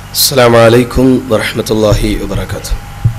السلام عليكم ورحمة الله وبركاته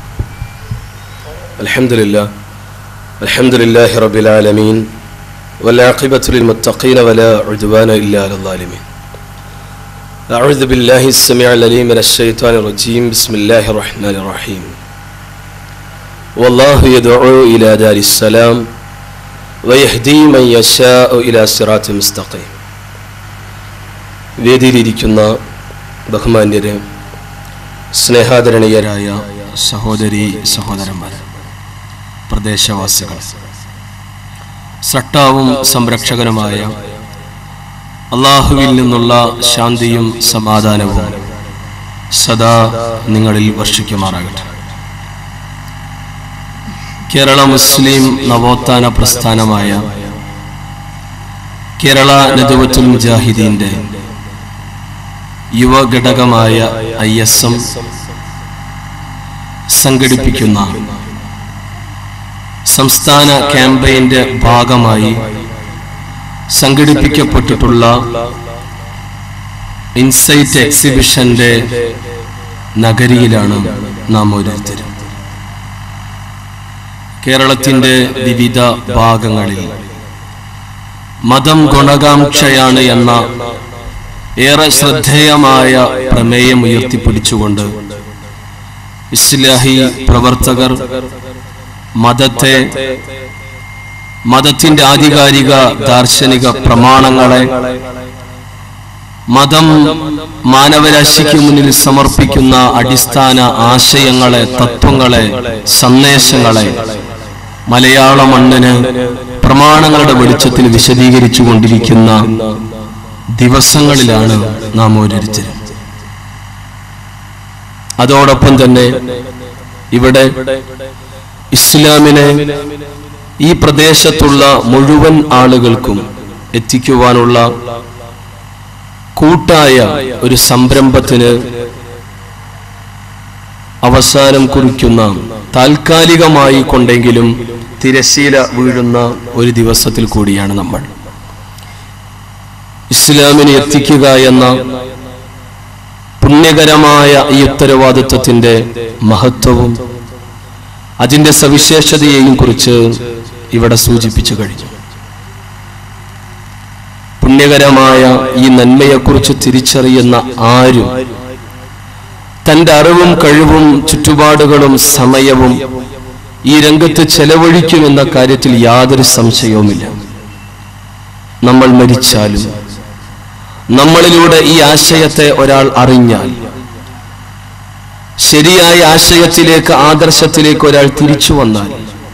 الحمد لله الحمد لله رب العالمين والعاقبة للمتقين ولا عدوان إلا على الظالمين أعوذ بالله السميع العليم من الشيطان الرجيم بسم الله الرحمن الرحيم والله يدعو إلى دار السلام ويهدي من يشاء إلى صراط مستقيم വേദിയിലിരിക്കുന്ന ബഹുമാന്യര് സ്നേഹാദരണീയരായ സഹോദരി സഹോദരന്മാർ പ്രദേശവാസികൾ സട്ടാവും സംരക്ഷകനുമായ അള്ളാഹുവിൽ നിന്നുള്ള ശാന്തിയും സമാധാനവും സദാ നിങ്ങളിൽ വർഷിക്കുമാറാകട്ടെ കേരള മുസ്ലിം നവോത്ഥാന പ്രസ്ഥാനമായ കേരള നദുവത്തുൽ മുജാഹിദീന്റെ യുവഘടകമായ ഐ എസ് എം സംഘടിപ്പിക്കുന്ന സംസ്ഥാന ക്യാമ്പയിന്റെ ഭാഗമായി സംഘടിപ്പിക്കപ്പെട്ടിട്ടുള്ള ഇൻസൈറ്റ് എക്സിബിഷന്റെ നഗരിയിലാണ് നാം ഓരോരുത്തരും കേരളത്തിന്റെ വിവിധ ഭാഗങ്ങളിൽ മതം ഗുണകാംക്ഷയാണ് എന്ന ഏറെ ശ്രദ്ധേയമായ പ്രമേയം ഉയർത്തിപ്പിടിച്ചുകൊണ്ട് ഇസ്ലാഹി പ്രവർത്തകർ മതത്തെ മതത്തിന്റെ ആധികാരിക ദാർശനിക പ്രമാണങ്ങളെ മതം മാനവരാശിക്ക് മുന്നിൽ സമർപ്പിക്കുന്ന അടിസ്ഥാന ആശയങ്ങളെ തത്വങ്ങളെ സന്ദേശങ്ങളെ മലയാള മണ്ണിന് പ്രമാണങ്ങളുടെ വെളിച്ചത്തിൽ വിശദീകരിച്ചു കൊണ്ടിരിക്കുന്ന ദിവസങ്ങളിലാണ് നാം ഓരോരുത്തരും അതോടൊപ്പം തന്നെ ഇവിടെ ഇസ്ലാമിനെ ഈ പ്രദേശത്തുള്ള മുഴുവൻ ആളുകൾക്കും എത്തിക്കുവാനുള്ള കൂട്ടായ ഒരു സംരംഭത്തിന് അവസാനം കുറിക്കുന്ന താൽക്കാലികമായി കൊണ്ടെങ്കിലും തിരശീല വീഴുന്ന ഒരു ദിവസത്തിൽ കൂടിയാണ് നമ്മൾ ഇസ്ലാമിനെ എത്തിക്കുക എന്ന പുണ്യകരമായ ഈ ഉത്തരവാദിത്വത്തിന്റെ മഹത്വവും അതിന്റെ സവിശേഷതയെയും കുറിച്ച് ഇവിടെ സൂചിപ്പിച്ചു കഴിഞ്ഞു പുണ്യകരമായ ഈ നന്മയെക്കുറിച്ച് തിരിച്ചറിയുന്ന ആരും തന്റെ അറിവും കഴിവും ചുറ്റുപാടുകളും സമയവും ഈ രംഗത്ത് ചെലവഴിക്കുമെന്ന കാര്യത്തിൽ യാതൊരു സംശയവുമില്ല നമ്മൾ മരിച്ചാലും നമ്മളിലൂടെ ഈ ആശയത്തെ ഒരാൾ അറിഞ്ഞാൽ ശരിയായ ആശയത്തിലേക്ക് ആദർശത്തിലേക്ക് ഒരാൾ തിരിച്ചു വന്നാൽ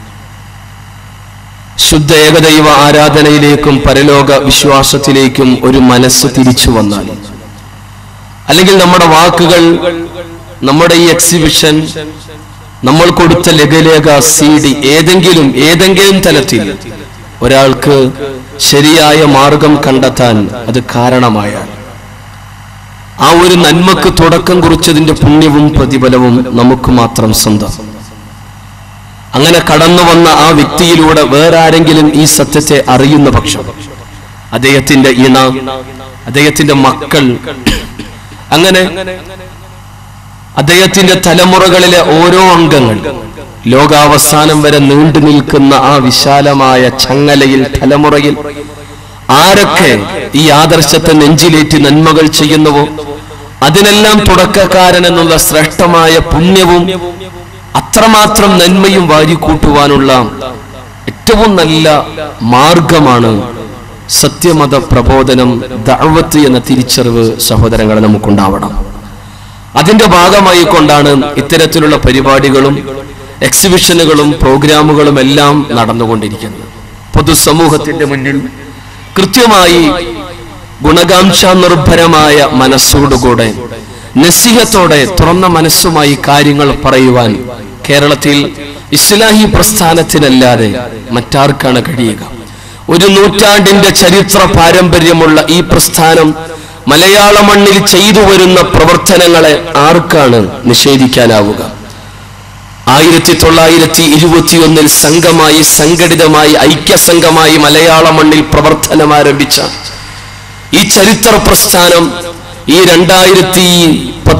ശുദ്ധ ഏകദൈവ ആരാധനയിലേക്കും പരലോക വിശ്വാസത്തിലേക്കും ഒരു മനസ്സ് തിരിച്ചു വന്നാൽ അല്ലെങ്കിൽ നമ്മുടെ വാക്കുകൾ നമ്മുടെ ഈ എക്സിബിഷൻ നമ്മൾ കൊടുത്ത ലഘുലേഖ സി ഡി ഏതെങ്കിലും ഏതെങ്കിലും തലത്തിൽ ഒരാൾക്ക് ശരിയായ മാർഗം കണ്ടെത്താൻ അത് കാരണമായാൽ ആ ഒരു നന്മക്ക് തുടക്കം കുറിച്ചതിന്റെ പുണ്യവും പ്രതിഫലവും നമുക്ക് മാത്രം സ്വന്തം അങ്ങനെ കടന്നു വന്ന ആ വ്യക്തിയിലൂടെ വേറെ ആരെങ്കിലും ഈ സത്യത്തെ അറിയുന്ന പക്ഷം അദ്ദേഹത്തിന്റെ ഇണ അദ്ദേഹത്തിന്റെ മക്കൾ അങ്ങനെ അദ്ദേഹത്തിന്റെ തലമുറകളിലെ ഓരോ അംഗങ്ങൾ ലോകാവസാനം വരെ നീണ്ടു നിൽക്കുന്ന ആ വിശാലമായ ചങ്ങലയിൽ തലമുറയിൽ ആരൊക്കെ ഈ ആദർശത്തെ നെഞ്ചിലേറ്റി നന്മകൾ ചെയ്യുന്നുവോ അതിനെല്ലാം തുടക്കക്കാരൻ എന്നുള്ള ശ്രേഷ്ഠമായ പുണ്യവും അത്രമാത്രം നന്മയും വാരിക്കൂട്ടുവാനുള്ള ഏറ്റവും നല്ല മാർഗമാണ് സത്യമത പ്രബോധനം ദഅവത്ത് എന്ന തിരിച്ചറിവ് സഹോദരങ്ങളെ നമുക്കുണ്ടാവണം അതിന്റെ ഭാഗമായി കൊണ്ടാണ് ഇത്തരത്തിലുള്ള പരിപാടികളും എക്സിബിഷനുകളും പ്രോഗ്രാമുകളും എല്ലാം നടന്നുകൊണ്ടിരിക്കുന്നത് പൊതുസമൂഹത്തിന്റെ മുന്നിൽ കൃത്യമായി ഗുണകാംക്ഷ നിർഭരമായ മനസ്സോടുകൂടെ നസിഹത്തോടെ തുറന്ന മനസ്സുമായി കാര്യങ്ങൾ പറയുവാൻ കേരളത്തിൽ ഇസ്ലാഹി പ്രസ്ഥാനത്തിനല്ലാതെ മറ്റാർക്കാണ് കഴിയുക ഒരു നൂറ്റാണ്ടിന്റെ ചരിത്ര പാരമ്പര്യമുള്ള ഈ പ്രസ്ഥാനം മലയാള മണ്ണിൽ ചെയ്തു വരുന്ന പ്രവർത്തനങ്ങളെ ആർക്കാണ് നിഷേധിക്കാനാവുക ആയിരത്തി തൊള്ളായിരത്തി ഇരുപത്തിയൊന്നിൽ സംഘമായി സംഘടിതമായി ഐക്യസംഘമായി മലയാള മണ്ണിൽ പ്രവർത്തനം ആരംഭിച്ച ഈ ചരിത്ര പ്രസ്ഥാനം ഈ രണ്ടായിരത്തി പത്ത്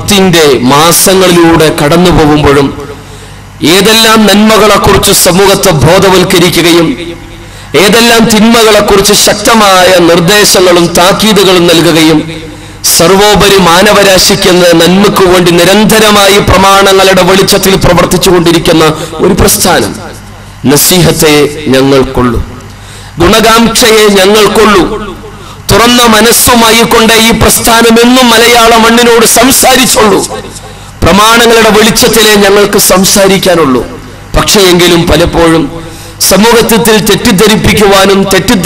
പത്തിന്റെ മാസങ്ങളിലൂടെ കടന്നു പോകുമ്പോഴും ഏതെല്ലാം നന്മകളെക്കുറിച്ച് സമൂഹത്തെ ബോധവൽക്കരിക്കുകയും ഏതെല്ലാം തിന്മകളെക്കുറിച്ച് ശക്തമായ നിർദ്ദേശങ്ങളും താക്കീതുകളും നൽകുകയും സർവോപരി മാനവരാശിക്കുന്ന നന്മയ്ക്ക് വേണ്ടി നിരന്തരമായി പ്രമാണങ്ങളുടെ വെളിച്ചത്തിൽ പ്രവർത്തിച്ചു കൊണ്ടിരിക്കുന്ന ഒരു പ്രസ്ഥാനം നസീഹത്തെ ഞങ്ങൾക്കുള്ളൂ ഗുണകാംക്ഷയെ ഞങ്ങൾക്കുള്ളൂ തുറന്ന മനസ്സുമായി കൊണ്ട് ഈ പ്രസ്ഥാനം എന്നും മലയാള മണ്ണിനോട് സംസാരിച്ചുള്ളൂ പ്രമാണങ്ങളുടെ വെളിച്ചത്തിലേ ഞങ്ങൾക്ക് സംസാരിക്കാനുള്ളൂ പക്ഷേ എങ്കിലും പലപ്പോഴും സമൂഹത്തിൽ തെറ്റിദ്ധരിപ്പിക്കുവാനും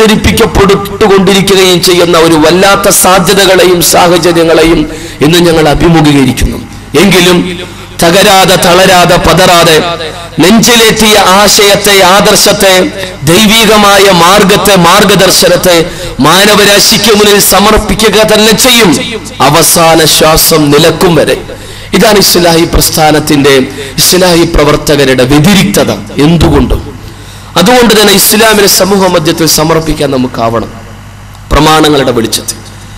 തെറ്റിദ്ധരിപ്പിക്കപ്പെട്ടുകൊണ്ടിരിക്കുകയും ചെയ്യുന്ന ഒരു വല്ലാത്ത സാധ്യതകളെയും സാഹചര്യങ്ങളെയും ഇന്ന് ഞങ്ങൾ അഭിമുഖീകരിക്കുന്നു എങ്കിലും തകരാതെ തളരാതെ പതറാതെ നെഞ്ചിലേറ്റിയ ആശയത്തെ ആദർശത്തെ ദൈവികമായ മാർഗത്തെ മാർഗദർശനത്തെ മാനവരാശിക്ക് മുന്നിൽ സമർപ്പിക്കുക തന്നെ ചെയ്യും അവസാന ശ്വാസം നിലക്കും വരെ ഇതാണ് ഇസ്ലാഹി പ്രസ്ഥാനത്തിന്റെ ഇസ്ലാഹി പ്രവർത്തകരുടെ വ്യതിരിക്തത എന്തുകൊണ്ടും അതുകൊണ്ട് തന്നെ ഇസ്ലാമിനെ സമൂഹ മധ്യത്തിൽ സമർപ്പിക്കാൻ നമുക്കാവണം പ്രമാണങ്ങളുടെ വെളിച്ചത്തിൽ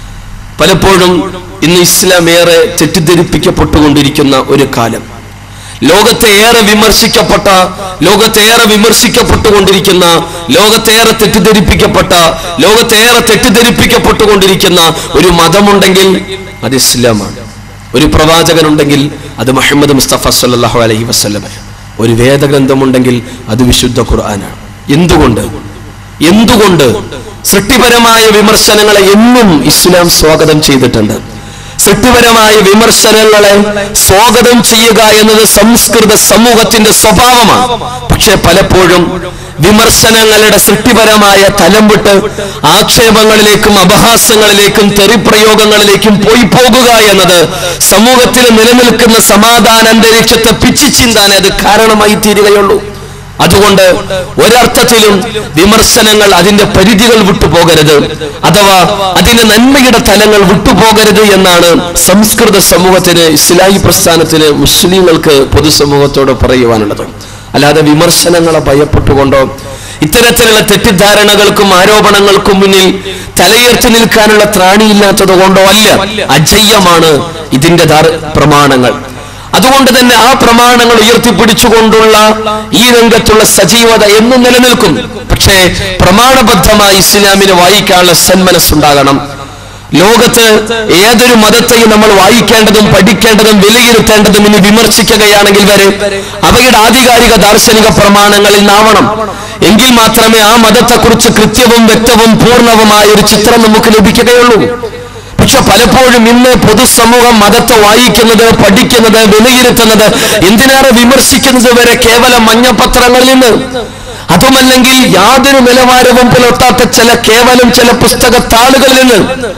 പലപ്പോഴും ഇന്ന് ഇസ്ലാം ഏറെ തെറ്റിദ്ധരിപ്പിക്കപ്പെട്ടുകൊണ്ടിരിക്കുന്ന ഒരു കാലം ലോകത്തെ ഏറെ വിമർശിക്കപ്പെട്ട ലോകത്തേറെ വിമർശിക്കപ്പെട്ടുകൊണ്ടിരിക്കുന്ന ലോകത്തേറെ തെറ്റിദ്ധരിപ്പിക്കപ്പെട്ട ലോകത്തേറെ തെറ്റിദ്ധരിപ്പിക്കപ്പെട്ടുകൊണ്ടിരിക്കുന്ന ഒരു മതമുണ്ടെങ്കിൽ അത് ഇസ്ലാമാണ് ഒരു പ്രവാചകനുണ്ടെങ്കിൽ അത് മുഹമ്മദ് മുസ്തഫ സല്ലാഹു അലൈഹി വസ്ലമ ഒരു വേദഗ്രന്ഥമുണ്ടെങ്കിൽ അത് വിശുദ്ധ ഖുർആനാണ് എന്തുകൊണ്ട് എന്തുകൊണ്ട് സൃഷ്ടിപരമായ വിമർശനങ്ങളെ എന്നും ഇസ്ലാം സ്വാഗതം ചെയ്തിട്ടുണ്ട് സൃഷ്ടിപരമായ വിമർശനങ്ങളെ സ്വാഗതം ചെയ്യുക എന്നത് സംസ്കൃത സമൂഹത്തിന്റെ സ്വഭാവമാണ് പക്ഷെ പലപ്പോഴും വിമർശനങ്ങളുടെ സൃഷ്ടിപരമായ തലം വിട്ട് ആക്ഷേപങ്ങളിലേക്കും അപഹാസ്യങ്ങളിലേക്കും തെറിപ്രയോഗങ്ങളിലേക്കും പോയി പോകുക എന്നത് സമൂഹത്തിൽ നിലനിൽക്കുന്ന സമാധാന അന്തരീക്ഷത്തെ പിച്ചു ചിന്താൻ അത് കാരണമായി തീരുകയുള്ളൂ അതുകൊണ്ട് ഒരർത്ഥത്തിലും വിമർശനങ്ങൾ അതിന്റെ പരിധികൾ വിട്ടുപോകരുത് അഥവാ അതിന്റെ നന്മയുടെ തലങ്ങൾ വിട്ടുപോകരുത് എന്നാണ് സംസ്കൃത സമൂഹത്തിന് ഇസ്ലാഹി പ്രസ്ഥാനത്തിന് മുസ്ലിങ്ങൾക്ക് പൊതുസമൂഹത്തോട് പറയുവാനുള്ളത് അല്ലാതെ വിമർശനങ്ങളെ ഭയപ്പെട്ടുകൊണ്ടോ ഇത്തരത്തിലുള്ള തെറ്റിദ്ധാരണകൾക്കും ആരോപണങ്ങൾക്കും മുന്നിൽ തലയുയർത്തി നിൽക്കാനുള്ള ത്രാണിയില്ലാത്തത് കൊണ്ടോ അല്ല അജയ്യമാണ് ഇതിന്റെ പ്രമാണങ്ങൾ അതുകൊണ്ട് തന്നെ ആ പ്രമാണങ്ങൾ ഉയർത്തിപ്പിടിച്ചുകൊണ്ടുള്ള ഈ രംഗത്തുള്ള സജീവത എന്നും നിലനിൽക്കും പക്ഷേ പ്രമാണബദ്ധമായി ഇസ്ലാമിന് വായിക്കാനുള്ള സന്മനസ്സുണ്ടാകണം ലോകത്ത് ഏതൊരു മതത്തെയും നമ്മൾ വായിക്കേണ്ടതും പഠിക്കേണ്ടതും വിലയിരുത്തേണ്ടതും ഇനി വിമർശിക്കുകയാണെങ്കിൽ വരെ അവയുടെ ആധികാരിക ദാർശനിക പ്രമാണങ്ങളിൽ നിന്നാവണം എങ്കിൽ മാത്രമേ ആ മതത്തെക്കുറിച്ച് കൃത്യവും വ്യക്തവും പൂർണ്ണവുമായ ഒരു ചിത്രം നമുക്ക് ലഭിക്കുകയുള്ളൂ പക്ഷെ പലപ്പോഴും ഇന്ന് പൊതുസമൂഹം മതത്തെ വായിക്കുന്നത് പഠിക്കുന്നത് വിലയിരുത്തുന്നത് എന്തിനേറെ വിമർശിക്കുന്നത് വരെ കേവലം മഞ്ഞപത്രങ്ങളിൽ നിന്ന് അതുമല്ലെങ്കിൽ യാതൊരു നിലവാരവും പുലർത്താത്ത ചില കേവലം ചില പുസ്തക താളുകളിൽ നിന്ന്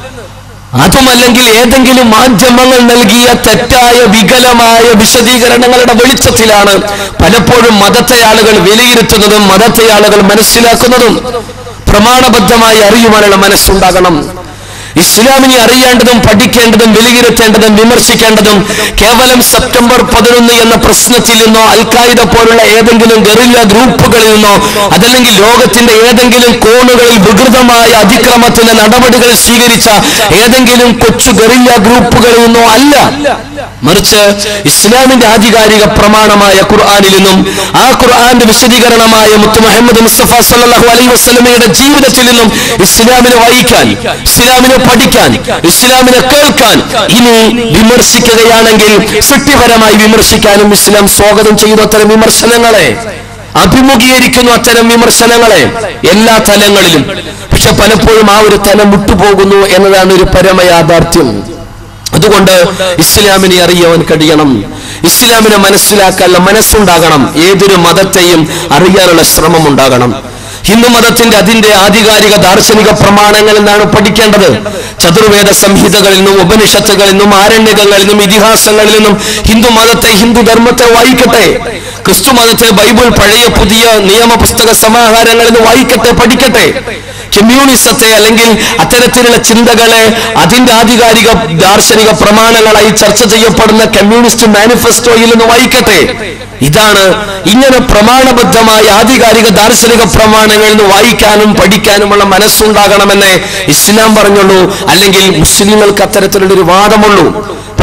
അതുമല്ലെങ്കിൽ ഏതെങ്കിലും മാധ്യമങ്ങൾ നൽകിയ തെറ്റായ വികലമായ വിശദീകരണങ്ങളുടെ വെളിച്ചത്തിലാണ് പലപ്പോഴും മതത്തെ ആളുകൾ വിലയിരുത്തുന്നതും മതത്തെ ആളുകൾ മനസ്സിലാക്കുന്നതും പ്രമാണബദ്ധമായി അറിയുവാനുള്ള മനസ്സുണ്ടാകണം ഇസ്ലാമിനെ അറിയേണ്ടതും പഠിക്കേണ്ടതും വിലയിരുത്തേണ്ടതും വിമർശിക്കേണ്ടതും കേവലം സെപ്റ്റംബർ പതിനൊന്ന് എന്ന പ്രശ്നത്തിൽ നിന്നോ അൽഖായിദ പോലുള്ള ഏതെങ്കിലും ഗറില്ല ഗ്രൂപ്പുകളിൽ നിന്നോ അതല്ലെങ്കിൽ ലോകത്തിന്റെ ഏതെങ്കിലും കോണുകളിൽ വികൃതമായ അതിക്രമത്തിന്റെ നടപടികൾ സ്വീകരിച്ച ഏതെങ്കിലും കൊച്ചു ഗറില്ല ഗ്രൂപ്പുകളിൽ നിന്നോ അല്ല മറിച്ച് ഇസ്ലാമിന്റെ ആധികാരിക പ്രമാണമായ ഖുർആാനിൽ നിന്നും ആ ഖുർആന്റെ വിശദീകരണമായ മുത്തു മുഹമ്മദ് മുസ്തഫ സല്ലാഹു അലൈഹി വസ്ലമയുടെ ജീവിതത്തിൽ നിന്നും ഇസ്ലാമിനെ വായിക്കാൻ ഇസ്ലാമിനെ പഠിക്കാൻ ഇസ്ലാമിനെ കേൾക്കാൻ ഇനി വിമർശിക്കുകയാണെങ്കിൽ സൃഷ്ടിപരമായി വിമർശിക്കാനും ഇസ്ലാം സ്വാഗതം ചെയ്യുന്നു അത്തരം വിമർശനങ്ങളെ അഭിമുഖീകരിക്കുന്നു അത്തരം വിമർശനങ്ങളെ എല്ലാ തലങ്ങളിലും പക്ഷെ പലപ്പോഴും ആ ഒരു തലം വിട്ടുപോകുന്നു എന്നതാണ് ഒരു പരമയാഥാർത്ഥ്യം അതുകൊണ്ട് ഇസ്ലാമിനെ അറിയാൻ കഴിയണം ഇസ്ലാമിനെ മനസ്സിലാക്കാനുള്ള മനസ്സുണ്ടാകണം ഏതൊരു മതത്തെയും അറിയാനുള്ള ശ്രമം ഉണ്ടാകണം ഹിന്ദു മതത്തിന്റെ അതിന്റെ ആധികാരിക ദാർശനിക പ്രമാണങ്ങളിൽ നിന്നാണ് പഠിക്കേണ്ടത് ചതുർവേദ സംഹിതകളിൽ നിന്നും ഉപനിഷത്തുകളിൽ നിന്നും ആരണ്യകങ്ങളിൽ നിന്നും ഇതിഹാസങ്ങളിൽ നിന്നും ഹിന്ദു മതത്തെ ഹിന്ദു ധർമ്മത്തെ വായിക്കട്ടെ ക്രിസ്തു മതത്തെ ബൈബിൾ പഴയ പുതിയ നിയമ പുസ്തക സമാഹാരങ്ങളിൽ നിന്ന് വായിക്കട്ടെ പഠിക്കട്ടെ കമ്മ്യൂണിസത്തെ അല്ലെങ്കിൽ അത്തരത്തിലുള്ള ചിന്തകളെ അതിന്റെ ആധികാരിക ദാർശനിക പ്രമാണങ്ങളായി ചർച്ച ചെയ്യപ്പെടുന്ന കമ്മ്യൂണിസ്റ്റ് മാനിഫെസ്റ്റോയിൽ നിന്ന് വായിക്കട്ടെ ഇതാണ് ഇങ്ങനെ പ്രമാണബദ്ധമായ ആധികാരിക ദാർശനിക പ്രമാണങ്ങളിൽ നിന്ന് വായിക്കാനും പഠിക്കാനുമുള്ള മനസ്സുണ്ടാകണമെന്ന് ഇസ്ലാം പറഞ്ഞുള്ളൂ അല്ലെങ്കിൽ മുസ്ലിങ്ങൾക്ക് അത്തരത്തിലുള്ള ഒരു വാദമുള്ളൂ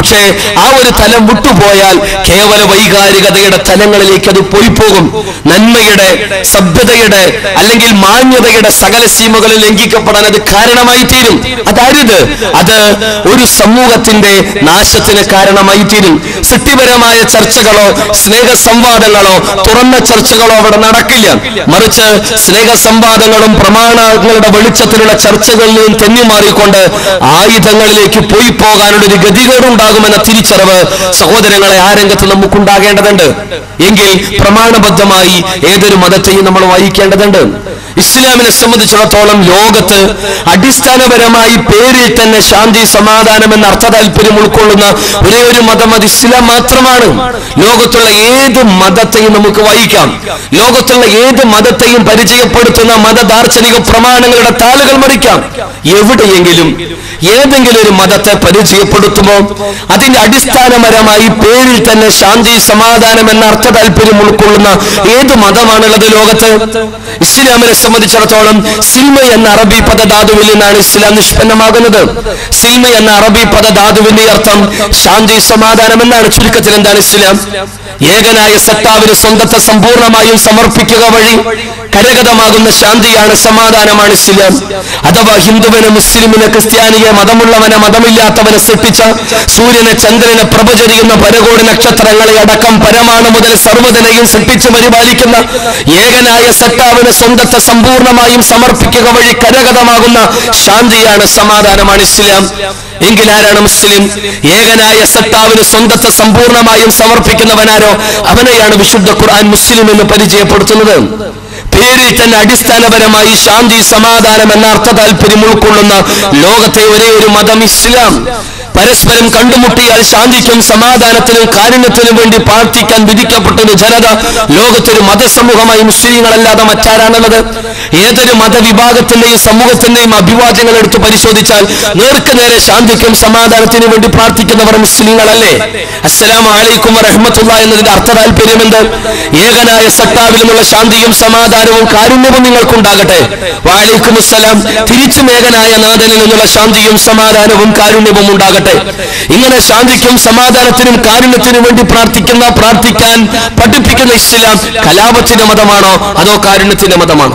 പക്ഷേ ആ ഒരു തലം വിട്ടുപോയാൽ കേവല വൈകാരികതയുടെ തലങ്ങളിലേക്ക് അത് പോയി പോകും നന്മയുടെ സഭ്യതയുടെ അല്ലെങ്കിൽ മാന്യതയുടെ സകല സീമകളിൽ ലംഘിക്കപ്പെടാൻ അത് കാരണമായി തീരും അതരുത് അത് ഒരു സമൂഹത്തിന്റെ നാശത്തിന് കാരണമായി തീരും സൃഷ്ടിപരമായ ചർച്ചകളോ സ്നേഹ സംവാദങ്ങളോ തുറന്ന ചർച്ചകളോ അവിടെ നടക്കില്ല മറിച്ച് സ്നേഹ സംവാദങ്ങളും പ്രമാണങ്ങളുടെ വെളിച്ചത്തിലുള്ള ചർച്ചകളിൽ നിന്നും തെന്നിമാറിക്കൊണ്ട് ആയുധങ്ങളിലേക്ക് പോയി പോകാനുള്ള ഒരു ഗതികേടുണ്ടാകുമെന്ന തിരിച്ചറിവ് സഹോദരങ്ങളെ ആ രംഗത്ത് നമുക്കുണ്ടാകേണ്ടതുണ്ട് എങ്കിൽ പ്രമാണബദ്ധമായി ഏതൊരു മതത്തെയും നമ്മൾ വായിക്കേണ്ടതുണ്ട് ഇസ്ലാമിനെ സംബന്ധിച്ചിടത്തോളം ലോകത്ത് അടിസ്ഥാനപരമായി പേരിൽ തന്നെ ശാന്തി സമാധാനം എന്ന അർത്ഥ താല്പര്യം ഉൾക്കൊള്ളുന്ന ഒരേ ഒരു മതം അത് ഇസ്ലാം മാത്രമാണ് ലോകത്തുള്ള ഏത് മതത്തെയും നമുക്ക് വായിക്കാം ലോകത്തുള്ള ഏത് മതത്തെയും പരിചയപ്പെടുത്തുന്ന മതദാർശനിക പ്രമാണങ്ങളുടെ താളുകൾ മറിക്കാം എവിടെയെങ്കിലും ഏതെങ്കിലും ഒരു മതത്തെ പരിചയപ്പെടുത്തുമ്പോൾ അതിന്റെ അടിസ്ഥാനപരമായി പേരിൽ തന്നെ ശാന്തി സമാധാനം എന്ന അർത്ഥ താല്പര്യം ഉൾക്കൊള്ളുന്ന ഏത് മതമാണുള്ളത് ലോകത്ത് ഇസ്ലാമിനെ സംബന്ധിച്ചിടത്തോളം സിൽമ എന്ന അറബി പദധാതുവിൽ നിന്നാണ് ഇസ്ലാം നിഷ്പന്നമാകുന്നത് സിൽമ എന്ന അറബി പദധാതുവിന്റെ അർത്ഥം ശാന്തി സമാധാനം എന്നാണ് ചുരുക്കത്തിൽ എന്താണ് ഇസ്ലാം ഏകനായ സത്താവിന് സ്വന്തത്തെ സമ്പൂർണമായും സമർപ്പിക്കുക വഴി കരഗതമാകുന്ന ശാന്തിയാണ് സമാധാനമാണ് ഇസ്ലാം അഥവാ ഹിന്ദുവിനെ മുസ്ലിമിനെ ക്രിസ്ത്യാനിയെ മതമുള്ളവനെ മതമില്ലാത്തവനെ സൃഷ്ടിച്ച സൂര്യനെ ചന്ദ്രനെ പ്രഭചരിക്കുന്ന പരകോടി നക്ഷത്രങ്ങളെ അടക്കം പരമാണു മുതൽ സർവ്വതനെയും സൃഷ്ടിച്ചു പരിപാലിക്കുന്ന ഏകനായ സത്താവിന് സ്വന്തത്തെ സമ്പൂർണമായും സമർപ്പിക്കുക വഴി കരഗതമാകുന്ന ശാന്തിയാണ് സമാധാനമാണ് ഇസ്ലാം എങ്കിൽ ആരാണ് മുസ്ലിം ഏകനായ സത്താവിന് സ്വന്തത്തെ സമ്പൂർണമായും സമർപ്പിക്കുന്നവനാരോ അവനെയാണ് വിശുദ്ധ ഖുർആൻ മുസ്ലിം എന്ന് പരിചയപ്പെടുത്തുന്നത് പേരിൽ തന്നെ അടിസ്ഥാനപരമായി ശാന്തി സമാധാനം എന്ന അർത്ഥ താല്പര്യം ഉൾക്കൊള്ളുന്ന ലോകത്തെ ഒരേ ഒരു മതം ഇസ്ലാം പരസ്പരം കണ്ടുമുട്ടിയാൽ ശാന്തിക്കും സമാധാനത്തിനും കാരുണ്യത്തിനും വേണ്ടി പ്രാർത്ഥിക്കാൻ വിധിക്കപ്പെട്ടൊരു ജനത ലോകത്തൊരു മതസമൂഹമായി മുസ്ലിങ്ങളല്ലാതെ മറ്റാരാണുള്ളത് ഏതൊരു മതവിഭാഗത്തിന്റെയും സമൂഹത്തിന്റെയും അഭിവാദ്യങ്ങൾ എടുത്ത് പരിശോധിച്ചാൽ നേർക്ക് നേരെ ശാന്തിക്കും സമാധാനത്തിനും വേണ്ടി പ്രാർത്ഥിക്കുന്നവർ മുസ്ലിങ്ങളല്ലേ അസ്സലാം അലൈക്കും വറഹ്മത്തുള്ള എന്നതിന്റെ അർത്ഥ താല്പര്യം എന്ത് ഏകനായ സട്ടാവിലുമുള്ള ശാന്തിയും സമാധാനവും കാരുണ്യവും നിങ്ങൾക്കുണ്ടാകട്ടെ വാലൈക്കും അസ്സലാം തിരിച്ചും ഏകനായ നാഥനിൽ നിന്നുള്ള ശാന്തിയും സമാധാനവും കാരുണ്യവും ഉണ്ടാകട്ടെ ഇങ്ങനെ ശാന്തിക്കും സമാധാനത്തിനും കാരുണ്യത്തിനും വേണ്ടി പ്രാർത്ഥിക്കുന്ന പ്രാർത്ഥിക്കാൻ പഠിപ്പിക്കുന്ന ഇസ്ലാം കലാപത്തിന്റെ മതമാണോ അതോ കാരുണ്യത്തിന്റെ മതമാണോ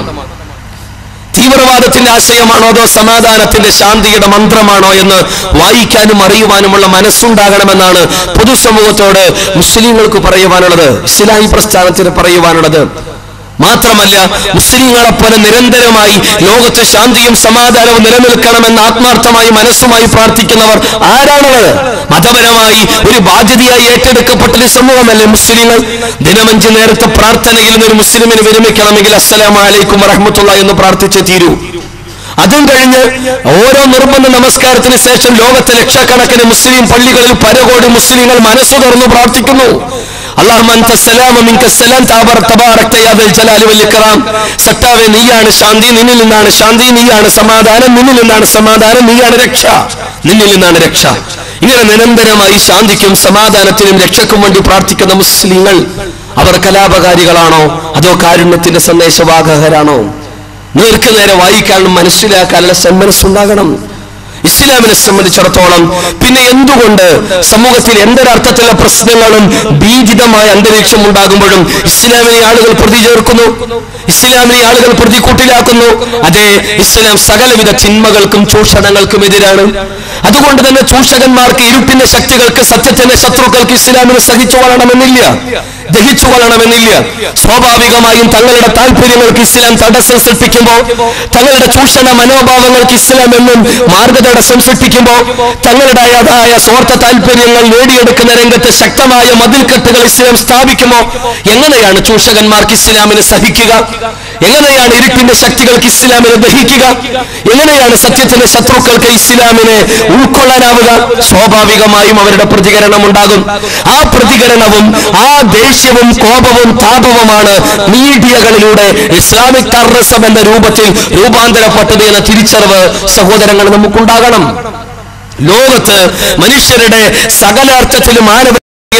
തീവ്രവാദത്തിന്റെ ആശയമാണോ അതോ സമാധാനത്തിന്റെ ശാന്തിയുടെ മന്ത്രമാണോ എന്ന് വായിക്കാനും അറിയുവാനുമുള്ള മനസ്സുണ്ടാകണമെന്നാണ് പൊതുസമൂഹത്തോട് മുസ്ലിങ്ങൾക്ക് പറയുവാനുള്ളത് ഇസ്ലാഹി പ്രസ്ഥാനത്തിന് പറയുവാനുള്ളത് മാത്രമല്ല മുസ്ലിങ്ങളെ പോലെ നിരന്തരമായി ലോകത്ത് ശാന്തിയും സമാധാനവും നിലനിൽക്കണമെന്ന് ആത്മാർത്ഥമായി മനസ്സുമായി പ്രാർത്ഥിക്കുന്നവർ ആരാണുള്ളത് മതപരമായി ഒരു ബാധ്യതയായി ഏറ്റെടുക്കപ്പെട്ടൊരു സമൂഹമല്ലേ മുസ്ലിങ്ങൾ ദിനമഞ്ച് നേരത്തെ പ്രാർത്ഥനയിൽ നിന്ന് ഒരു മുസ്ലിമിന് വിരമിക്കണമെങ്കിൽ അസ്സലാമു അലൈക്കും വറഹ്മത്തുള്ള എന്ന് പ്രാർത്ഥിച്ചേ തീരൂ അതും കഴിഞ്ഞ് ഓരോ നിർബന്ധ നമസ്കാരത്തിന് ശേഷം ലോകത്തെ ലക്ഷക്കണക്കിന് മുസ്ലിം പള്ളികളിൽ പരകോടി മുസ്ലിങ്ങൾ മനസ്സു തുറന്നു പ്രാർത്ഥിക്കുന്നു അള്ളാഹുമ്മ അൻത സലാമ മിൻക സലാം താബർ തബാറക്ത യാ ദൽ ജലാലി വൽ ഇക്റാം സത്താവേ നീയാണ് ശാന്തി നിന്നിൽ നിന്നാണ് ശാന്തി നീയാണ് സമാധാനം നിന്നിൽ നിന്നാണ് സമാധാനം നീയാണ് രക്ഷ നിന്നിൽ നിന്നാണ് രക്ഷ ഇങ്ങനെ നിരന്തരമായി ശാന്തിക്കും സമാധാനത്തിനും രക്ഷയ്ക്കും വേണ്ടി പ്രാർത്ഥിക്കുന്ന മുസ്ലിങ്ങൾ അവർ കലാപകാരികളാണോ അതോ കാരുണ്യത്തിന്റെ സന്ദേശവാഹകരാണോ നേർക്ക് നേരെ വായിക്കാനും മനസ്സിലാക്കാനുള്ള സന്മനസ്സുണ്ടാകണം ഇസ്ലാമിനെ സംബന്ധിച്ചിടത്തോളം പിന്നെ എന്തുകൊണ്ട് സമൂഹത്തിൽ എന്തൊരർത്ഥത്തിലുള്ള പ്രശ്നങ്ങളും ഭീതിതമായ അന്തരീക്ഷം ഉണ്ടാകുമ്പോഴും ഇസ്ലാമിനെ ആളുകൾ പ്രതി ചേർക്കുന്നു ഇസ്ലാമിനെ ആളുകൾ പ്രതിക്കൂട്ടിലാക്കുന്നു അതെ ഇസ്ലാം സകലവിധ ചിന്മകൾക്കും ചൂഷണങ്ങൾക്കും എതിരാണ് അതുകൊണ്ട് തന്നെ ചൂഷകന്മാർക്ക് ഇരുട്ടിന്റെ ശക്തികൾക്ക് സത്യത്തിന്റെ ശത്രുക്കൾക്ക് ഇസ്ലാമിനെ സഹിച്ചു വളരണമെന്നില്ല ദഹിച്ചു കൊള്ളണമെന്നില്ല സ്വാഭാവികമായും തങ്ങളുടെ താല്പര്യങ്ങൾക്ക് ഇസ്ലാം തടസ്സം സൃഷ്ടിക്കുമ്പോൾ തങ്ങളുടെ ചൂഷണ മനോഭാവങ്ങൾക്ക് ഇസ്ലാം എന്നും മാർഗതടസ്സം സൃഷ്ടിക്കുമ്പോൾ തങ്ങളുടേതായ സ്വാർത്ഥ താല്പര്യങ്ങൾ നേടിയെടുക്കുന്ന രംഗത്ത് ശക്തമായ മതിൽക്കെട്ടുകൾ ഇസ്ലാം സ്ഥാപിക്കുമോ എങ്ങനെയാണ് ചൂഷകന്മാർക്ക് ഇസ്ലാമിനെ സഹിക്കുക എങ്ങനെയാണ് ഇരുട്ടിന്റെ ശക്തികൾക്ക് ഇസ്ലാമിനെ ദഹിക്കുക എങ്ങനെയാണ് സത്യത്തിന്റെ ശത്രുക്കൾക്ക് ഇസ്ലാമിനെ ഉൾക്കൊള്ളാനാവുക സ്വാഭാവികമായും അവരുടെ പ്രതികരണം ഉണ്ടാകും ആ പ്രതികരണവും ആ ദേഷ്യവും കോപവും താപവുമാണ് മീഡിയകളിലൂടെ ഇസ്ലാമിക് ടെററിസം എന്ന രൂപത്തിൽ രൂപാന്തരപ്പെട്ടത് എന്ന തിരിച്ചറിവ് സഹോദരങ്ങൾ നമുക്കുണ്ടാകണം ലോകത്ത് മനുഷ്യരുടെ സകല അർത്ഥത്തിലും മാനവ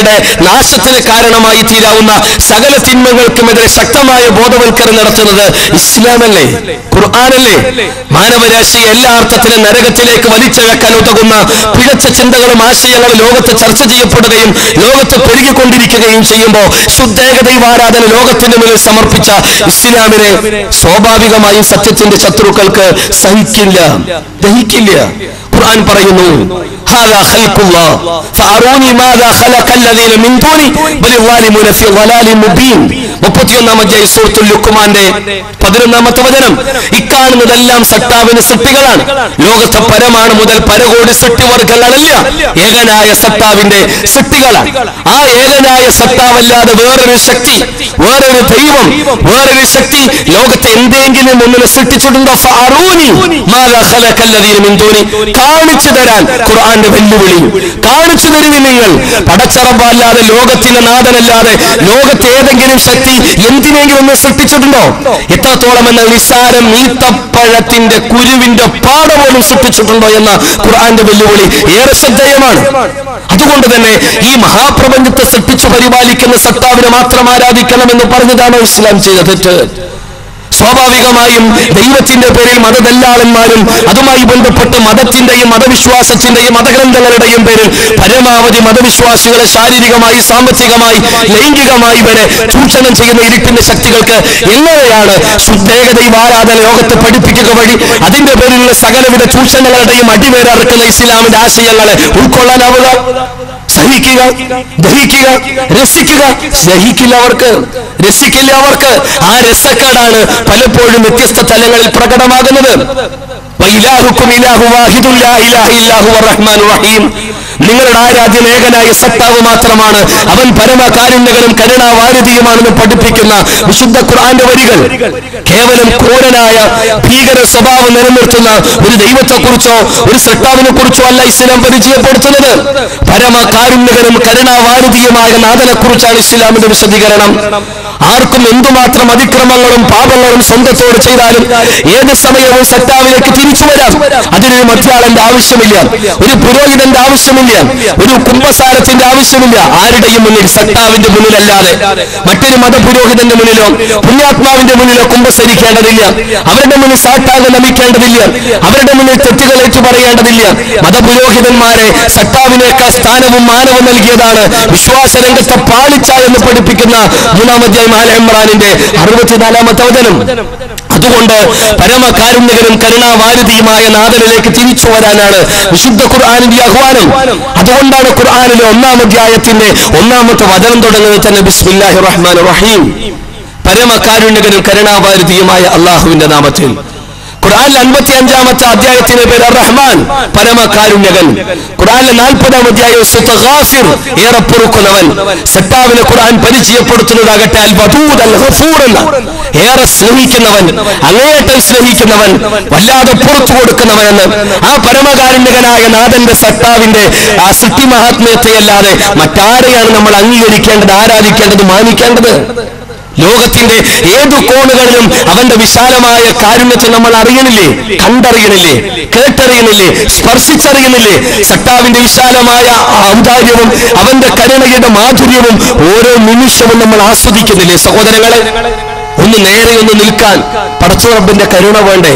ജനതയുടെ നാശത്തിന് കാരണമായി തീരാവുന്ന സകല തിന്മകൾക്കുമെതിരെ ശക്തമായ ബോധവൽക്കരണം നടത്തുന്നത് ഇസ്ലാമല്ലേ ഖുർആാനല്ലേ മാനവരാശിയെ എല്ലാ അർത്ഥത്തിലും നരകത്തിലേക്ക് വലിച്ചിഴക്കാൻ ഉതകുന്ന പിഴച്ച ചിന്തകളും ആശയങ്ങളും ലോകത്ത് ചർച്ച ചെയ്യപ്പെടുകയും ലോകത്ത് പെരുകിക്കൊണ്ടിരിക്കുകയും ചെയ്യുമ്പോൾ ശുദ്ധേകദൈവ ആരാധന ലോകത്തിന്റെ മുന്നിൽ സമർപ്പിച്ച ഇസ്ലാമിനെ സ്വാഭാവികമായും സത്യത്തിന്റെ ശത്രുക്കൾക്ക് സഹിക്കില്ല ദഹിക്കില്ല ഖുർആൻ പറയുന്നു هذا خلق الله فأروني ماذا خلق الذين من دوني بل الظالمون في ضلال مبين മുപ്പത്തിയൊന്നാം അധ്യായ സൂറത്തുൽ ലുക്കുമാന്റെ പതിനൊന്നാമത്തെ വചനം ഇക്കാണുന്നതെല്ലാം സട്ടാവിന് സൃഷ്ടികളാണ് ലോകത്തെ പരമാണ് മുതൽ പരകോടി സൃഷ്ടിവർഗങ്ങളല്ല ഏകനായ സട്ടാവിന്റെ സൃഷ്ടികളാണ് ആ ഏകനായ സട്ടാവല്ലാതെ വേറൊരു ശക്തി വേറൊരു ദൈവം വേറൊരു ശക്തി ലോകത്തെ എന്തെങ്കിലും ഒന്നിനെ സൃഷ്ടിച്ചിട്ടുണ്ടോ ഫഅറൂനി മാദാ ഖലഖല്ലദീന മിൻ ദൂനി കാണിച്ചു തരാൻ ഖുർആന്റെ വെല്ലുവിളി കാണിച്ചു തരുവിൻ നിങ്ങൾ പടച്ചറമ്പല്ലാതെ ലോകത്തിന്റെ നാഥനല്ലാതെ ലോകത്തെ ഏതെങ്കിലും ശക്തി എന്തിനെങ്കിലും ഒന്ന് സൃഷ്ടിച്ചിട്ടുണ്ടോ എത്രത്തോളം എന്ന നിസ്സാരം ഈത്തപ്പഴത്തിന്റെ കുരുവിന്റെ പാട പോലും സൃഷ്ടിച്ചിട്ടുണ്ടോ എന്ന ഖുർആന്റെ വെല്ലുവിളി ഏറെ ശ്രദ്ധേയമാണ് അതുകൊണ്ട് തന്നെ ഈ മഹാപ്രപഞ്ചത്തെ സൃഷ്ടിച്ചു പരിപാലിക്കുന്ന സത്താവിനെ മാത്രം ആരാധിക്കണമെന്ന് പറഞ്ഞതാണോ ഇസ്ലാം ചെയ്ത തെറ്റ് സ്വാഭാവികമായും ദൈവത്തിന്റെ പേരിൽ മതദല്ലാളന്മാരും അതുമായി ബന്ധപ്പെട്ട് മതത്തിന്റെയും മതവിശ്വാസത്തിന്റെയും മതഗ്രന്ഥങ്ങളുടെയും പേരിൽ പരമാവധി മതവിശ്വാസികളെ ശാരീരികമായി സാമ്പത്തികമായി ലൈംഗികമായി വരെ ചൂഷണം ചെയ്യുന്ന ഇരുട്ടിന്റെ ശക്തികൾക്ക് എങ്ങനെയാണ് ശുദ്ധേക ദൈവാരാധന ലോകത്ത് പഠിപ്പിക്കുക വഴി അതിന്റെ പേരിലുള്ള സകലവിധ ചൂഷണങ്ങളുടെയും അടിവേരറുക്കുന്ന ഇസ്ലാമിന്റെ ആശയങ്ങളെ ഉൾക്കൊള്ളാനാവുക സഹിക്കുക ദഹിക്കുക രസിക്കുക സഹിക്കില്ല അവർക്ക് രസിക്കില്ല അവർക്ക് ആ രസക്കേടാണ് പലപ്പോഴും വ്യത്യസ്ത തലങ്ങളിൽ പ്രകടമാകുന്നത് വൈലാഹുക്കും ഇലാഹു വാഹിദുൻ ലാ ഇലാഹ ഇല്ലാഹു റഹ്മാനുർ റഹീം നിങ്ങളുടെ ആരാധ്യൻ ഏകനായ സത്താവ് മാത്രമാണ് അവൻ പരമകാരുണ്യകനും കരുണാവാരതിയുമാണെന്ന് പഠിപ്പിക്കുന്ന വിശുദ്ധ ഖുർആന്റെ വരികൾ കേവലം ക്രൂരനായ ഭീകര സ്വഭാവം നിലനിർത്തുന്ന ഒരു ദൈവത്തെക്കുറിച്ചോ ഒരു സൃഷ്ടാവിനെ കുറിച്ചോ അല്ല ഇസ്ലാം പരിചയപ്പെടുത്തുന്നത് പരമകാരുണ്യകനും കരുണാവാരതിയുമായ നാഥനെ കുറിച്ചാണ് ഇസ്ലാമിന്റെ വിശദീകരണം ആർക്കും എന്തുമാത്രം അതിക്രമങ്ങളും പാപങ്ങളും സ്വന്തത്തോട് ചെയ്താലും ഏത് സമയവും സത്താവിലേക്ക് തിരിച്ചു വരാം അതിനൊരു മധ്യാളന്റെ ആവശ്യമില്ല ഒരു പുരോഹിതന്റെ ആവശ്യമില്ല ഒരു കുംഭസാരത്തിന്റെ ആവശ്യമില്ല ആരുടെയും മുന്നിൽ സത്താവിന്റെ മുന്നിലല്ലാതെ മറ്റൊരു മതപുരോഹിതന്റെ മുന്നിലോ പുണ്യാത്മാവിന്റെ മുന്നിലോ കുംഭസരിക്കേണ്ടതില്ല അവരുടെ മുന്നിൽ സാട്ടാകെ നമിക്കേണ്ടതില്ല അവരുടെ മുന്നിൽ തെറ്റുകൾ ഏറ്റു പറയേണ്ടതില്ല മതപുരോഹിതന്മാരെ സട്ടാവിനേക്കാൾ സ്ഥാനവും മാനവും നൽകിയതാണ് വിശ്വാസ രംഗത്തെ പാളിച്ച എന്ന് പഠിപ്പിക്കുന്ന മൂന്നാമധ്യായം ആല ഇമ്രാനിന്റെ അറുപത്തിനാലാമത്തെ വചനം അതുകൊണ്ട് പരമകാരുണ്യകനും കരുണാവാരുതിയുമായ നാഥനിലേക്ക് തിരിച്ചു വരാനാണ് വിശുദ്ധ ഖുർആാനിന്റെ ആഹ്വാനം അതുകൊണ്ടാണ് ഖുർആാനിലെ ഒന്നാം അധ്യായത്തിന്റെ ഒന്നാമത്തെ വചനം തുടങ്ങുന്നത് തന്നെ ബിസ്മില്ലാഹി റഹ്മാൻ റഹീം പരമകാരുണ്യകനും കരുണാവാരുതിയുമായ അള്ളാഹുവിന്റെ നാമത്തിൽ ഖുർആനിലെ അൻപത്തി അഞ്ചാമത്തെ അധ്യായത്തിന്റെ പേര് റഹ്മാൻ പരമകാരുണ്യകൻ ഖുർആനിലെ നാൽപ്പതാം അധ്യായം സുത്ത ഗാഫിർ ഏറെ പൊറുക്കുന്നവൻ സത്താവിനെ ഖുർആൻ പരിചയപ്പെടുത്തുന്നതാകട്ടെ അൽ വദൂദ് അൽ ഗഫൂർ എന്ന ഏറെ സ്നേഹിക്കുന്നവൻ അങ്ങേയറ്റം സ്നേഹിക്കുന്നവൻ വല്ലാതെ പുറത്തു കൊടുക്കുന്നവൻ എന്ന് ആ പരമകാരുണ്യകനായ നാഥന്റെ സത്താവിന്റെ ആ സൃഷ്ടി മഹാത്മ്യത്തെയല്ലാതെ മറ്റാരെയാണ് നമ്മൾ അംഗീകരിക്കേണ്ടത് ആരാധിക്കേണ്ടത് മാനിക്കേണ്ടത് ലോകത്തിന്റെ ഏതു കോണുകളിലും അവന്റെ വിശാലമായ കാരുണ്യത്തെ നമ്മൾ അറിയണില്ലേ കണ്ടറിയണില്ലേ കേട്ടറിയണില്ലേ സ്പർശിച്ചറിയണില്ലേ സട്ടാവിന്റെ വിശാലമായ ഔദാര്യവും അവന്റെ കരുണയുടെ മാധുര്യവും ഓരോ നിമിഷവും നമ്മൾ ആസ്വദിക്കുന്നില്ലേ സഹോദരങ്ങളെ ഒന്ന് നേരെ ഒന്ന് നിൽക്കാൻ പടച്ചുറപ്പിന്റെ കരുണ വേണ്ടേ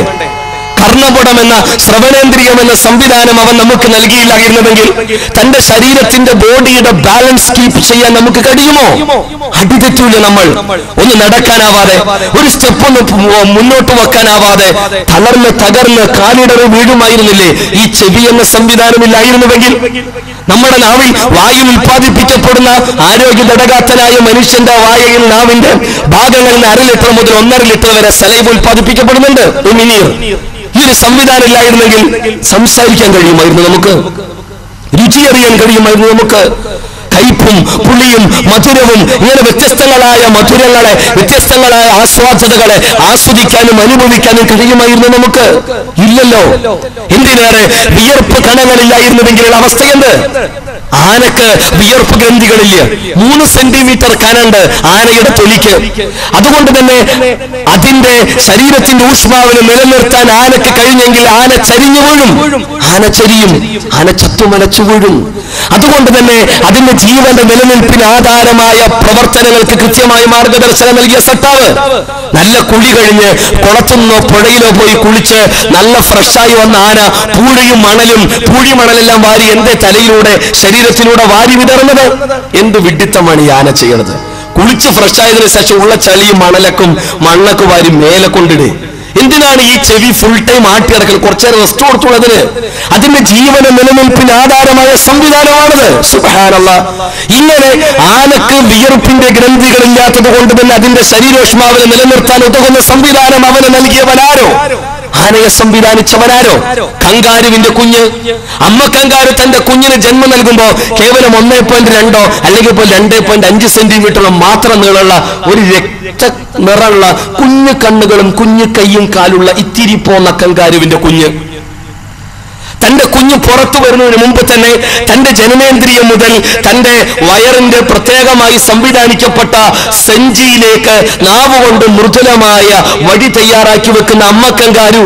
കർണപുടം എന്ന ശ്രവണേന്ദ്രിയം എന്ന സംവിധാനം അവൻ നമുക്ക് നൽകിയില്ലായിരുന്നുവെങ്കിൽ തന്റെ ശരീരത്തിന്റെ ബോഡിയുടെ ബാലൻസ് കീപ്പ് ചെയ്യാൻ നമുക്ക് കഴിയുമോ അടിതെറ്റൂല നമ്മൾ ഒന്ന് നടക്കാനാവാതെ ഒരു സ്റ്റെപ്പ് ഒന്ന് പു- മുന്നോട്ട് വെക്കാനാവാതെ തളർന്ന് തകർന്ന് കാലിടറി വീഴുമായിരുന്നില്ലേ ഈ ചെവി എന്ന സംവിധാനമില്ലായിരുന്നുവെങ്കിൽ നമ്മുടെ നാവിൽ വായു ഉൽപ്പാദിപ്പിക്കപ്പെടുന്ന ആരോഗ്യ ഘടകാത്തനായ മനുഷ്യന്റെ വായയിൽ നാവിന്റെ ഭാഗങ്ങളിൽ നിന്ന് അര ലിറ്റർ മുതൽ ഒന്നര ലിറ്റർ വരെ സലൈവ് ഉൽപ്പാദിപ്പിക്കപ്പെടുന്നുണ്ട് ഉമിനീർ ഈ ഒരു സംവിധാനം ഇല്ലായിരുന്നെങ്കിൽ സംസാരിക്കാൻ കഴിയുമായിരുന്നു നമുക്ക് രുചി അറിയാൻ കഴിയുമായിരുന്നു നമുക്ക് കയ്പും പുളിയും മധുരവും ഇങ്ങനെ വ്യത്യസ്തങ്ങളായ മധുരങ്ങളെ വ്യത്യസ്തങ്ങളായ ആസ്വാദതകളെ ആസ്വദിക്കാനും അനുഭവിക്കാനും കഴിയുമായിരുന്നു നമുക്ക് ഇല്ലല്ലോ എന്തിനേറെ വിയർപ്പ് കണങ്ങളില്ലായിരുന്നുവെങ്കിലുള്ള അവസ്ഥ എന്ത് ആനക്ക് വിയർപ്പ് ഗ്രന്ഥികളില്ല മൂന്ന് സെന്റിമീറ്റർ കനുണ്ട് ആനയുടെ തൊലിക്ക് അതുകൊണ്ട് തന്നെ അതിന്റെ ശരീരത്തിന്റെ ഊഷ്മാവിനെ നിലനിർത്താൻ ആനക്ക് കഴിഞ്ഞെങ്കിൽ ആന ചരിഞ്ഞു വീഴും ആന ചരിയും ആന ചത്തുമലച്ചു വീഴും അതുകൊണ്ട് തന്നെ അതിന്റെ ജീവന്റെ നിലനിൽപ്പിന് ആധാരമായ പ്രവർത്തനങ്ങൾക്ക് കൃത്യമായി മാർഗദർശനം നൽകിയ സട്ടാവ് നല്ല കുളി കഴിഞ്ഞ് കുളത്തുനിന്നോ പുഴയിലോ പോയി കുളിച്ച് നല്ല ഫ്രഷായി വന്ന ആന പൂഴിയും മണലും പൂഴി മണലെല്ലാം വാരി എന്റെ തലയിലൂടെ ശരീരത്തിലൂടെ വാരി വിതറുന്നത് എന്ത് വിഡിത്തമാണ് ഈ ആന ചെയ്യണത് കുളിച്ച് ഫ്രഷായതിനു ശേഷം ഉള്ള ചളിയും മണലക്കും മണ്ണൊക്കെ വാരി മേലെ കൊണ്ടിടേ എന്തിനാണ് ഈ ചെവി ഫുൾ ടൈം ആട്ടിയിറക്കൽ കുറച്ചേരം റെസ്റ്റ് കൊടുത്തുള്ളതിന് അതിന്റെ ജീവന നിലനിൽപ്പിന് ആധാരമായ സംവിധാനമാണത് സുബാനല്ല ഇങ്ങനെ ആനക്ക് വിയർപ്പിന്റെ ഗ്രന്ഥികളില്ലാത്തത് കൊണ്ട് തന്നെ അതിന്റെ ശരീരോഷ്മാവിനെ നിലനിർത്താൻ ഉതകുന്ന സംവിധാനം അവന് നൽകിയവനാരോ ആനയെ സംവിധാനിച്ചവനാരോ കങ്കാരുവിന്റെ കുഞ്ഞ് അമ്മ കങ്കാരു തന്റെ കുഞ്ഞിന് ജന്മം നൽകുമ്പോ കേവലം ഒന്നേ പോയിന്റ് രണ്ടോ അല്ലെങ്കിൽ ഇപ്പോൾ രണ്ടേ പോയിന്റ് അഞ്ച് സെന്റിമീറ്ററോ മാത്രം നീളമുള്ള ഒരു രക്ത നിറമുള്ള കുഞ്ഞു കണ്ണുകളും കുഞ്ഞു കൈയും കാലുള്ള ഇത്തിരി പോന്ന കങ്കാരുവിന്റെ കുഞ്ഞ് തന്റെ കുഞ്ഞ് പുറത്തു വരുന്നതിന് മുമ്പ് തന്നെ തന്റെ ജനനേന്ദ്രിയം മുതൽ തന്റെ വയറിന്റെ പ്രത്യേകമായി സംവിധാനിക്കപ്പെട്ട സഞ്ചിയിലേക്ക് നാവ് കൊണ്ട് മൃദുലമായ വഴി തയ്യാറാക്കി വെക്കുന്ന അമ്മക്കങ്കാരു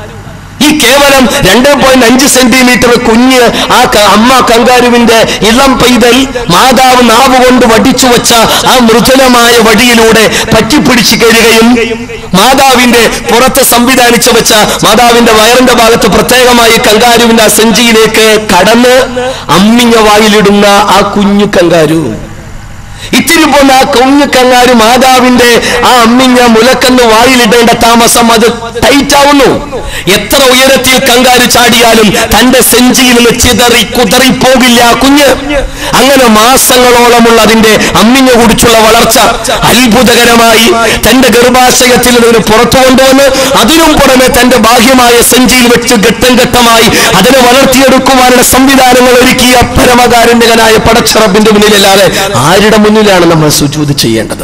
ഈ കേവലം രണ്ട് പോയിന്റ് അഞ്ച് സെന്റിമീറ്റർ കുഞ്ഞ് ആ ക- അമ്മ കങ്കാരുവിന്റെ ഇളം പൈതൽ മാതാവ് നാവ് കൊണ്ട് വടിച്ചു വച്ച ആ മൃദുലമായ വടിയിലൂടെ പറ്റിപ്പിടിച്ചു കയറുകയും മാതാവിന്റെ പുറത്ത് സംവിധാനിച്ചു വെച്ച മാതാവിന്റെ വയറിന്റെ ഭാഗത്ത് പ്രത്യേകമായി കങ്കാരുവിന്റെ ആ സഞ്ചിയിലേക്ക് കടന്ന് അമ്മിഞ്ഞ വായിലിടുന്ന ആ കുഞ്ഞു കങ്കാരു ഇത്തിരി പോന്ന ആ കുഞ്ഞു കങ്ങാരു മാതാവിന്റെ ആ അമ്മിഞ്ഞ മുലക്കന്ന് വായിലിടേണ്ട താമസം അത് ടൈറ്റ് ആവുന്നു എത്ര ഉയരത്തിൽ കങ്കാരു ചാടിയാലും തന്റെ സെഞ്ചിയിൽ നിന്ന് ചിതറി കുതറി പോകില്ല ആ കുഞ്ഞ് അങ്ങനെ മാസങ്ങളോളമുള്ള അതിന്റെ അമ്മിഞ്ഞ കുടിച്ചുള്ള വളർച്ച അത്ഭുതകരമായി തന്റെ ഗർഭാശയത്തിൽ നിന്ന് പുറത്തു കൊണ്ടുവന്ന് അതിനും പുറമെ തന്റെ ബാഹ്യമായ സഞ്ചിയിൽ വെച്ച് ഘട്ടം ഘട്ടമായി അതിനെ വളർത്തിയെടുക്കുവാനുള്ള സംവിധാനങ്ങൾ ഒരുക്കിയ പരമകാരുണ്യകനായ പടച്ചറബിന്റെ മുന്നിലല്ലാതെ ആരുടെ മുന്നിലാണ് നമ്മൾ സുജൂത് ചെയ്യേണ്ടത്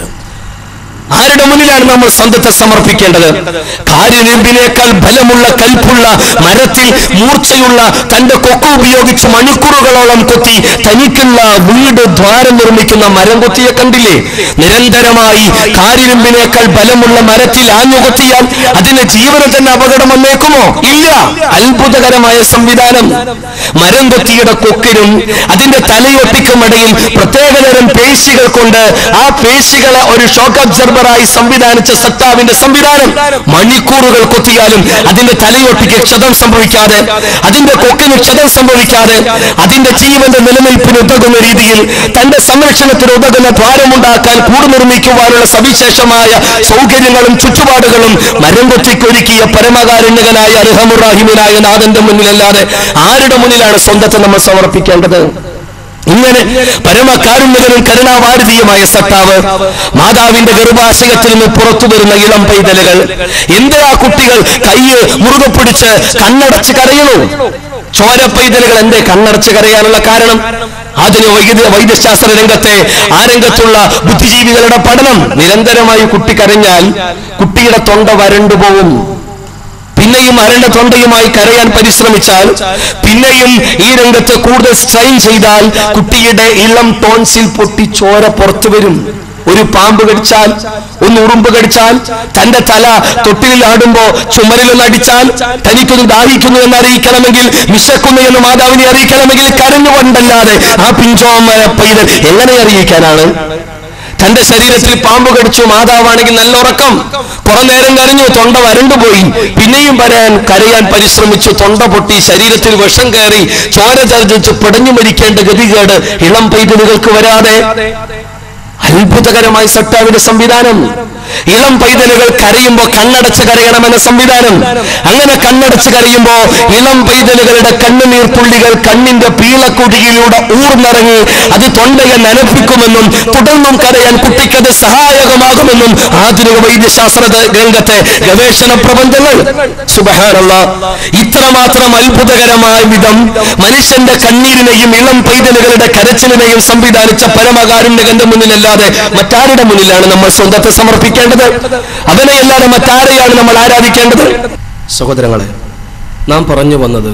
ആരുടെ മുന്നിലാണ് നമ്മൾ സ്വന്തത്തെ സമർപ്പിക്കേണ്ടത് കാര്യനെമ്പിനേക്കാൾ ബലമുള്ള കൽപ്പുള്ള മരത്തിൽ മൂർച്ചയുള്ള തന്റെ കൊക്ക് ഉപയോഗിച്ച് മണിക്കൂറുകളോളം കൊത്തി തനിക്കുള്ള വീട് ദ്വാരം നിർമ്മിക്കുന്ന മരം കൊത്തിയെ കണ്ടില്ലേ നിരന്തരമായി കാര്യനെമ്പിനേക്കാൾ ബലമുള്ള മരത്തിൽ ആഞ്ഞുകൊത്തിയാൽ അതിന് ജീവന് തന്നെ അപകടം വന്നേക്കുമോ ഇല്ല അത്ഭുതകരമായ സംവിധാനം മരം കൊത്തിയുടെ കൊക്കിനും അതിന്റെ തലയൊട്ടിക്കുമിടയിൽ പ്രത്യേകതരം പേശികൾ കൊണ്ട് ആ പേശികളെ ഒരു ഷോക്ക് അബ്സർവറായി സംവിധാനിച്ച സത്താവിന്റെ സംവിധാനം മണിക്കൂറുകൾ കൊത്തിയാലും അതിന്റെ തലയൊട്ടിക്ക് ക്ഷതം സംഭവിക്കാതെ അതിന്റെ കൊക്കിന് ക്ഷതം സംഭവിക്കാതെ അതിന്റെ ജീവന്റെ നിലനിൽപ്പിന് ഉതകുന്ന രീതിയിൽ തന്റെ സംരക്ഷണത്തിന് ഉതകുന്ന ദ്വാരമുണ്ടാക്കാൻ കൂട് നിർമ്മിക്കുവാനുള്ള സവിശേഷമായ സൗകര്യങ്ങളും ചുറ്റുപാടുകളും മരം കൊത്തിക്കൊരുക്കിയ പരമകാരുണ്യകനായ അർഹമുറാഹിമിനായ നാഥന്റെ മുന്നിലല്ലാതെ ആരുടെ മുന്നിലാണ് സ്വന്തത്തെ നമ്മൾ സമർപ്പിക്കേണ്ടത് ഇങ്ങനെ പരമകാരുണ്യകനും കരുണാവാരിതിയുമായ സത്താവ് മാതാവിന്റെ ഗർഭാശയത്തിൽ നിന്ന് പുറത്തു വരുന്ന ഇളം പൈതലുകൾ എന്തിനാ കുട്ടികൾ കയ്യ് മുറുകെ പിടിച്ച് കണ്ണടച്ച് കരയുന്നു ചോര പൈതലുകൾ എന്റെ കണ്ണടച്ച് കരയാനുള്ള കാരണം ആധുനിക വൈദ്യ വൈദ്യശാസ്ത്ര രംഗത്തെ ആ രംഗത്തുള്ള ബുദ്ധിജീവികളുടെ പഠനം നിരന്തരമായി കുട്ടി കരഞ്ഞാൽ കുട്ടിയുടെ തൊണ്ട വരണ്ടുപോകും പിന്നെയും അരണ്ട തൊണ്ടയുമായി കരയാൻ പരിശ്രമിച്ചാൽ പിന്നെയും ഈ രംഗത്ത് കൂടുതൽ സ്ട്രെയിൻ ചെയ്താൽ കുട്ടിയുടെ ഇളം ടോൺസിൽ പൊട്ടി ചോര പുറത്തു വരും ഒരു പാമ്പ് കടിച്ചാൽ ഒന്ന് ഉറുമ്പ് കടിച്ചാൽ തന്റെ തല തൊട്ടിലിൽ ആടുമ്പോ ചുമരിലൊന്ന് അടിച്ചാൽ തനിക്കൊന്ന് ദാഹിക്കുന്നു എന്ന് അറിയിക്കണമെങ്കിൽ വിശക്കുന്നു എന്ന് മാതാവിനെ അറിയിക്കണമെങ്കിൽ കരഞ്ഞുകൊണ്ടല്ലാതെ ആ പിഞ്ചോമര പൈതൽ എങ്ങനെ അറിയിക്കാനാണ് തന്റെ ശരീരത്തിൽ പാമ്പ് കടിച്ചു മാതാവാണെങ്കിൽ നല്ല ഉറക്കം കുറെ നേരം കരഞ്ഞു തൊണ്ട വരണ്ടുപോയി പിന്നെയും വരാൻ കരയാൻ പരിശ്രമിച്ചു തൊണ്ട പൊട്ടി ശരീരത്തിൽ വിഷം കയറി ചോര ചർജിച്ച് പിടഞ്ഞു മരിക്കേണ്ട ഗതികേട് ഇളം പൈതലുകൾക്ക് വരാതെ അത്ഭുതകരമായ സട്ടാവിന്റെ സംവിധാനം ഇളം പൈതലുകൾ കരയുമ്പോ കണ്ണടച്ച് കരയണമെന്ന സംവിധാനം അങ്ങനെ കണ്ണടച്ച് കരയുമ്പോ ഇളം പൈതലുകളുടെ കണ്ണുനീർ തുള്ളികൾ കണ്ണിന്റെ പീളക്കുഴിയിലൂടെ ഊർന്നിറങ്ങി അത് തൊണ്ടയെ നനപ്പിക്കുമെന്നും തുടർന്നും കരയാൻ കുട്ടിക്കത് സഹായകമാകുമെന്നും ആധുനിക വൈദ്യശാസ്ത്ര രംഗത്തെ ഗവേഷണ പ്രബന്ധങ്ങൾ സുബഹാനല്ല ഇത്രമാത്രം അത്ഭുതകരമായ വിധം മനുഷ്യന്റെ കണ്ണീരിനെയും ഇളം പൈതലുകളുടെ കരച്ചിലിനെയും സംവിധാനിച്ച പരമകാരുണ്യകന്റെ മുന്നിലല്ലാതെ മറ്റാരുടെ മുന്നിലാണ് നമ്മൾ സ്വന്തത്തെ സമർപ്പിക്കേണ്ടത് അവനെയല്ലാതെ മറ്റാരെയാണ് നമ്മൾ ആരാധിക്കേണ്ടത് സഹോദരങ്ങളെ നാം പറഞ്ഞു വന്നത്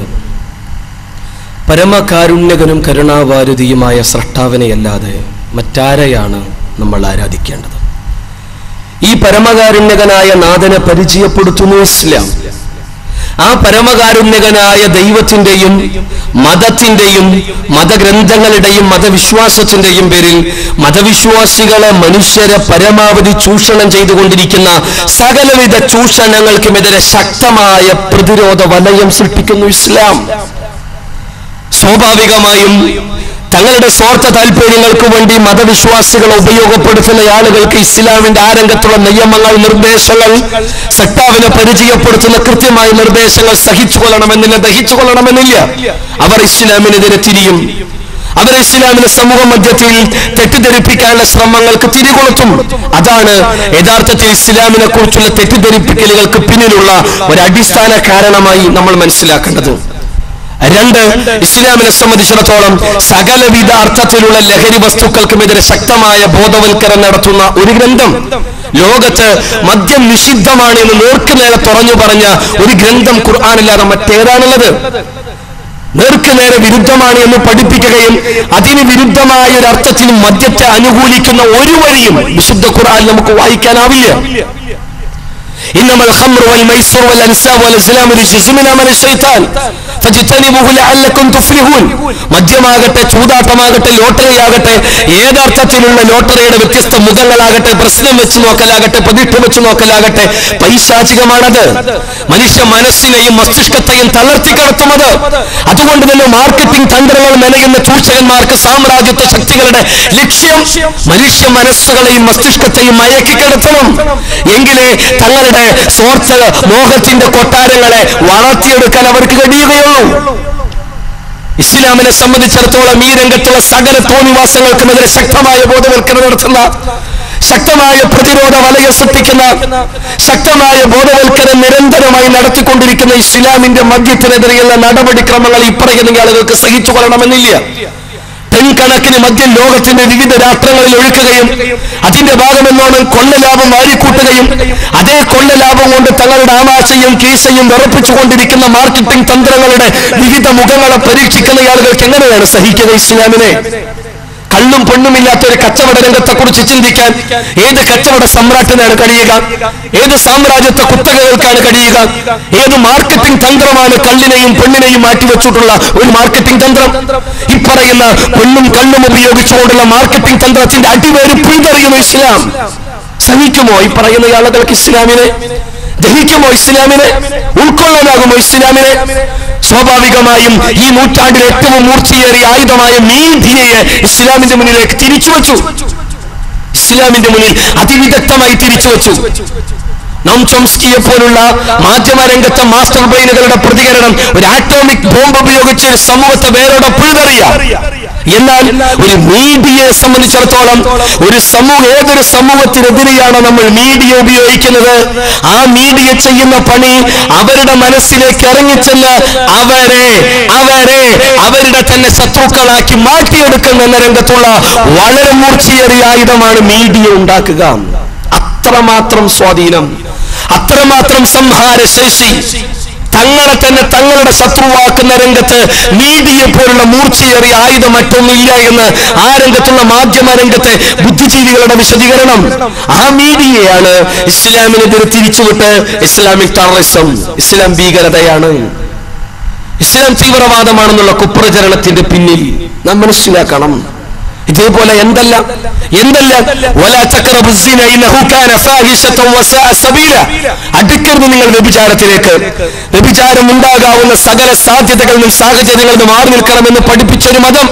പരമകാരുണ്യകനും കരുണാവാരുതിയുമായ സ്രഷ്ടാവിനെയല്ലാതെ മറ്റാരെയാണ് നമ്മൾ ആരാധിക്കേണ്ടത് ഈ പരമകാരുണ്യകനായ നാഥനെ പരിചയപ്പെടുത്തുന്നു ഇസ്ലാം ആ പരമകാരുണ്യകനായ ദൈവത്തിന്റെയും മതത്തിന്റെയും മതഗ്രന്ഥങ്ങളുടെയും മതവിശ്വാസത്തിന്റെയും പേരിൽ മതവിശ്വാസികളെ മനുഷ്യരെ പരമാവധി ചൂഷണം ചെയ്തുകൊണ്ടിരിക്കുന്ന സകലവിധ ചൂഷണങ്ങൾക്കുമെതിരെ ശക്തമായ പ്രതിരോധ വലയം സൃഷ്ടിക്കുന്നു ഇസ്ലാം സ്വാഭാവികമായും തങ്ങളുടെ സ്വാർത്ഥ താല്പര്യങ്ങൾക്ക് വേണ്ടി മതവിശ്വാസികളെ ഉപയോഗപ്പെടുത്തുന്ന ആളുകൾക്ക് ഇസ്ലാമിന്റെ ആ രംഗത്തുള്ള നിയമങ്ങൾ നിർദ്ദേശങ്ങൾ സട്ടാവിനെ പരിചയപ്പെടുത്തുന്ന കൃത്യമായ നിർദ്ദേശങ്ങൾ സഹിച്ചുകൊള്ളണമെന്നില്ല ദഹിച്ചുകൊള്ളണമെന്നില്ല അവർ ഇസ്ലാമിനെതിരെ തിരിയും അവർ ഇസ്ലാമിനെ സമൂഹ മധ്യത്തിൽ തെറ്റിദ്ധരിപ്പിക്കാനുള്ള ശ്രമങ്ങൾക്ക് തിരികൊളുത്തും അതാണ് യഥാർത്ഥത്തിൽ ഇസ്ലാമിനെ കുറിച്ചുള്ള തെറ്റിദ്ധരിപ്പിക്കലുകൾക്ക് പിന്നിലുള്ള ഒരു അടിസ്ഥാന കാരണമായി നമ്മൾ മനസ്സിലാക്കേണ്ടത് രണ്ട് ഇസ്ലാമിനെ സംബന്ധിച്ചിടത്തോളം സകലവിധ അർത്ഥത്തിലുള്ള ലഹരി വസ്തുക്കൾക്കുമെതിരെ ശക്തമായ ബോധവൽക്കരണം നടത്തുന്ന ഒരു ഗ്രന്ഥം ലോകത്ത് മദ്യം നിഷിദ്ധമാണ് എന്ന് നേർക്കുനേരെ തുറഞ്ഞു പറഞ്ഞ ഒരു ഗ്രന്ഥം ഖുർആാനില്ലാതെ മറ്റേതാണുള്ളത് നേർക്കുനേരെ വിരുദ്ധമാണ് എന്ന് പഠിപ്പിക്കുകയും അതിന് വിരുദ്ധമായ ഒരു അർത്ഥത്തിൽ മദ്യത്തെ അനുകൂലിക്കുന്ന ഒരു വഴിയും വിശുദ്ധ ഖുർആൻ നമുക്ക് വായിക്കാനാവില്ല إنما الخمر والميسر والأنساب والأزلام رجس من عمل الشيطان فاجتنبوه لعلكم تفلحون മദ്യമാകട്ടെ ചൂതാട്ടമാകട്ടെ ലോട്ടറി ആകട്ടെ ഏതർത്ഥത്തിലുള്ള ലോട്ടറിയുടെ വ്യത്യസ്ത മുഖങ്ങളാകട്ടെ പ്രശ്നം വെച്ച് നോക്കലാകട്ടെ പ്രതിഷ്ഠ വെച്ച് നോക്കലാകട്ടെ പൈശാചികമാണത് മനുഷ്യ മനസ്സിനെയും മസ്തിഷ്കത്തെയും തളർത്തി കിടത്തുന്നത് അതുകൊണ്ട് തന്നെ മാർക്കറ്റിംഗ് തന്ത്രങ്ങൾ മെനയുന്ന ചൂഷകന്മാർക്ക് സാമ്രാജ്യത്വ ശക്തികളുടെ ലക്ഷ്യം മനുഷ്യ മനസ്സുകളെയും മസ്തിഷ്കത്തെയും മയക്കി കിടത്തണം എങ്കിലേ തങ്ങളുടെ സ്വാർത്ഥ മോഹത്തിന്റെ കൊട്ടാരങ്ങളെ വളർത്തിയെടുക്കാൻ അവർക്ക് കഴിയുകയുള്ളൂ ഇസ്ലാമിനെ സംബന്ധിച്ചിടത്തോളം ഈ രംഗത്തുള്ള സകല തോന്നിവാസങ്ങൾക്കുമെതിരെ ശക്തമായ ബോധവൽക്കരണം നടത്തുന്ന ശക്തമായ പ്രതിരോധ വലയ സൃഷ്ടിക്കുന്ന ശക്തമായ ബോധവൽക്കരണം നിരന്തരമായി നടത്തിക്കൊണ്ടിരിക്കുന്ന ഇസ്ലാമിന്റെ മദ്യത്തിനെതിരെയുള്ള നടപടിക്രമങ്ങൾ ഈ പറയുന്ന ആളുകൾക്ക് സഹിച്ചു കൊള്ളണമെന്നില്ല ടൺ കണക്കിന് മദ്യം ലോകത്തിന്റെ വിവിധ രാഷ്ട്രങ്ങളിൽ ഒഴുക്കുകയും അതിന്റെ ഭാഗമെന്നോണം കൊള്ളലാഭം വാരിക്കൂട്ടുകയും അതേ കൊള്ളലാഭം കൊണ്ട് തങ്ങളുടെ ആമാശയും കീശയും വിറപ്പിച്ചുകൊണ്ടിരിക്കുന്ന മാർക്കറ്റിംഗ് തന്ത്രങ്ങളുടെ വിവിധ മുഖങ്ങളെ പരീക്ഷിക്കുന്ന ആളുകൾക്ക് എങ്ങനെയാണ് സഹിക്കുക ഇസ്ലാമിനെ കള്ളും പെണ്ണുമില്ലാത്ത ഒരു കച്ചവട രംഗത്തെ കുറിച്ച് ചിന്തിക്കാൻ ഏത് കച്ചവട സമ്രാട്ടിനാണ് കഴിയുക ഏത് സാമ്രാജ്യത്വ കുത്തകകൾക്കാണ് കഴിയുക ഏത് മാർക്കറ്റിംഗ് തന്ത്രമാണ് കള്ളിനെയും പെണ്ണിനെയും മാറ്റിവെച്ചിട്ടുള്ള ഒരു മാർക്കറ്റിംഗ് തന്ത്രം ഈ പറയുന്ന പെണ്ണും കള്ളും ഉപയോഗിച്ചുകൊണ്ടുള്ള മാർക്കറ്റിംഗ് തന്ത്രത്തിന്റെ അടിവേര് പിന്തറിയുന്നു ഇസ്ലാം സഹിക്കുമോ ഈ പറയുന്ന ആളുകൾക്ക് ഇസ്ലാമിനെ ദഹിക്കുമോ ഇസ്ലാമിനെ ഉൾക്കൊള്ളാനാകുമോ ഇസ്ലാമിനെ സ്വാഭാവികമായും ഈ നൂറ്റാണ്ടിൽ ഏറ്റവും മൂർച്ചയേറിയ ആയുധമായ മീഡിയയെ ഇസ്ലാമിന്റെ മുന്നിലേക്ക് തിരിച്ചു വച്ചു ഇസ്ലാമിന്റെ മുന്നിൽ അതിവിദഗ്ധമായി തിരിച്ചു വച്ചു നോം ചോംസ്കിയെ പോലുള്ള മാധ്യമരംഗത്തെ മാസ്റ്റർ ബ്രെയിനുകളുടെ പ്രതികരണം ഒരു ആറ്റോമിക് ബോംബ് ഉപയോഗിച്ച് ഒരു സമൂഹത്തെ വേരോടെ പിഴുതെറിയാം എന്നാൽ ഒരു മീഡിയയെ സംബന്ധിച്ചിടത്തോളം ഒരു സമൂഹ ഏതൊരു സമൂഹത്തിനെതിരെയാണ് നമ്മൾ മീഡിയ ഉപയോഗിക്കുന്നത് ആ മീഡിയ ചെയ്യുന്ന പണി അവരുടെ മനസ്സിലേക്ക് ഇറങ്ങിച്ചെന്ന് അവരെ അവരെ അവരുടെ തന്നെ ശത്രുക്കളാക്കി മാറ്റിയെടുക്കുന്ന എന്ന രംഗത്തുള്ള വളരെ മൂർച്ചയേറിയ ആയുധമാണ് മീഡിയ ഉണ്ടാക്കുക അത്രമാത്രം സ്വാധീനം അത്രമാത്രം സംഹാരശേഷി തങ്ങളെ തന്നെ തങ്ങളുടെ ശത്രുവാക്കുന്ന രംഗത്ത് മീഡിയ പോലുള്ള മൂർച്ചയേറിയ ആയുധം മറ്റൊന്നില്ല എന്ന് ആ രംഗത്തുള്ള മാധ്യമ രംഗത്തെ ബുദ്ധിജീവികളുടെ വിശദീകരണം ആ മീഡിയയാണ് ഇസ്ലാമിനെതിരെ തിരിച്ചുവിട്ട് ഇസ്ലാമിക് ടെററിസം ഇസ്ലാം ഭീകരതയാണ് ഇസ്ലാം തീവ്രവാദമാണെന്നുള്ള കുപ്രചരണത്തിന്റെ പിന്നിൽ നാം മനസ്സിലാക്കണം ഇതേപോലെ എന്തല്ല എന്തല്ല വലാ തഖറബു സിന ഇന്നഹു കാന ഫാഹിശതൻ വസാഅ സബീല അടുക്കരുത് നിങ്ങൾ വ്യഭിചാരത്തിലേക്ക് വ്യഭിചാരം ഉണ്ടാകാവുന്ന സകല സാധ്യതകളിൽ നിന്നും സാഹചര്യങ്ങളിൽ നിന്നും മാറി നിൽക്കണമെന്ന് പഠിപ്പിച്ച ഒരു മതം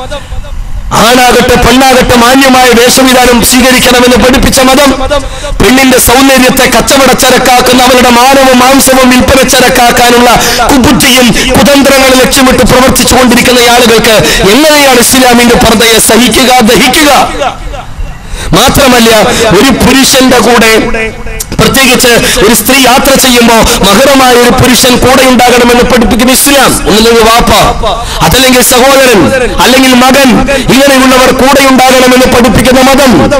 ആണാകട്ടെ പെണ്ണാകട്ടെ മാന്യമായ വേഷവിധാനം സ്വീകരിക്കണമെന്ന് പഠിപ്പിച്ച മതം പെണ്ണിന്റെ സൗന്ദര്യത്തെ കച്ചവടച്ചരക്കാക്കുന്ന അവരുടെ മാനവും മാംസവും വിൽപ്പനച്ചരക്കാക്കാനുള്ള കുബുദ്ധിയും കുതന്ത്രങ്ങളും ലക്ഷ്യമിട്ട് പ്രവർത്തിച്ചു കൊണ്ടിരിക്കുന്ന ആളുകൾക്ക് എങ്ങനെയാണ് ഇസ്ലാമിന്റെ പർദ്ദയെ സഹിക്കുക ദഹിക്കുക മാത്രമല്ല ഒരു പുരുഷന്റെ കൂടെ പ്രത്യേകിച്ച് ഒരു സ്ത്രീ യാത്ര ചെയ്യുമ്പോൾ മഹുറമായ ഒരു പുരുഷൻ കൂടെ ഉണ്ടാകണമെന്ന് പഠിപ്പിക്കുന്ന ഇസ്ലാം ഒന്നില്ലെങ്കിൽ വാപ്പ അതല്ലെങ്കിൽ സഹോദരൻ അല്ലെങ്കിൽ മകൻ ഇങ്ങനെയുള്ളവർ കൂടെ ഉണ്ടാകണമെന്ന് പഠിപ്പിക്കുന്ന മതം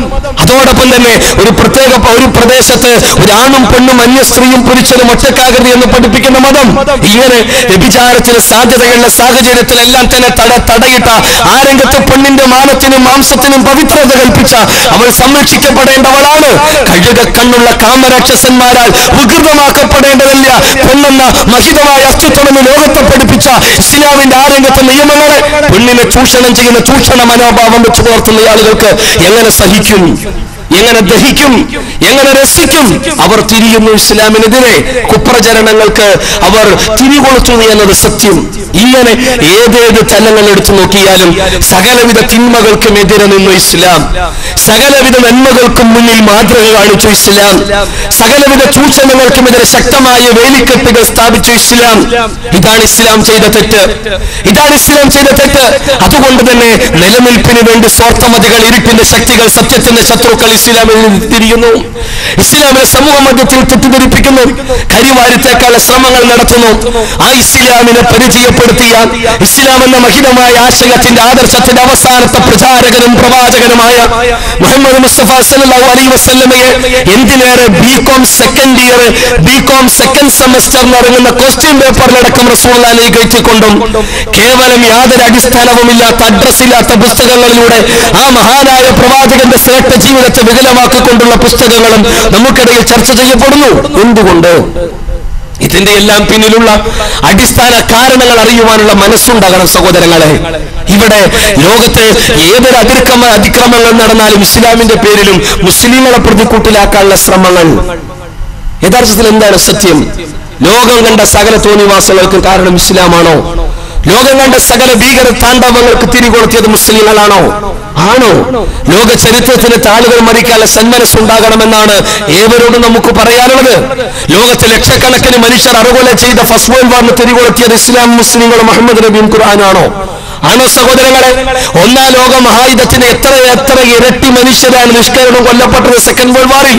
അതോടൊപ്പം തന്നെ ഒരു പ്രത്യേക ഒരു പ്രദേശത്ത് ഒരാണും പെണ്ണും അന്യ സ്ത്രീയും പുരുഷനും ഒറ്റക്കാകരുത് എന്ന് പഠിപ്പിക്കുന്ന മതം ഇങ്ങനെ വ്യഭിചാരത്തിന് സാധ്യതയുള്ള സാഹചര്യത്തിലെല്ലാം തന്നെ തട തടയിട്ട ആ രംഗത്ത് പെണ്ണിന്റെ മാനത്തിനും മാംസത്തിനും പവിത്രത കൽപ്പിച്ച അവൾ സംരക്ഷിക്കപ്പെടേണ്ടവളാണ് കഴുക കണ്ണുള്ള കാമരാക്ഷസന്മാരാൽ വികൃതമാക്കപ്പെടേണ്ടതില്ല പെണ്ണെന്ന മഹിതമായ അസ്തിത്വമെന്ന് ലോകത്തെ പഠിപ്പിച്ച ഇസ്ലാമിന്റെ ആ രംഗത്തെ നിയമങ്ങളെ പെണ്ണിനെ ചൂഷണം ചെയ്യുന്ന ചൂഷണ മനോഭാവം വെച്ച് പുലർത്തുന്ന ആളുകൾക്ക് എങ്ങനെ സഹിക്കും എങ്ങനെ ദഹിക്കും എങ്ങനെ രസിക്കും അവർ തിരിയുന്നു ഇസ്ലാമിനെതിരെ കുപ്രചരണങ്ങൾക്ക് അവർ തിരികൊളുത്തുന്നു എന്നത് സത്യം ഇങ്ങനെ ഏതേത് തലങ്ങൾ എടുത്തു നോക്കിയാലും സകലവിധ തിന്മകൾക്കും എതിരെ നിന്നു ഇസ്ലാം സകലവിധ നന്മകൾക്കും മുന്നിൽ മാതൃക കാണിച്ചു ഇസ്ലാം സകലവിധ ചൂഷണങ്ങൾക്കുമെതിരെ ശക്തമായ വേലിക്കെട്ടുകൾ സ്ഥാപിച്ചു ഇസ്ലാം ഇതാണ് ഇസ്ലാം ചെയ്ത തെറ്റ് ഇതാണ് ഇസ്ലാം ചെയ്ത തെറ്റ് അതുകൊണ്ട് തന്നെ നിലനിൽപ്പിന് വേണ്ടി സ്വാർത്ഥമതികൾ ഇരുട്ടിന്റെ ശക്തികൾ സത്യത്തിന്റെ ശത്രുക്കൾ ഇസ്ലാമിൽ നിന്ന് തിരിയുന്നു ഇസ്ലാമിനെ സമൂഹ മധ്യത്തിൽ തെറ്റിദ്ധരിപ്പിക്കുന്നു കരിവാരിത്തേക്കാളെ ശ്രമങ്ങൾ നടത്തുന്നു ആ ഇസ്ലാമിനെ പരിചയപ്പെടുത്തിയ ഇസ്ലാം എന്ന മഹിതമായ ആശയത്തിന്റെ ആദർശത്തിന്റെ അവസാനത്തെ പ്രചാരകനും പ്രവാചകനുമായ മുഹമ്മദ് മുസ്തഫ സല്ലല്ലാഹു അലൈഹി വസല്ലമയെ എന്തിനേറെ B com second year B com second semester നടങ്ങുന്ന ക്വസ്റ്റ്യൻ പേപ്പറിലടക്കം റസൂള്ളാനെ കയറ്റിക്കൊണ്ടും കേവലം യാതൊരു അടിസ്ഥാനവുമില്ലാത്ത അഡ്രസ് ഇല്ലാത്ത പുസ്തകങ്ങളിലൂടെ ആ മഹാനായ പ്രവാചകന്റെ ശ്രേഷ്ഠ ജീവിതത്തെ വികലമാക്കിക്കൊണ്ടുള്ള പുസ്തകങ്ങളും നമുക്കിടയിൽ ചർച്ച ചെയ്യപ്പെടുന്നു എന്തുകൊണ്ട് ഇതിന്റെ എല്ലാം പിന്നിലുള്ള അടിസ്ഥാന കാരണങ്ങൾ അറിയുവാനുള്ള മനസ്സുണ്ടാകണം സഹോദരങ്ങളെ ഇവിടെ ലോകത്ത് ഏതൊരു അതിക്രമ അതിക്രമങ്ങൾ നടന്നാലും ഇസ്ലാമിന്റെ പേരിലും മുസ്ലിങ്ങളെ പ്രതിക്കൂട്ടിലാക്കാനുള്ള ശ്രമങ്ങൾ യഥാർത്ഥത്തിൽ എന്താണ് സത്യം ലോകം കണ്ട സകല തോന്നിവാസങ്ങൾക്ക് കാരണം ഇസ്ലാമാണോ ലോകം കണ്ട സകല ഭീകര താണ്ഡവങ്ങൾക്ക് തിരികൊളുത്തിയത് മുസ്ലിങ്ങളാണോ ആണോ ലോക ചരിത്രത്തിന് താളുകൾ മറിക്കാനുള്ള സന്മനസ്സുണ്ടാകണമെന്നാണ് ഏവരോടും നമുക്ക് പറയാനുള്ളത് ലോകത്തെ ലക്ഷക്കണക്കിന് മനുഷ്യർ അറുകൊല ചെയ്ത ഫസ്റ്റ് വേൾഡ് വാറിന് തിരികൊളുത്തിയത് ഇസ്ലാം മുസ്ലിങ്ങളും മുഹമ്മദ് നബിയും ഖുർആാനാണോ ആണോ സഹോദരങ്ങളെ ഒന്നാം ലോക മഹായുദ്ധത്തിന് എത്ര എത്ര ഇരട്ടി മനുഷ്യരാണ് നിഷ്കരണം കൊല്ലപ്പെട്ടത് സെക്കൻഡ് വേൾഡ് വാറിൽ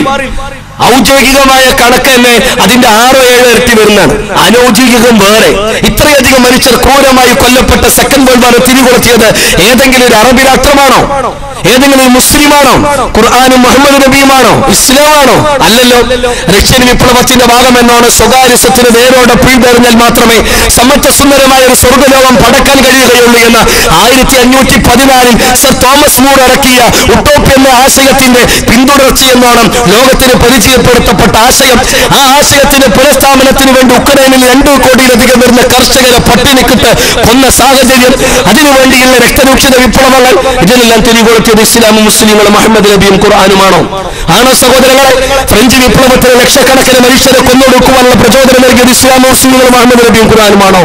ഔദ്യോഗികമായ കണക്ക് തന്നെ അതിന്റെ ആറോ ഏഴോ ഇരട്ടി വരുന്നതാണ് അനൗദ്യോഗികം വേറെ ഇത്രയധികം മനുഷ്യർ ക്രൂരമായി കൊല്ലപ്പെട്ട സെക്കൻഡ് വേൾഡ് വാർ തിരികൊളുത്തിയത് ഏതെങ്കിലും ഒരു അറബി രാഷ്ട്രമാണോ ഏതെങ്കിലും ഒരു മുസ്ലിമാണോ ഖുർആാനും മുഹമ്മദ് നബിയുമാണോ ഇസ്ലാമാണോ അല്ലല്ലോ റഷ്യൻ വിപ്ലവത്തിന്റെ ഭാഗമെന്നാണ് സ്വകാര്യ സ്വത്തിന് നേരോടെ പിഴുതെറിഞ്ഞാൽ മാത്രമേ സമത്വസുന്ദരമായ ഒരു സ്വർഗലോകം പടക്കാൻ കഴിയുകയുള്ളൂ എന്ന ആയിരത്തി അഞ്ഞൂറ്റി പതിനാലിൽ സർ തോമസ് മൂർ ഇറക്കിയ ഉട്ടോപ്പ് എന്ന ആശയത്തിന്റെ പിന്തുടർച്ചയെന്നോണം ലോകത്തിന് പരിചയപ്പെടുത്തപ്പെട്ട ആശയം ആ ആശയത്തിന്റെ പുനഃസ്ഥാപനത്തിന് വേണ്ടി ഉക്രൈനിൽ രണ്ടു കോടിയിലധികം വരുന്ന കർഷകരെ പട്ടിണിക്കിട്ട് കൊന്ന സാഹചര്യം അതിനുവേണ്ടിയുള്ള രക്തരൂക്ഷിത വിപ്ലവങ്ങൾ ഇതിനെല്ലാം തിരികൊളുത്തിയത് ഇസ്ലാമും മുസ്ലിങ്ങളും മുഹമ്മദ് നബിയും ഖുർആാനുമാണോ ആണോ സഹോദരങ്ങളെ ഫ്രഞ്ച് വിപ്ലവത്തിന് ലക്ഷക്കണക്കിന് മനുഷ്യരെ കൊന്നൊടുക്കുവാനുള്ള പ്രചോദനം നൽകിയത് ഇസ്ലാമും മുസ്ലിങ്ങളും മുഹമ്മദ് നബിയും ഖുർആാനുമാണോ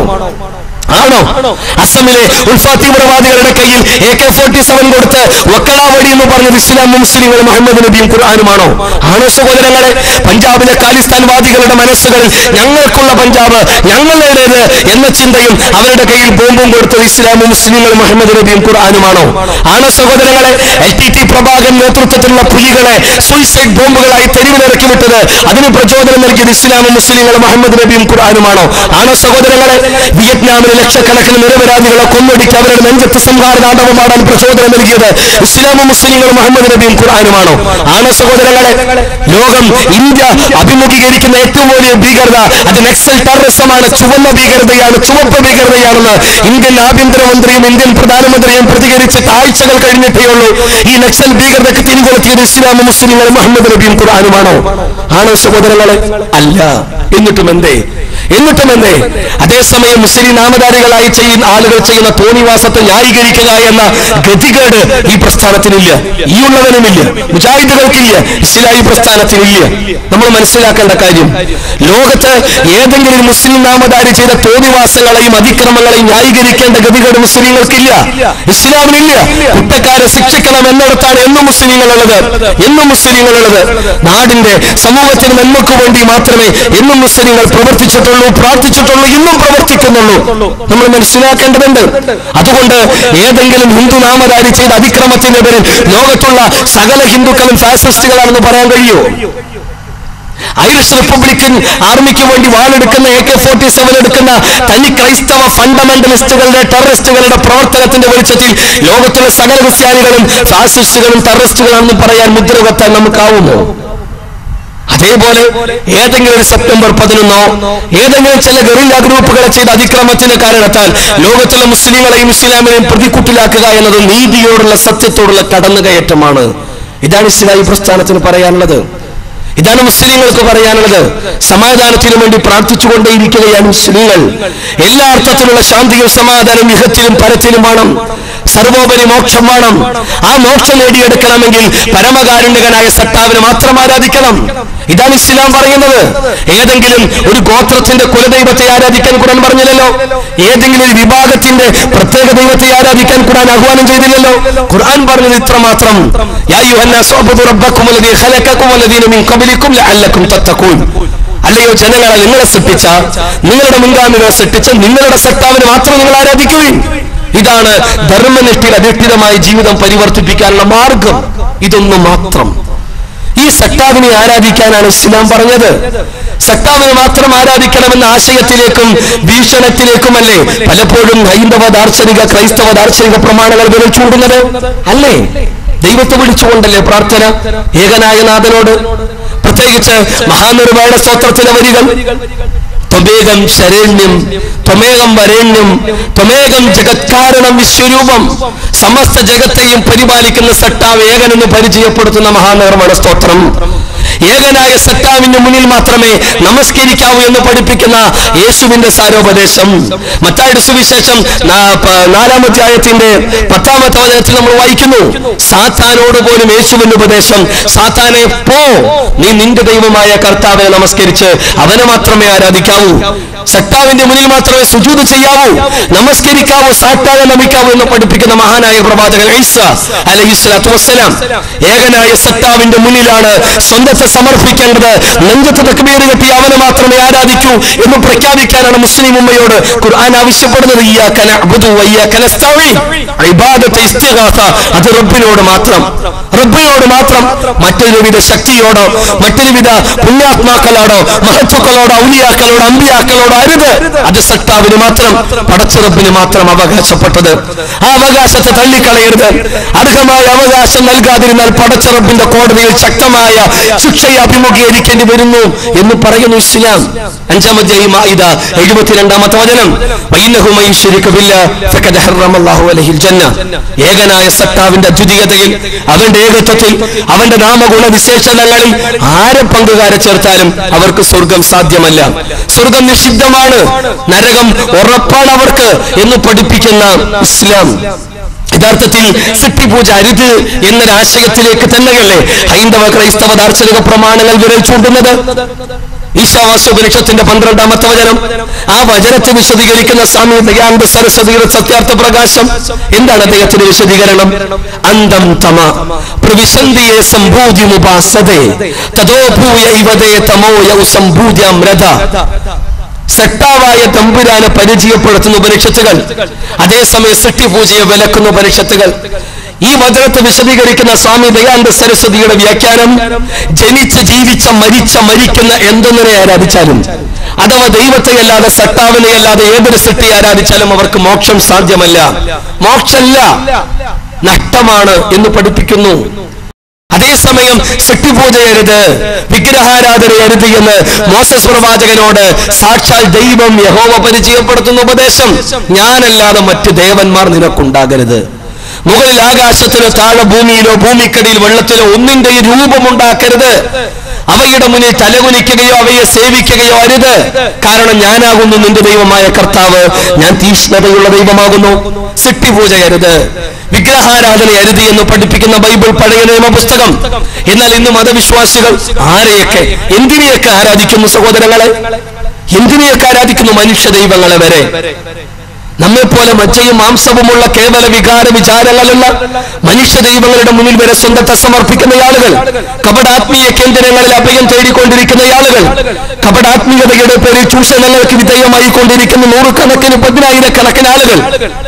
ആണോ അസമിലെ ഉൾഫാ തീവ്രവാദികളുടെ കയ്യിൽ എ കെ ഫോർട്ടി സെവൻ കൊടുത്ത് വക്കടാവടി എന്ന് പറഞ്ഞത് ഇസ്ലാമും മുസ്ലിങ്ങളും മുഹമ്മദ് നബിയും ഖുർആാനുമാണോ ആണോ സഹോദരങ്ങളെ പഞ്ചാബിലെ ഖാലിസ്ഥാൻവാദികളുടെ മനസ്സുകളിൽ ഞങ്ങൾക്കുള്ള പഞ്ചാബ് ഞങ്ങളുടേത് എന്ന ചിന്തയും അവരുടെ കയ്യിൽ ബോംബും കൊടുത്തത് ഇസ്ലാമും മുസ്ലിങ്ങളും മുഹമ്മദ് നബിയും ഖുർആാനുമാണോ ആണോ സഹോദരങ്ങളെ എൽ ടി ടി പ്രഭാകരൻ നേതൃത്വത്തിലുള്ള പുലികളെ സൂയിസൈഡ് ബോംബുകളായി തെരുവിലിറക്കി വിട്ടത് അതിന് പ്രചോദനം നൽകിയത് ഇസ്ലാമും മുസ്ലിങ്ങളും മുഹമ്മദ് നബിയും ഖുർആാനുമാണോ ആണോ സഹോദരങ്ങളെ വിയറ്റ്നാമിലെ ലക്ഷക്കണക്കിന് നിരപരാധികളെ കൊന്നൊടുക്കി അവരുടെ നെഞ്ചത്ത് സംഹാര നാടകമാടാൻ പ്രചോദനം നൽകിയത് ഇസ്ലാമും മുസ്ലിങ്ങളും മുഹമ്മദ് നബിയും ഖുർആാനുമാണോ ആണോ സഹോദരങ്ങളെ ലോകം ഇന്ത്യ അഭിമുഖീകരിക്കുന്ന ഏറ്റവും വലിയ ഭീകരത അത് നക്സൽ ടെററിസമാണ് ചുവന്ന ഭീകരതയാണ് ചുവപ്പ് ഭീകരതയാണെന്ന് ഇന്ത്യൻ ആഭ്യന്തരമന്ത്രിയും ഇന്ത്യൻ പ്രധാനമന്ത്രിയും പ്രതികരിച്ച് ആഴ്ചകൾ കഴിഞ്ഞിട്ടേ ഉള്ളൂ ഈ നക്സൽ ഭീകരതയ്ക്ക് തിരികൊളുത്തിയത് ഇസ്ലാമും മുസ്ലിങ്ങളും മുഹമ്മദ് നബിയും ഖുർആാനുമാണോ ആണോ സഹോദരങ്ങളെ അല്ല എന്നിട്ടും എന്തേ എന്നിട്ടും എന്തേ അതേസമയം മുസ്ലിം നാമധാരികളായി ചെയ്യുന്ന ആളുകൾ ചെയ്യുന്ന തോന്നിവാസത്തെ ന്യായീകരിക്കുക എന്ന ഗതികേട് ഈ പ്രസ്ഥാനത്തിനില്ല ഈ ഉള്ളവനുമില്ല മുജാഹിദുകൾക്കില്ല ഇസ്ലാഹി പ്രസ്ഥാനത്തിനില്ല നമ്മൾ മനസ്സിലാക്കേണ്ട കാര്യം ലോകത്ത് ഏതെങ്കിലും ഒരു മുസ്ലിം നാമധാരി ചെയ്ത തോന്നിവാസങ്ങളെയും അതിക്രമങ്ങളെയും ന്യായീകരിക്കേണ്ട ഗതികേട് മുസ്ലിങ്ങൾക്കില്ല ഇസ്ലാമിനില്ല കുറ്റക്കാരെ ശിക്ഷിക്കണം എന്നിടത്താണ് എന്നും മുസ്ലിങ്ങളുള്ളത് എന്നും മുസ്ലിങ്ങളുള്ളത് നാടിന്റെ സമൂഹത്തിന് നന്മക്ക് വേണ്ടി മാത്രമേ എന്നും മുസ്ലിങ്ങൾ പ്രവർത്തിച്ചിട്ടുള്ളൂ പ്രാർത്ഥിച്ചിട്ടുള്ളൂ ഇന്നും പ്രവർത്തിക്കുന്നുള്ളൂ നമ്മൾ മനസ്സിലാക്കേണ്ടതുണ്ട് അതുകൊണ്ട് ഏതെങ്കിലും ഹിന്ദു നാമധാരി ചെയ്ത അതിക്രമത്തിന്റെ പേരിൽ ലോകത്തുള്ള സകല ഹിന്ദുക്കളും ഫാസിസ്റ്റുകളാണെന്ന് പറയാൻ കഴിയുമോ ഐറിഷ് റിപ്പബ്ലിക്കൻ ആർമിക്ക് വേണ്ടി വാളെടുക്കുന്ന എ കെ ഫോർട്ടി സെവൻ എടുക്കുന്ന തനി ക്രൈസ്തവ ഫണ്ടമെന്റലിസ്റ്റുകളുടെ ടെററിസ്റ്റുകളുടെ പ്രവർത്തനത്തിന്റെ വെളിച്ചത്തിൽ ലോകത്തുള്ള സകല ക്രിസ്ത്യാനികളും ഫാസിസ്റ്റുകളും ടെററിസ്റ്റുകളാണെന്ന് പറയാൻ മുദ്ര കുത്താൻ നമുക്കാവുമോ അതേപോലെ ഏതെങ്കിലും ഒരു സെപ്റ്റംബർ പതിനൊന്നോ ഏതെങ്കിലും ചില ഗറില്ല ഗ്രൂപ്പുകളെ ചെയ്ത അതിക്രമത്തിന്റെ കാരണത്താൽ ലോകത്തിലെ മുസ്ലിങ്ങളെയും ഇസ്ലാമിനെയും പ്രതിക്കൂട്ടിലാക്കുക എന്നത് നീതിയോടുള്ള സത്യത്തോടുള്ള കടന്നുകയറ്റമാണ് ഇതാണ് ഇസ്ലാമി പ്രസ്ഥാനത്തിന് പറയാനുള്ളത് ഇതാണ് മുസ്ലിങ്ങൾക്ക് പറയാനുള്ളത് സമാധാനത്തിനു വേണ്ടി പ്രാർത്ഥിച്ചുകൊണ്ടേയിരിക്കുകയാണ് മുസ്ലിങ്ങൾ എല്ലാ അർത്ഥത്തിലുള്ള ശാന്തിയും സമാധാനവും ഇഹത്തിലും പരത്തിലും വേണം സർവോപരി മോക്ഷം വേണം ആ മോക്ഷം നേടിയെടുക്കണമെങ്കിൽ പരമകാരുണ്യകനായ സട്ടാവിനെ മാത്രം ആരാധിക്കണം ഇതാണ് ഇസ്ലാം പറയുന്നത് ഏതെങ്കിലും ഒരു ഗോത്രത്തിന്റെ കുലദൈവത്തെ ആരാധിക്കാൻ ഖുർആൻ പറഞ്ഞില്ലല്ലോ ഏതെങ്കിലും ഒരു വിഭാഗത്തിന്റെ പ്രത്യേക ദൈവത്തെ ആരാധിക്കാൻ ഖുർആൻ ആഹ്വാനം ചെയ്തില്ലല്ലോ ഖുർആൻ പറഞ്ഞത് ഇത്ര മാത്രം യാ അയ്യുഹന്നാസു അബ്ദു റബ്ബക്കും വല്ലദീ ഖലഖക്കും വല്ലദീന മിൻ ഖബലിക്കും ലഅല്ലക്കും തത്തഖൂൻ അല്ലയോ ജനങ്ങളെ നിങ്ങളെ സൃഷ്ടിച്ച നിങ്ങളുടെ മുൻഗാമികളെ സൃഷ്ടിച്ച നിങ്ങളുടെ സട്ടാവിനെ മാത്രം നിങ്ങൾ ആരാധിക്കുകയും ഇതാണ് ധർമ്മനിഷ്ഠയിൽ അധിഷ്ഠിതമായ ജീവിതം പരിവർത്തിപ്പിക്കാനുള്ള മാർഗം ഇതൊന്നു മാത്രം ഈ സട്ടാവിനെ ആരാധിക്കാനാണ് ഇസ്ലാം പറഞ്ഞത് സട്ടാവിനെ മാത്രം ആരാധിക്കണമെന്ന ആശയത്തിലേക്കും വീക്ഷണത്തിലേക്കുമല്ലേ പലപ്പോഴും ഹൈന്ദവ ദാർശനിക ക്രൈസ്തവ ദാർശനിക പ്രമാണങ്ങൾ വിരൽ ചൂടുന്നത് അല്ലേ ദൈവത്തെ വിളിച്ചുകൊണ്ടല്ലേ പ്രാർത്ഥന ഏകനായ നാഥനോട് പ്രത്യേകിച്ച് മഹാനിർവാണ സ്തോത്രത്തിലെ വരികൾ ത്വമേകം ശരണ്യം ത്വമേകം വരേണ്യം ത്വമേകം ജഗത്കാരണം വിശ്വരൂപം സമസ്ത ജഗത്തെയും പരിപാലിക്കുന്ന സട്ടാവ് ഏകനെന്ന് പരിചയപ്പെടുത്തുന്ന മഹാനിർമ്മാണ സ്തോത്രം ഏകനായ സട്ടാവിന്റെ മുന്നിൽ മാത്രമേ നമസ്കരിക്കാവൂ എന്ന് പഠിപ്പിക്കുന്ന യേശുവിന്റെ സാരോപദേശം മത്തായുടെ സുവിശേഷം നാ- പ- നാലാം അധ്യായത്തിന്റെ പത്താമത്തെ വചനത്തിൽ നമ്മൾ വായിക്കുന്നു സാത്താനോട് പോലും യേശുവിന്റെ ഉപദേശം സാത്താനെ പോ നീ നിന്റെ ദൈവമായ കർത്താവിനെ നമസ്കരിച്ച് അവനെ മാത്രമേ ആരാധിക്കാവൂ സട്ടാവിന്റെ മുന്നിൽ മാത്രമേ സുജൂത് ചെയ്യാവൂ നമസ്കരിക്കാവൂ സാട്ടാവെ നമിക്കാവൂ എന്ന് പഠിപ്പിക്കുന്ന മഹാനായ പ്രവാചകൻ ഈസ അലൈഹി സ്വലാത്തു വസ്സലാം ഏകനായ സട്ടാവിന്റെ മുന്നിലാണ് സ്വന്തത്തെ സമർപ്പിക്കേണ്ടത് നെഞ്ചത്ത് തക്ബീർ കെട്ടി അവനെ മാത്രമേ ആരാധിക്കൂ എന്ന് പ്രഖ്യാപിക്കാനാണ് മുസ്ലിം ഉമ്മയോട് ഖുർആൻ ആവശ്യപ്പെടുന്നത് ഇയ്യാക നഅ്ബുദു വ ഇയ്യാക നസ്തഈൻ ഇബാദത്ത് ഇസ്തിഗാസ അത് റബ്ബിനോട് മാത്രം റബ്ബിനോട് മാത്രം മറ്റൊരു വിധ ശക്തിയോടോ മറ്റൊരു വിധ പുണ്യാത്മാക്കളോടോ മഹത്വക്കളോടോ ഔലിയാക്കളോടോ അമ്പിയാക്കളോടോ അരുത് അത് സട്ടാവിന് മാത്രം പടച്ച റബ്ബിന് മാത്രം അവകാശപ്പെട്ടത് ആ അവകാശത്തെ തള്ളിക്കളയരുത് അർഹമായ അവകാശം നൽകാതിരുന്നാൽ പടച്ച റബ്ബിന്റെ കോടതിയിൽ ശക്തമായ ശിക്ഷയെ അഭിമുഖീകരിക്കേണ്ടി വരുന്നു എന്ന് പറയുന്നു ഇസ്ലാം അഞ്ചാമത്തെ മായിദ എഴുപത്തിരണ്ടാമത്തെ വചനം വൈനഹു മൻ ശരിക ബില്ലാ ഫഖദ് ഹറമല്ലാഹു അലൈഹിൽ ജന്ന ഏകനായ സത്താവിന്റെ അദ്വിതീയതയിൽ അവന്റെ ഏകത്വത്തിൽ അവന്റെ നാമഗുണ വിശേഷണങ്ങളിൽ ആരെ പങ്കുകാരെ ചേർത്താലും അവർക്ക് സ്വർഗം സാധ്യമല്ല സ്വർഗം നിഷിദ്ധമാണ് നരകം ഉറപ്പാണ് അവർക്ക് എന്ന് പഠിപ്പിക്കുന്ന ഇസ്ലാം യഥാർത്ഥത്തിൽ സിട്ടിപൂജ അരുത് എന്നൊരാശയത്തിലേക്ക് തന്നെയല്ലേ ഹൈന്ദവ ക്രൈസ്തവ ദാർശനിക പ്രമാണങ്ങൾ വിരൽ ചൂണ്ടുന്നത് ഈശാവാസ്യോപനിഷത്തിന്റെ പന്ത്രണ്ടാമത്തെ വചനം ആ വചനത്തെ വിശദീകരിക്കുന്ന സ്വാമി ദയാനന്ദ സരസ്വതിയുടെ സത്യാർത്ഥ പ്രകാശം എന്താണ് അദ്ദേഹത്തിന്റെ വിശദീകരണം അന്തം തമ പ്രവിശന്തിയെ സംഭൂതിമുപാസതേ തദോഭൂയ ഇവതേ തമോയ സംഭൂത്യം രഥ സട്ടാവായ തമ്പുരാനെ പരിചയപ്പെടുത്തുന്ന ഉപനിഷത്തുകൾ അതേസമയം സൃഷ്ടിപൂജയെ വിലക്കുന്ന ഉപനിഷത്തുകൾ ഈ വചനത്തെ വിശദീകരിക്കുന്ന സ്വാമി ദയാനന്ദ സരസ്വതിയുടെ വ്യാഖ്യാനം ജനിച്ച് ജീവിച്ച മരിച്ച മരിക്കുന്ന എന്തൊന്നിനെ ആരാധിച്ചാലും അഥവാ ദൈവത്തെ അല്ലാതെ സട്ടാവിനെ അല്ലാതെ ഏതൊരു സൃഷ്ടിയെ ആരാധിച്ചാലും അവർക്ക് മോക്ഷം സാധ്യമല്ല മോക്ഷല്ല നഷ്ടമാണ് എന്ന് പഠിപ്പിക്കുന്നു അതേസമയം സൃഷ്ടിപൂജയരുത് വിഗ്രഹാരാധനയരുത് എന്ന് മോസസ് പ്രവാചകനോട് സാക്ഷാൽ ദൈവം യഹോവ പരിചയപ്പെടുത്തുന്ന ഉപദേശം ഞാനല്ലാതെ മറ്റ് ദേവന്മാർ നിനക്കുണ്ടാകരുത് മുകളിൽ ആകാശത്തിലോ താഴെ ഭൂമിയിലോ ഭൂമിക്കടിയിൽ വെള്ളത്തിലോ ഒന്നിന്റെയും രൂപമുണ്ടാക്കരുത് അവയുടെ മുന്നിൽ തലകുനിക്കുകയോ അവയെ സേവിക്കുകയോ അരുത് കാരണം ഞാനാകുന്നു നിന്റെ ദൈവമായ കർത്താവ് ഞാൻ തീഷ്ണതയുള്ള ദൈവമാകുന്നു സിട്ടിപൂജയരുത് വിഗ്രഹാരാധന അരുത് എന്ന് പഠിപ്പിക്കുന്ന ബൈബിൾ പഴയ നിയമ പുസ്തകം എന്നാൽ ഇന്ന് മതവിശ്വാസികൾ ആരെയൊക്കെ എന്തിനെയൊക്കെ ആരാധിക്കുന്നു സഹോദരങ്ങളെ എന്തിനെയൊക്കെ ആരാധിക്കുന്നു മനുഷ്യ ദൈവങ്ങളെ വരെ നമ്മെ പോലെ മജ്ജയും മാംസവുമുള്ള കേവല വികാര വിചാരങ്ങളുള്ള മനുഷ്യ ദൈവങ്ങളുടെ മുന്നിൽ വരെ സ്വന്തത്തെ സമർപ്പിക്കുന്ന ആളുകൾ കപടാത്മീയ കേന്ദ്രങ്ങളിൽ അഭയം തേടിക്കൊണ്ടിരിക്കുന്ന ആളുകൾ കപടാത്മീയതയുടെ പേരിൽ ചൂഷണങ്ങൾക്ക് വിധേയമായി കൊണ്ടിരിക്കുന്ന നൂറുകണക്കിന് പതിനായിരക്കണക്കിന് ആളുകൾ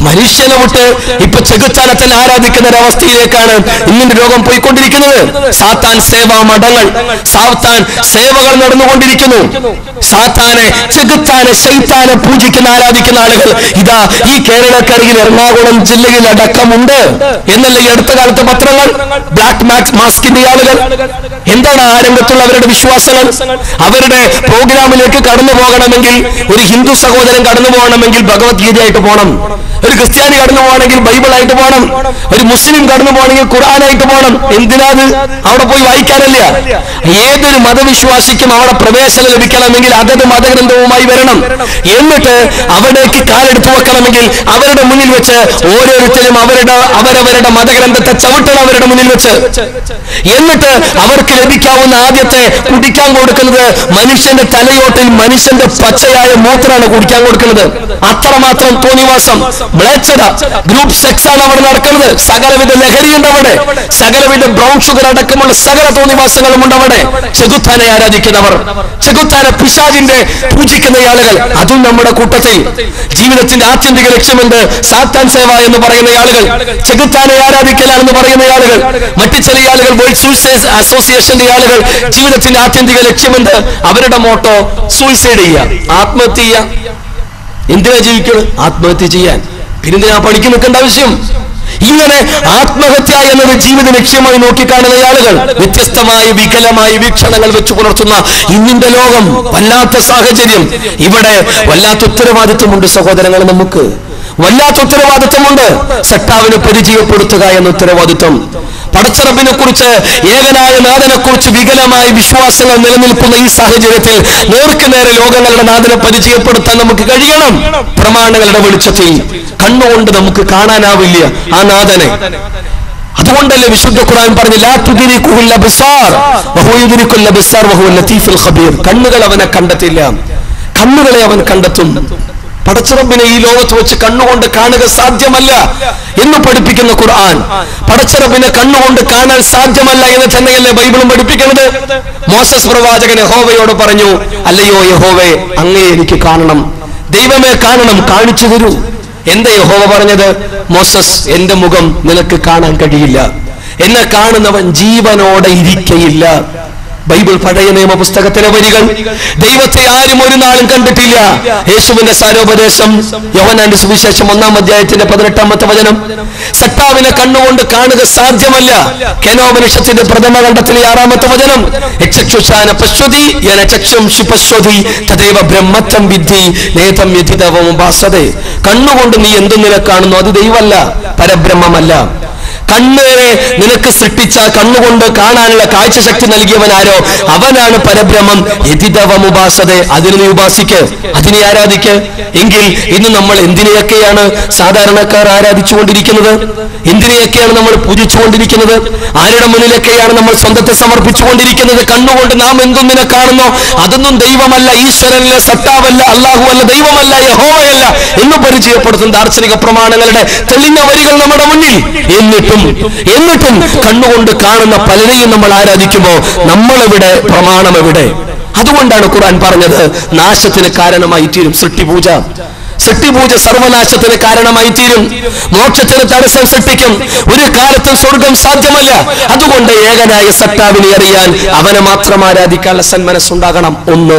മനുഷ്യനെ വിട്ട് ഇപ്പൊ ചെകുത്താനത്തിൽ ആരാധിക്കുന്ന ഒരവസ്ഥയിലേക്കാണ് ഇന്നിന്റെ ലോകം പോയിക്കൊണ്ടിരിക്കുന്നത് സാത്താൻ സേവാ മഠങ്ങൾ സാത്താൻ സേവകൾ നടന്നുകൊണ്ടിരിക്കുന്നു സാത്താനെ ചെകുത്താനെ ശൈത്താനെ പൂജിക്കുന്ന ആരാധിക്കുന്ന ആളുകൾ ഇതാ ഈ കേരളക്കരയിൽ എറണാകുളം ജില്ലയിൽ അടക്കമുണ്ട് എന്നല്ല ഈ അടുത്ത കാലത്തെ പത്രങ്ങൾ ബ്ലാക്ക് മാക്സ് മാസ്കിന്റെ ആളുകൾ എന്താണ് ആ രംഗത്തുള്ള അവരുടെ വിശ്വാസങ്ങൾ അവരുടെ പ്രോഗ്രാമിലേക്ക് കടന്നു പോകണമെങ്കിൽ ഒരു ഹിന്ദു സഹോദരൻ കടന്നു പോകണമെങ്കിൽ ഭഗവത്ഗീതയായിട്ട് പോകണം ഒരു ക്രിസ്ത്യാനി കടന്നു പോകണമെങ്കിൽ ബൈബിളായിട്ട് പോകണം ഒരു മുസ്ലിം കടന്നു പോകണമെങ്കിൽ ഖുർആനായിട്ട് പോകണം എന്തിനാത് അവിടെ പോയി വായിക്കാനല്ല ഏതൊരു മതവിശ്വാസിക്കും അവിടെ പ്രവേശനം ലഭിക്കണമെങ്കിൽ അതത് മതഗ്രന്ഥവുമായി വരണം എന്നിട്ട് അവിടേക്ക് കാലെടുത്ത് വെക്കണമെങ്കിൽ അവരുടെ മുന്നിൽ വെച്ച് ഓരോരുത്തരും അവരുടെ അവരവരുടെ മതഗ്രന്ഥത്തെ ചവിട്ടണം അവരുടെ മുന്നിൽ വെച്ച് എന്നിട്ട് അവർക്ക് ലഭിക്കാവുന്ന ആദ്യത്തെ കുടിക്കാൻ കൊടുക്കുന്നത് മനുഷ്യന്റെ തലയോട്ടിൽ മനുഷ്യന്റെ പച്ചയായ മൂത്രമാണ് കുടിക്കാൻ കൊടുക്കുന്നത് അത്രമാത്രം തോന്നിവാസം മ്ലേച്ഛത ഗ്രൂപ്പ് സെക്സ് ആണ് അവിടെ നടക്കുന്നത് സകലവിധ ലഹരിയുണ്ട് അവിടെ സകലവിധ ബ്രൗൺ ഷുഗർ അടക്കമുള്ള സകല തോന്നിവാസങ്ങളും ഉണ്ട് അവിടെ ചെകുത്താനെ ആരാധിക്കുന്നവർ ചെകുത്താനെ പിശാജിന്റെ പൂജിക്കുന്ന ആളുകൾ അതും നമ്മുടെ കൂട്ടത്തിൽ ജീവിതത്തിന്റെ ആത്യന്തിക ലക്ഷ്യമുണ്ട് സാത്താൻ സേവ എന്ന് പറയുന്ന ആളുകൾ ചെകുത്താനെ ആരാധിക്കലാണെന്ന് പറയുന്ന ആളുകൾ മറ്റു ചില ആളുകൾ വേൾഡ് സൂയിസൈഡ് അസോസിയേഷന്റെ ആളുകൾ ജീവിതത്തിന്റെ ആത്യന്തിക ലക്ഷ്യമുണ്ട് അവരുടെ മോട്ടോ സൂയിസൈഡ് ചെയ്യുക ആത്മഹത്യ ചെയ്യുക എന്തിനാ ജീവിക്കണം ആത്മഹത്യ ചെയ്യാൻ പിന്നെന്തിനാ പണിക്ക് നിൽക്കേണ്ട ആവശ്യം ഇങ്ങനെ ആത്മഹത്യ എന്നത് ജീവിത ലക്ഷ്യമായി നോക്കിക്കാണുന്ന ആളുകൾ വ്യത്യസ്തമായ വികലമായ വീക്ഷണങ്ങൾ വെച്ച് പുലർത്തുന്ന ഇന്നിന്റെ ലോകം വല്ലാത്ത സാഹചര്യം ഇവിടെ വല്ലാത്ത ഉത്തരവാദിത്വമുണ്ട് സഹോദരങ്ങൾ നമുക്ക് വല്ലാത്ത ഉത്തരവാദിത്വമുണ്ട് സട്ടാവിനെ പരിചയപ്പെടുത്തുക എന്ന ഉത്തരവാദിത്വം പടച്ചറബിനെ കുറിച്ച് ഏകനായ നാഥനെ കുറിച്ച് വികലമായ വിശ്വാസങ്ങൾ നിലനിൽക്കുന്ന ഈ സാഹചര്യത്തിൽ നേർക്ക് നേരെ ലോകങ്ങളുടെ നാഥനെ പരിചയപ്പെടുത്താൻ നമുക്ക് കഴിയണം പ്രമാണങ്ങളുടെ വെളിച്ചത്തിൽ കണ്ണുകൊണ്ട് നമുക്ക് കാണാനാവില്ല ആ നാഥനെ അതുകൊണ്ടല്ലേ വിശുദ്ധ ഖുർആൻ പറഞ്ഞു ലാ തുദിരിക്കുൽ അബ്സാർ വഹു യുദിരിക്കുൽ അബ്സാർ വഹു ലത്തീഫുൽ ഖബീർ കണ്ണുകൾ അവനെ കണ്ടെത്തില്ല കണ്ണുകളെ അവൻ കണ്ടെത്തും പടച്ചിറപ്പിനെ ഈ ലോകത്ത് വെച്ച് കണ്ണുകൊണ്ട് കാണുക സാധ്യമല്ല എന്ന് പഠിപ്പിക്കുന്ന ഖുർആൻ പടച്ചിറപ്പിനെ കണ്ണുകൊണ്ട് കാണാൻ സാധ്യമല്ല എന്ന് തന്നെയല്ലേ ബൈബിളും പഠിപ്പിക്കുന്നത് മോസസ് പ്രവാചകൻ യഹോവയോട് പറഞ്ഞു അല്ലയോ യഹോവേ അങ്ങേ എനിക്ക് കാണണം ദൈവമേ കാണണം കാണിച്ചു തരൂ എന്താ യഹോവ പറഞ്ഞത് മോസസ് എന്റെ മുഖം നിനക്ക് കാണാൻ കഴിയില്ല എന്നെ കാണുന്നവൻ ജീവനോടെ ഇരിക്കയില്ല ബൈബിൾ പഴയ നിയമ പുസ്തകത്തിലെ വരികൾ ദൈവത്തെ ആരും ഒരു നാളും കണ്ടിട്ടില്ല യേശുവിന്റെ സാരോപദേശം യോഹനാന്റെ സുവിശേഷം ഒന്നാം അധ്യായത്തിന്റെ പതിനെട്ടാമത്തെ വചനം സട്ടാവിനെ കണ്ണുകൊണ്ട് കാണുക സാധ്യമല്ല കെനോപനിഷത്തിന്റെ പ്രഥമ ഖണ്ഡത്തിലെ ആറാമത്തെ വചനം യക്ഷുഷാന പശ്വതി യനചക്ഷും ശുപശ്വതി തദൈവ ബ്രഹ്മത്വം വിദ്ധി നേതം യഥിതവം ഉപാസതേ കണ്ണുകൊണ്ട് നീ എന്തൊന്നിനെ കാണുന്നു അത് ദൈവമല്ല പരബ്രഹ്മമല്ല കണ്ണിനെ നിനക്ക് സൃഷ്ടിച്ച കണ്ണുകൊണ്ട് കാണാനുള്ള കാഴ്ചശക്തി നൽകിയവൻ ആരോ അവനാണ് പരബ്രഹ്മം യതിതവമുപാസതെ അതിന് നീ ഉപാസിക്ക് അതിനെ ആരാധിക്ക് എങ്കിൽ ഇന്ന് നമ്മൾ എന്തിനെയൊക്കെയാണ് സാധാരണക്കാർ ആരാധിച്ചുകൊണ്ടിരിക്കുന്നത് എന്തിനെയൊക്കെയാണ് നമ്മൾ പൂജിച്ചുകൊണ്ടിരിക്കുന്നത് ആരുടെ മുന്നിലൊക്കെയാണ് നമ്മൾ സ്വന്തത്തെ സമർപ്പിച്ചുകൊണ്ടിരിക്കുന്നത് കണ്ണുകൊണ്ട് നാം എന്തൊന്നിനെ കാണുന്നോ അതൊന്നും ദൈവമല്ല ഈശ്വരനല്ല സത്താവല്ല അള്ളാഹു അല്ല ദൈവമല്ല യഹോവയല്ല എന്ന് പരിചയപ്പെടുത്തുന്ന ദാർശനിക പ്രമാണങ്ങളുടെ തെളിഞ്ഞ വരികൾ നമ്മുടെ മുന്നിൽ എന്നിട്ടും എന്നിട്ടും കണ്ണുകൊണ്ട് കാണുന്ന പലരെയും നമ്മൾ ആരാധിക്കുമ്പോൾ നമ്മളെവിടെ പ്രമാണം എവിടെ അതുകൊണ്ടാണ് ഖുർആൻ പറഞ്ഞത് നാശത്തിന് കാരണമായി തീരും സൃഷ്ടിപൂജ സൃഷ്ടിപൂജ സർവനാശത്തിന് കാരണമായി തീരും മോക്ഷത്തിന് തടസ്സം സൃഷ്ടിക്കും ഒരു കാലത്തും സ്വർഗം സാധ്യമല്ല അതുകൊണ്ട് ഏകനായ സട്ടാവിനെ അറിയാൻ അവനെ മാത്രം ആരാധിക്കാനുള്ള സന്മനസ്സുണ്ടാകണം ഒന്ന്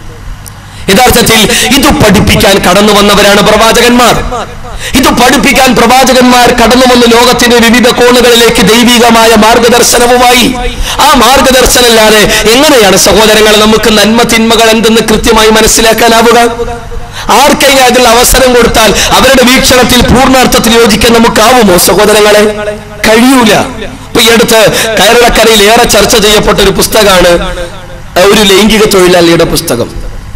യഥാർത്ഥത്തിൽ ഇത് പഠിപ്പിക്കാൻ കടന്നു വന്നവരാണ് പ്രവാചകന്മാർ ഇത് പഠിപ്പിക്കാൻ പ്രവാചകന്മാർ കടന്നു വന്ന് ലോകത്തിന്റെ വിവിധ കോണുകളിലേക്ക് ദൈവികമായ മാർഗദർശനവുമായി ആ മാർഗദർശനമില്ലാതെ എങ്ങനെയാണ് സഹോദരങ്ങൾ നമുക്ക് നന്മ തിന്മകൾ എന്തെന്ന് കൃത്യമായി മനസ്സിലാക്കാനാവുക ആർക്കെങ്കിലും അതിനുള്ള അവസരം കൊടുത്താൽ അവരുടെ വീക്ഷണത്തിൽ പൂർണ്ണാർത്ഥത്തിൽ യോജിക്കാൻ നമുക്കാവുമോ സഹോദരങ്ങളെ കഴിയൂല ഇപ്പൊ ഈ അടുത്ത് കേരളക്കരയിൽ ഏറെ ചർച്ച ചെയ്യപ്പെട്ട ഒരു പുസ്തകമാണ് ഒരു ലൈംഗിക തൊഴിലാളിയുടെ പുസ്തകം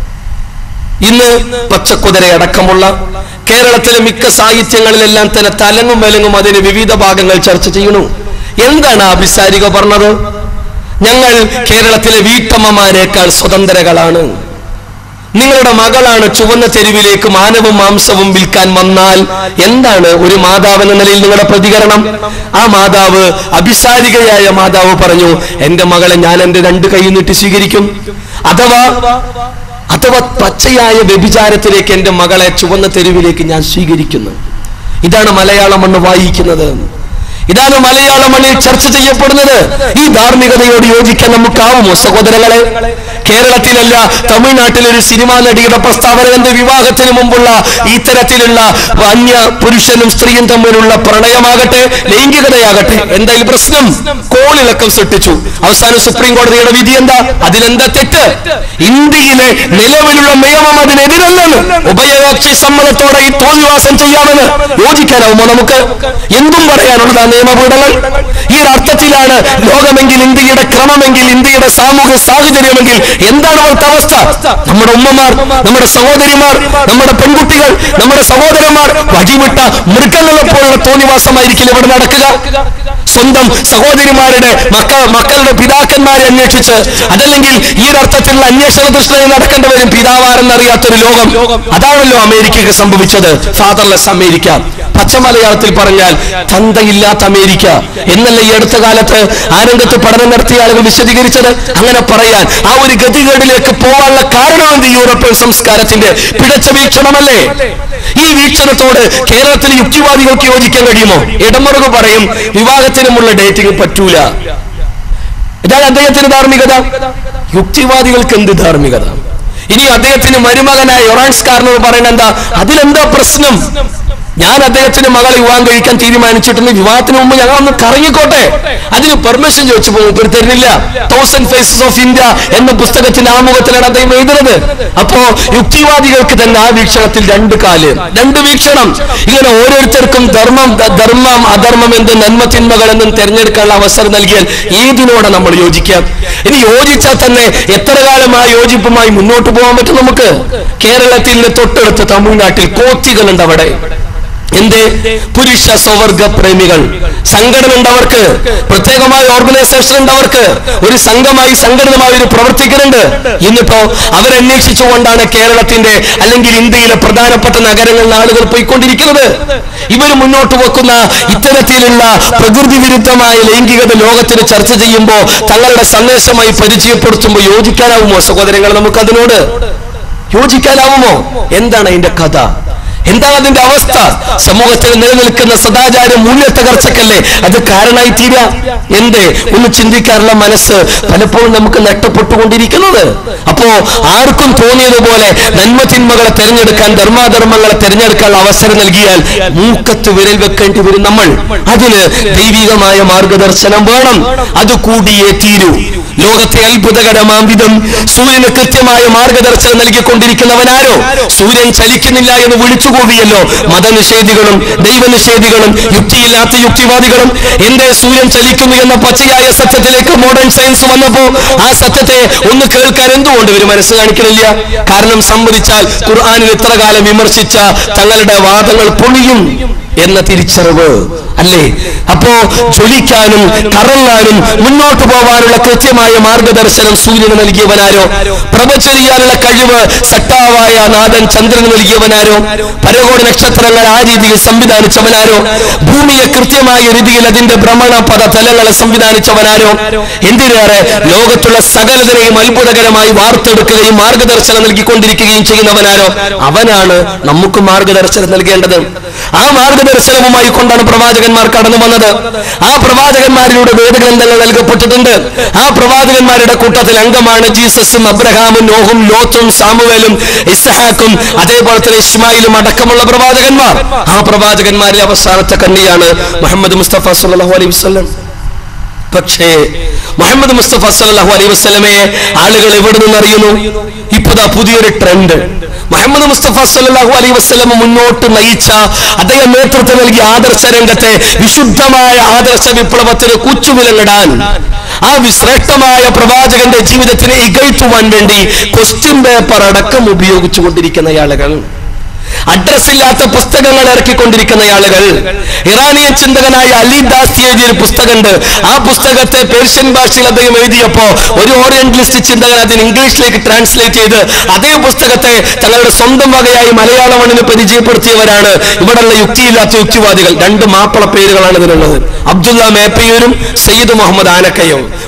ഇന്ന് പച്ചക്കുതിര അടക്കമുള്ള കേരളത്തിലെ മിക്ക സാഹിത്യങ്ങളിലെല്ലാം തന്നെ തലങ്ങും വിലങ്ങും അതിന് വിവിധ ഭാഗങ്ങൾ ചർച്ച ചെയ്യണു എന്താണ് ആ അഭിസാരിക പറഞ്ഞത് ഞങ്ങൾ കേരളത്തിലെ വീട്ടമ്മമാരെക്കാൾ സ്വതന്ത്രകളാണ് നിങ്ങളുടെ മകളാണ് ചുവന്ന തെരുവിലേക്ക് മാനവും മാംസവും വിൽക്കാൻ വന്നാൽ എന്താണ് ഒരു മാതാവ് എന്ന നിലയിൽ നിങ്ങളുടെ പ്രതികരണം ആ മാതാവ് അഭിസാരികയായ മാതാവ് പറഞ്ഞു എന്റെ മകളെ ഞാൻ എന്റെ രണ്ട് കൈ നീട്ടി സ്വീകരിക്കും അഥവാ അഥവാ പച്ചയായ വ്യഭിചാരത്തിലേക്ക് എന്റെ മകളെ ചുവന്ന തെരുവിലേക്ക് ഞാൻ സ്വീകരിക്കുന്നു ഇതാണ് മലയാള മണ്ണ് വായിക്കുന്നത് ഇതാണ് മലയാള മണ്ണിൽ ചർച്ച ചെയ്യപ്പെടുന്നത് ഈ ധാർമ്മികതയോട് യോജിക്കാൻ നമുക്കാവുമോ സഹോദരങ്ങളെ കേരളത്തിലല്ല തമിഴ്നാട്ടിലെ ഒരു സിനിമാ നടിയുടെ പ്രസ്താവന എന്റെ വിവാഹത്തിന് മുമ്പുള്ള ഇത്തരത്തിലുള്ള അന്യ പുരുഷനും സ്ത്രീയും തമ്മിലുള്ള പ്രണയമാകട്ടെ ലൈംഗികതയാകട്ടെ എന്തായാലും പ്രശ്നം കോളിളക്കം സൃഷ്ടിച്ചു അവസാനം സുപ്രീം കോടതിയുടെ വിധി എന്താ അതിലെന്താ തെറ്റ് ഇന്ത്യയിലെ നിലവിലുള്ള നിയമം അതിനെതിരല്ലെന്ന് ഉഭയകക്ഷി സമ്മതത്തോടെ ഈ തോന്നിവാസം ചെയ്യാമെന്ന് യോജിക്കാനാവുമോ നമുക്ക് എന്തും പറയാനുള്ളത് ആ നിയമപീഠങ്ങൾ ഈ ഒരു അർത്ഥത്തിലാണ് ലോകമെങ്കിൽ ഇന്ത്യയുടെ ക്രമമെങ്കിൽ ഇന്ത്യയുടെ സാമൂഹ്യ സാഹചര്യമെങ്കിൽ എന്താണ് അവിടുത്തെ അവസ്ഥ നമ്മുടെ ഉമ്മമാർ നമ്മുടെ സഹോദരിമാർ നമ്മുടെ പെൺകുട്ടികൾ നമ്മുടെ സഹോദരന്മാർ വഴിവിട്ട മൃഗങ്ങളെ പോലുള്ള തോന്നിവാസമായിരിക്കില്ല ഇവിടെ നടക്കുക സ്വന്തം സഹോദരിമാരുടെ മക്ക മക്കളുടെ പിതാക്കന്മാരെ അന്വേഷിച്ച് അതല്ലെങ്കിൽ ഈ ഒരു അർത്ഥത്തിലുള്ള അന്വേഷണ ദൃഷ്ടിയിൽ നടക്കേണ്ടി വരും പിതാവാരെന്നറിയാത്തൊരു ലോകം അതാണല്ലോ അമേരിക്കയ്ക്ക് സംഭവിച്ചത് ഫാദർലെസ് അമേരിക്ക പച്ചമലയാളത്തിൽ പറഞ്ഞാൽ തന്തയില്ലാത്ത അമേരിക്ക എന്നല്ല ഈ അടുത്ത കാലത്ത് ആ രംഗത്ത് പഠനം നടത്തിയ ആളുകൾ വിശദീകരിച്ചത് അങ്ങനെ പറയാൻ ആ ഒരു ഗതികേടിലേക്ക് പോകാനുള്ള കാരണം എന്ത് യൂറോപ്യൻ സംസ്കാരത്തിന്റെ പിഴച്ച വീക്ഷണമല്ലേ ഈ വീക്ഷണത്തോട് കേരളത്തിലെ യുക്തിവാദികൾക്ക് യോജിക്കാൻ കഴിയുമോ ഇടമുറക് പറയും വിവാഹത്തിനുമുള്ള ഡേറ്റിംഗ് പറ്റൂല ഇതാണ് അദ്ദേഹത്തിന് ധാർമ്മികത യുക്തിവാദികൾക്ക് എന്ത് ധാർമ്മികത ഇനി അദ്ദേഹത്തിന് മരുമകനായ ഒറാൻസ് കാരനോട് പറയുന്നത് എന്താ അതിലെന്താ പ്രശ്നം ഞാൻ അദ്ദേഹത്തിന്റെ മകളെ വിവാഹം കഴിക്കാൻ തീരുമാനിച്ചിട്ടുണ്ട് വിവാഹത്തിന് മുമ്പ് ഞങ്ങൾ ഒന്ന് കറങ്ങിക്കോട്ടെ അതിന് പെർമിഷൻ ചോദിച്ചപ്പോ മൂപ്പര് തരുന്നില്ല തൗസൻഡ് ഫേസസ് ഓഫ് ഇന്ത്യ എന്ന പുസ്തകത്തിന്റെ ആമുഖത്തിലാണ് അദ്ദേഹം എഴുതുന്നത് അപ്പോ യുക്തിവാദികൾക്ക് തന്നെ ആ വീക്ഷണത്തിൽ രണ്ട് കാല് രണ്ട് വീക്ഷണം ഇങ്ങനെ ഓരോരുത്തർക്കും ധർമ്മം ധ- ധർമ്മം അധർമ്മം എന്ത് നന്മ തിന്മകൾ എന്നും തെരഞ്ഞെടുക്കാനുള്ള അവസരം നൽകിയാൽ ഏതിനോടെ നമ്മൾ യോജിക്കാം ഇനി യോജിച്ചാൽ തന്നെ എത്ര കാലം ആ യോജിപ്പുമായി മുന്നോട്ട് പോകാൻ പറ്റും നമുക്ക് കേരളത്തിൽ തൊട്ടടുത്ത് തമിഴ്നാട്ടിൽ കോത്തികളുണ്ട് അവിടെ എന്തേ പുരുഷ സ്വവർഗ പ്രേമികൾ സംഘടന ഉണ്ടവർക്ക് പ്രത്യേകമായ ഓർഗനൈസേഷൻ ഉണ്ടവർക്ക് ഒരു സംഘമായി സംഘടിതമായി ഒരു പ്രവർത്തിക്കുന്നുണ്ട് ഇന്നിപ്പോ അവരന്വേഷിച്ചുകൊണ്ടാണ് കേരളത്തിന്റെ അല്ലെങ്കിൽ ഇന്ത്യയിലെ പ്രധാനപ്പെട്ട നഗരങ്ങളിൽ ആളുകൾ പോയിക്കൊണ്ടിരിക്കുന്നത് ഇവർ മുന്നോട്ട് വെക്കുന്ന ഇത്തരത്തിലുള്ള പ്രകൃതി വിരുദ്ധമായ ലൈംഗികത ലോകത്തിന് ചർച്ച ചെയ്യുമ്പോൾ തങ്ങളുടെ സന്ദേശമായി പരിചയപ്പെടുത്തുമ്പോൾ യോജിക്കാനാവുമോ സഹോദരങ്ങൾ നമുക്ക് അതിനോട് യോജിക്കാനാവുമോ എന്താണ് അതിന്റെ കഥ എന്താണ് അതിന്റെ അവസ്ഥ സമൂഹത്തിൽ നിലനിൽക്കുന്ന സദാചാര മൂല്യ തകർച്ചക്കല്ലേ അത് കാരണമായി തീരാ എന്തേ ഒന്ന് ചിന്തിക്കാറുള്ള മനസ്സ് പലപ്പോഴും നമുക്ക് നഷ്ടപ്പെട്ടുകൊണ്ടിരിക്കുന്നത് അപ്പോ ആർക്കും തോന്നിയതുപോലെ നന്മ തിന്മകളെ തെരഞ്ഞെടുക്കാൻ ധർമാധർമ്മങ്ങളെ തെരഞ്ഞെടുക്കാനുള്ള അവസരം നൽകിയാൽ മൂക്കത്ത് വിരൽ വെക്കേണ്ടി വരും നമ്മൾ അതിന് ദൈവികമായ മാർഗദർശനം വേണം അത് കൂടിയേ തീരൂ ലോകത്തെ അത്ഭുതകരമാം വിധം സൂര്യന് കൃത്യമായ മാർഗദർശനം നൽകിക്കൊണ്ടിരിക്കുന്നവനാരോ സൂര്യൻ ചലിക്കുന്നില്ല എന്ന് വിളിച്ചുകൂവിയല്ലോ മതനിഷേധികളും ദൈവനിഷേധികളും യുക്തിയില്ലാത്ത യുക്തിവാദികളും എന്റെ സൂര്യൻ ചലിക്കുന്നു എന്ന പച്ചയായ സത്യത്തിലേക്ക് മോഡേൺ സയൻസ് വന്നപ്പോ ആ സത്യത്തെ ഒന്ന് കേൾക്കാൻ എന്തുകൊണ്ട് ഇവർ മനസ്സ് കാണിക്കുന്നില്ല കാരണം സമ്മതിച്ചാൽ ഖുർആാനിൽ ഇത്ര കാലം വിമർശിച്ച തങ്ങളുടെ വാദങ്ങൾ പൊളിയും എന്ന തിരിച്ചറിവ് അല്ലേ അപ്പോ ജ്വലിക്കാനും കറങ്ങാനും മുന്നോട്ട് പോകാനുള്ള കൃത്യമായ മാർഗദർശനം സൂര്യന് നൽകിയവനാരോ പ്രഭ ചെയ്യാനുള്ള കഴിവ് സട്ടാവായ നാഥൻ ചന്ദ്രന് നൽകിയവനാരോ പരകോടി നക്ഷത്രങ്ങൾ ആ രീതിയിൽ സംവിധാനിച്ചവനാരോ ഭൂമിയെ കൃത്യമായ രീതിയിൽ അതിന്റെ ഭ്രമണ പദ തലങ്ങളെ സംവിധാനിച്ചവനാരോ എന്തിനേറെ ലോകത്തുള്ള സകലതിനെയും അത്ഭുതകരമായി വാർത്തെടുക്കുകയും മാർഗദർശനം നൽകിക്കൊണ്ടിരിക്കുകയും ചെയ്യുന്നവനാരോ അവനാണ് നമുക്ക് മാർഗദർശനം നൽകേണ്ടത് ആ മാർഗദർശനവുമായി കൊണ്ടാണ് പ്രവാചകന്മാർ കടന്നു വന്നത് ആ പ്രവാചകന്മാരിലൂടെ വേദഗ്രന്ഥങ്ങൾ നൽകപ്പെട്ടിട്ടുണ്ട് ആ പ്രവാചകന്മാരുടെ കൂട്ടത്തിൽ അംഗമാണ് ജീസസും അബ്രഹാമും നോഹും ലോത്തും സാമുവേലും ഇസ്ഹാക്കും അതേപോലെ തന്നെ ഇസ്മായിലും അടക്കമുള്ള പ്രവാചകന്മാർ ആ പ്രവാചകന്മാരിലെ അവസാനത്തെ കണ്ണിയാണ് മുഹമ്മദ് മുസ്തഫ സല്ലല്ലാഹു അലൈഹി വസല്ലം പക്ഷേ മുഹമ്മദ് മുസ്തഫ സല്ലല്ലാഹു അലൈഹി വസല്ലമയെ ആളുകൾ എവിടെ നിന്ന് അറിയുന്നു ഇപ്പതാ പുതിയൊരു ട്രെൻഡ് മുഹമ്മദ് മുസ്തഫ സല്ലല്ലാഹു അലൈഹി വസല്ലമ മുന്നോട്ട് നയിച്ച അദ്ദേഹം നേതൃത്വം നൽകിയ ആദർശ രംഗത്തെ വിശുദ്ധമായ ആദർശ വിപ്ലവത്തിന് കുച്ചുവിലങ്ങിടാൻ ആ വിശ്രേഷ്ഠമായ പ്രവാചകന്റെ ജീവിതത്തിനെ ഇകഴ്ത്തുവാൻ വേണ്ടി ക്വസ്റ്റ്യൻ പേപ്പർ അടക്കം ഉപയോഗിച്ചുകൊണ്ടിരിക്കുന്ന ആളുകൾ അഡ്രസ് ഇല്ലാത്ത പുസ്തകങ്ങൾ ഇറക്കിക്കൊണ്ടിരിക്കുന്ന ആളുകൾ ഇറാനിയൻ ചിന്തകനായ അലി ദാസ്തി എഴുതിയ ഒരു പുസ്തകമുണ്ട് ആ പുസ്തകത്തെ പേർഷ്യൻ ഭാഷയിൽ അദ്ദേഹം എഴുതിയപ്പോ ഒരു ഓറിയന്റലിസ്റ്റ് ചിന്തകൻ അതിന് ഇംഗ്ലീഷിലേക്ക് ട്രാൻസ്ലേറ്റ് ചെയ്ത് അതേ പുസ്തകത്തെ തങ്ങളുടെ സ്വന്തം വകയായി മലയാള മണ്ണിന് പരിചയപ്പെടുത്തിയവരാണ് ഇവിടെയുള്ള യുക്തിയില്ലാത്ത യുക്തിവാദികൾ രണ്ട് മാപ്പിള പേരുകളാണ് ഇതിനുള്ളത് അബ്ദുള്ള മേപ്പയൂരും സയ്യിദ് മുഹമ്മദ് ആനക്കയും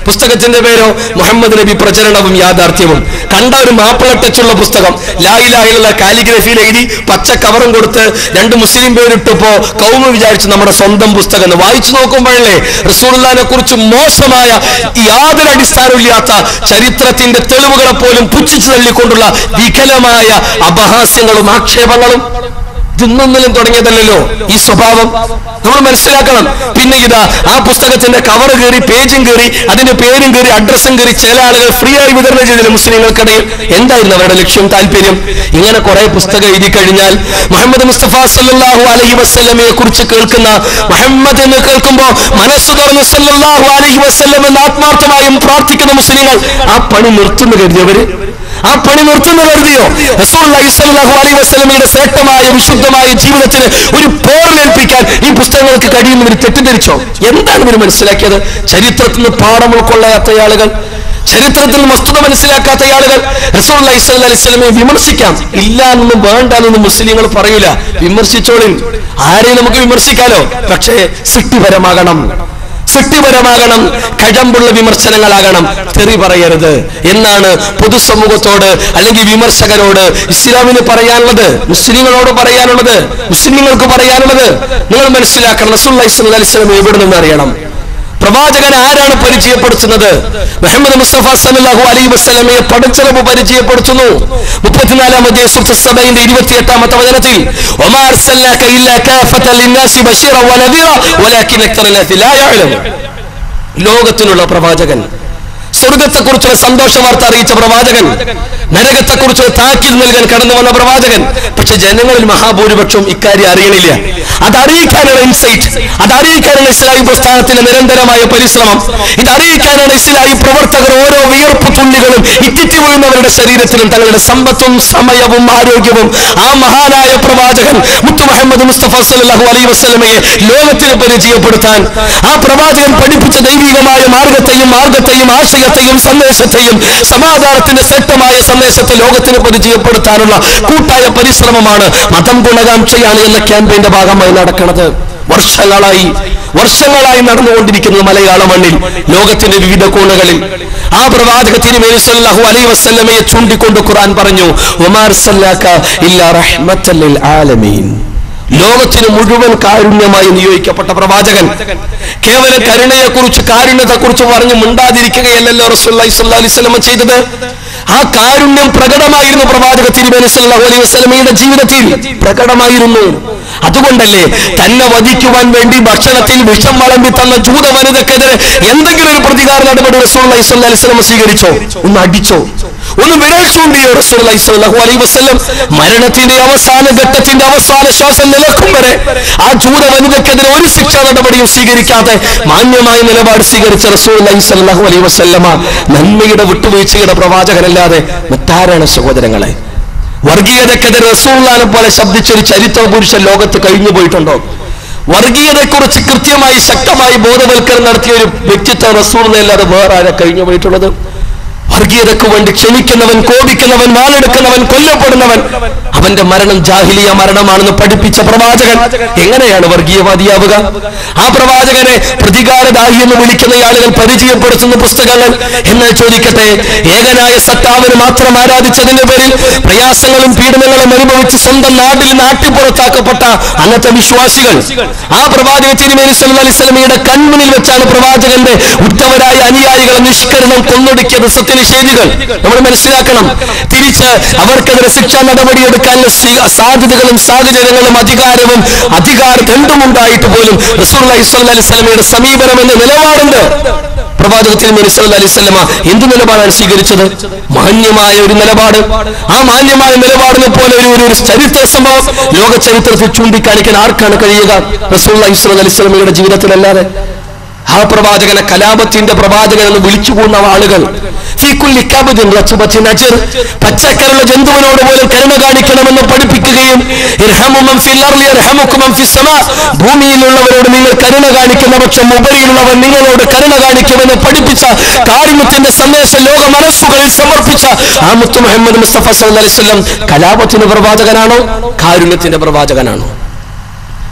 പുസ്തകത്തിന്റെ പേരോ മുഹമ്മദ് നബി പ്രചരണവും യാഥാർത്ഥ്യവും കണ്ട ഒരു മാപ്പിള ടച്ചുള്ള പുസ്തകം ലായിലായുള്ള കാലിഗ്രഫിയിൽ എഴുതി പച്ച കവറും കൊടുത്ത് രണ്ട് മുസ്ലിം പേരിട്ടപ്പോ കൗമ വിചാരിച്ചു നമ്മുടെ സ്വന്തം പുസ്തകം എന്ന് വായിച്ചു നോക്കുമ്പോഴല്ലേ റസൂലുള്ളാഹിനെ കുറിച്ച് മോശമായ യാതൊരു അടിസ്ഥാനമില്ലാത്ത ചരിത്രത്തിന്റെ തെളിവുകളെ പോലും പുച്ഛിച്ചു തള്ളിക്കൊണ്ടുള്ള വികലമായ അപഹാസ്യങ്ങളും ആക്ഷേപങ്ങളും ഇതൊന്നൊന്നിലും തുടങ്ങിയതല്ലല്ലോ ഈ സ്വഭാവം നമ്മൾ മനസ്സിലാക്കണം പിന്നെ ഇതാ ആ പുസ്തകത്തിന്റെ കവർ കയറി പേജും കയറി അതിന്റെ പേരും കയറി അഡ്രസ്സും കയറി ചില ആളുകൾ ഫ്രീ ആയി വിതരണം ചെയ്തില്ല മുസ്ലിങ്ങൾക്കിടയിൽ എന്തായിരുന്നു അവരുടെ ലക്ഷ്യം താല്പര്യം ഇങ്ങനെ കുറെ പുസ്തകം എഴുതി കഴിഞ്ഞാൽ മുഹമ്മദ് മുസ്തഫ സല്ലല്ലാഹു അലൈഹി വസല്ലമയെ കുറിച്ച് കേൾക്കുന്ന മുഹമ്മദ് എന്ന് കേൾക്കുമ്പോൾ മനസ്സ് തുറന്ന് സല്ലല്ലാഹു അലൈഹി വസല്ലം എന്ന് ആത്മാർത്ഥമായും പ്രാർത്ഥിക്കുന്ന മുസ്ലിങ്ങൾ ആ പണി നിർത്തുന്നു കരുതിയവര് ആ പണി നിർത്തുന്നു കരുതിയോ റസൂലുള്ളാഹി സ്വല്ലല്ലാഹു അലൈഹി വസല്ലമയുടെ ശ്രേഷ്ഠമായ വിശുദ്ധമായ ജീവിതത്തിന് ഒരു പോറലേൽപ്പിക്കാൻ ഈ പുസ്തകങ്ങൾക്ക് കഴിയുമെന്ന് ഇവർ തെറ്റിദ്ധരിച്ചോ എന്താണ് ഇവർ മനസ്സിലാക്കിയത് ചരിത്രത്തിൽ നിന്ന് പാഠം ഉൾക്കൊള്ളാത്ത ആളുകൾ ചരിത്രത്തിൽ വസ്തുത മനസ്സിലാക്കാത്ത ആളുകൾ റസൂലുള്ളാഹി സ്വല്ലല്ലാഹു അലൈഹി വസല്ലമയെ വിമർശിക്കാം ഇല്ല എന്നൊന്നും വേണ്ട എന്നൊന്നും മുസ്ലിങ്ങൾ പറയൂല വിമർശിച്ചോളിൻ ആരെയും നമുക്ക് വിമർശിക്കാലോ പക്ഷേ സൃഷ്ടിപരമാകണം സൃഷ്ടിപരമാകണം കഴമ്പുള്ള വിമർശനങ്ങളാകണം തെറി പറയരുത് എന്നാണ് പൊതുസമൂഹത്തോട് അല്ലെങ്കിൽ വിമർശകരോട് ഇസ്ലാമിന് പറയാനുള്ളത് മുസ്ലിങ്ങളോട് പറയാനുള്ളത് മുസ്ലിങ്ങൾക്ക് പറയാനുള്ളത് നിങ്ങൾ മനസ്സിലാക്കണം റസൂലുള്ളാഹി സ്വല്ലല്ലാഹു അലൈഹി വസല്ലം എവിടെ നിന്ന് അറിയണം പ്രവാചകൻ ആരാണ് പരിചയപ്പെടുത്തുന്നത് മുഹമ്മദ് മുസ്തഫ സല്ലല്ലാഹു അലൈഹി വസല്ലമയെ പടച്ചറബ് പരിചയപ്പെടുത്തുന്നു മുപ്പത്തിനാലാം അധ്യായ സൂറത്ത് സബയിന്റെ ഇരുപത്തിയെട്ടാമത്തെ വചനത്തിൽ വമാ അർസൽനാക ഇല്ലാ കാഫത്തൻ ലിന്നാസി ബശീറ വനദീറ വലാകിൻ അക്തറനാസി ലാ യഅലം ലോകത്തിനുള്ള പ്രവാചകൻ സ്വർഗത്തെക്കുറിച്ചുള്ള സന്തോഷ വാർത്ത അറിയിച്ച പ്രവാചകൻ നരകത്തെക്കുറിച്ചുള്ള താക്കീത് നൽകാൻ കടന്നു വന്ന പ്രവാചകൻ പക്ഷെ ജനങ്ങളിൽ മഹാഭൂരിപക്ഷവും ഇക്കാര്യം അറിയണില്ല അത് അറിയിക്കാനാണ് ഇൻസൈറ്റ് അത് അറിയിക്കാനാണ് ഇസ്ലാഹി പ്രസ്ഥാനത്തിന്റെ നിരന്തരമായ പരിശ്രമം ഇത് അറിയിക്കാനാണ് ഇസ്ലാഹി പ്രവർത്തകർ ഓരോ വിയർപ്പ് തുള്ളികളും ഇറ്റിറ്റി വീഴുന്നവരുടെ ശരീരത്തിലും തങ്ങളുടെ സമ്പത്തും സമയവും ആരോഗ്യവും ആ മഹാനായ പ്രവാചകൻ മുത്തു മുഹമ്മദ് മുസ്തഫ സല്ലല്ലാഹു അലൈഹി വസല്ലമയെ ലോകത്തിന് പരിചയപ്പെടുത്താൻ ആ പ്രവാചകൻ പഠിപ്പിച്ച ദൈവികമായ മാർഗത്തെയും മാർഗത്തെയും ആശയത്തെയും സന്ദേശത്തെയും സമാധാനത്തിന്റെ ശ്രേഷ്ഠമായ സന്ദേശത്തെ ലോകത്തിന് പരിചയപ്പെടുത്താനുള്ള കൂട്ടായ പരിശ്രമമാണ് മതം ഗുണകാംക്ഷയാണ് എന്ന ക്യാമ്പയിന്റെ ഭാഗമായി നടക്കുന്നത് വർഷങ്ങളായി വർഷങ്ങളായി നടന്നുകൊണ്ടിരിക്കുന്നത് മലയാള മണ്ണിൽ ലോകത്തിന്റെ വിവിധ കോണുകളിൽ ആ പ്രവാചക തിരുമേനി സല്ലല്ലാഹു അലൈഹി വസല്ലമയെ ചൂണ്ടിക്കൊണ്ട് ഖുർആൻ പറഞ്ഞു ഉമാർ സല്ലാക്ക ഇല്ലാ റഹ്മത്തൽ ലിൽ ആലമീൻ ലോകത്തിന് മുഴുവൻ കാരുണ്യമായി നിയോഗിക്കപ്പെട്ട പ്രവാചകൻ കേവലം കരുണയെക്കുറിച്ച് കാരുണ്യത്തെക്കുറിച്ച് പറഞ്ഞ് മിണ്ടാതിരിക്കുകയല്ലല്ലോ റസൂലുള്ളാഹി സ്വല്ലല്ലാഹു അലൈഹി വസല്ലമ ചെയ്തത് ആ കാരുണ്യം പ്രകടമായിരുന്നു പ്രവാചക തിരുമേനി സല്ലല്ലാഹു അലൈഹി വസല്ലമയുടെ ജീവിതത്തിൽ പ്രകടമായിരുന്നു അതുകൊണ്ടല്ലേ തന്നെ വധിക്കുവാൻ വേണ്ടി ഭക്ഷണത്തിൽ വിഷം വളമ്പി തന്ന ജൂത വനിതക്കെതിരെ എന്തെങ്കിലും ഒരു പ്രതികാര നടപടി റസൂലുള്ളാഹി സ്വല്ലല്ലാഹു അലൈഹി വസല്ലമ സ്വീകരിച്ചോ ഒന്ന് അടിച്ചോ ഒന്ന് വിരൽ ചൂണ്ടിയോ റസൂലുള്ളാഹി സ്വല്ലല്ലാഹു അലൈഹി വസല്ലം മരണത്തിന്റെ അവസാന ഘട്ടത്തിന്റെ അവസാന ശ്വാസം നിലക്കും വരെ ആ ജൂത വനിതക്കെതിരെ ഒരു ശിക്ഷാ നടപടിയും സ്വീകരിക്കാതെ മാന്യമായ നിലപാട് സ്വീകരിച്ച റസൂലുള്ളാഹി സ്വല്ലല്ലാഹു അലൈഹി വസല്ലമ നന്മയുടെ വിട്ടുവീഴ്ചയുടെ പ്രവാചകനല്ലാതെ മറ്റാരാണ് സഹോദരങ്ങളെ വർഗീയതക്കെതിരെ റസൂള്ളാനെ പോലെ ശബ്ദിച്ചൊരു ചരിത്ര പുരുഷൻ ലോകത്ത് കഴിഞ്ഞു പോയിട്ടുണ്ടോ വർഗീയതയെക്കുറിച്ച് കൃത്യമായി ശക്തമായി ബോധവൽക്കരണം നടത്തിയ ഒരു വ്യക്തിത്വം റസൂളിനല്ലാതെ വേറെ ആരെ കഴിഞ്ഞു പോയിട്ടുള്ളത് വർഗീയതയ്ക്ക് വേണ്ടി ക്ഷണിക്കുന്നവൻ കോപിക്കുന്നവൻ വാളെടുക്കുന്നവൻ കൊല്ലപ്പെടുന്നവൻ അവന്റെ മരണം ജാഹിലിയ മരണമാണെന്ന് പഠിപ്പിച്ച പ്രവാചകൻ എങ്ങനെയാണ് വർഗീയവാദിയാവുക ആ പ്രവാചകനെ പ്രതികാരദാഹി എന്ന് വിളിക്കുന്ന ആളുകൾ പരിചയപ്പെടുത്തുന്ന പുസ്തകങ്ങൾ എന്ന് ചോദിക്കട്ടെ ഏകനായ സത്താവിന് മാത്രം ആരാധിച്ചതിന്റെ പേരിൽ പ്രയാസങ്ങളും പീഡനങ്ങളും അനുഭവിച്ച് സ്വന്തം നാട്ടിൽ നാട്ടിപ്പുറത്താക്കപ്പെട്ട അന്നത്തെ വിശ്വാസികൾ ആ പ്രവാചക തിരുമേനി സല്ലല്ലാഹു അലൈഹി വസല്ലമയുടെ കൺമുന്നിൽ വെച്ചാണ് പ്രവാചകന്റെ ഉത്തമരായ അനുയായികളെ നിഷ്കരണം കൊന്നൊടുക്കിയത് സത്യനിഷേധികൾ നമ്മൾ മനസ്സിലാക്കണം തിരിച്ച് അവർക്കെതിരെ ശിക്ഷാ നടപടിയെടുക്കാനുള്ള സി- സാധ്യതകളും സാഹചര്യങ്ങളും അധികാരവും അധികാരം രണ്ടും ഉണ്ടായിട്ട് പോലും റസൂലുള്ളാഹി സ്വല്ലല്ലാഹു അലൈഹി വസല്ലമയുടെ സമീപനം എന്ന നിലപാടുണ്ട് പ്രവാചക തിരുമേനി സല്ലല്ലാഹു അലൈഹി വസല്ലമ എന്ത് നിലപാടാണ് സ്വീകരിച്ചത് മാന്യമായ ഒരു നിലപാട് ആ മാന്യമായ നിലപാടിനെ പോലെ ഒരു ഒരു- ഒരു ചരിത്ര സംഭവം ലോക ചരിത്രത്തിൽ ചൂണ്ടിക്കാണിക്കാൻ ആർക്കാണ് കഴിയുക റസൂലുള്ളാഹി സ്വല്ലല്ലാഹു അലൈഹി വസല്ലമയുടെ ജീവിതത്തിലല്ലാതെ ആ പ്രവാചകനെ കലാപത്തിന്റെ പ്രവാചകൻ എന്ന് വിളിച്ചുകൂടുന്ന ആളുകൾ ഫീ കുല്ലി കബദിൻ റത്ബത്തിൻ അജ്ർ. പച്ചക്കരുള്ള ജന്തുവിനോട് പോലും കരുണ കാണിക്കണമെന്ന് പഠിപ്പിക്കുകയും ഇർഹമു മൻ ഫിൽ അർളി യർഹമുക്കും മൻ ഫിസ് സമാ. ഭൂമിയിലുള്ളവരോട് നിങ്ങൾ കരുണ കാണിക്കുന്ന പക്ഷം ഉപരിയിലുള്ളവർ നിങ്ങളോട് കരുണ കാണിക്കുമെന്ന് പഠിപ്പിച്ച കാരുണ്യത്തിന്റെ സന്ദേശം ലോക മനസ്സുകളിൽ സമർപ്പിച്ച ആ മുത്തു മുഹമ്മദ് മുസ്തഫ സല്ലല്ലാഹു അലൈഹി വസല്ലം കലാപത്തിന്റെ പ്രവാചകനാണോ കാരുണ്യത്തിന്റെ പ്രവാചകനാണോ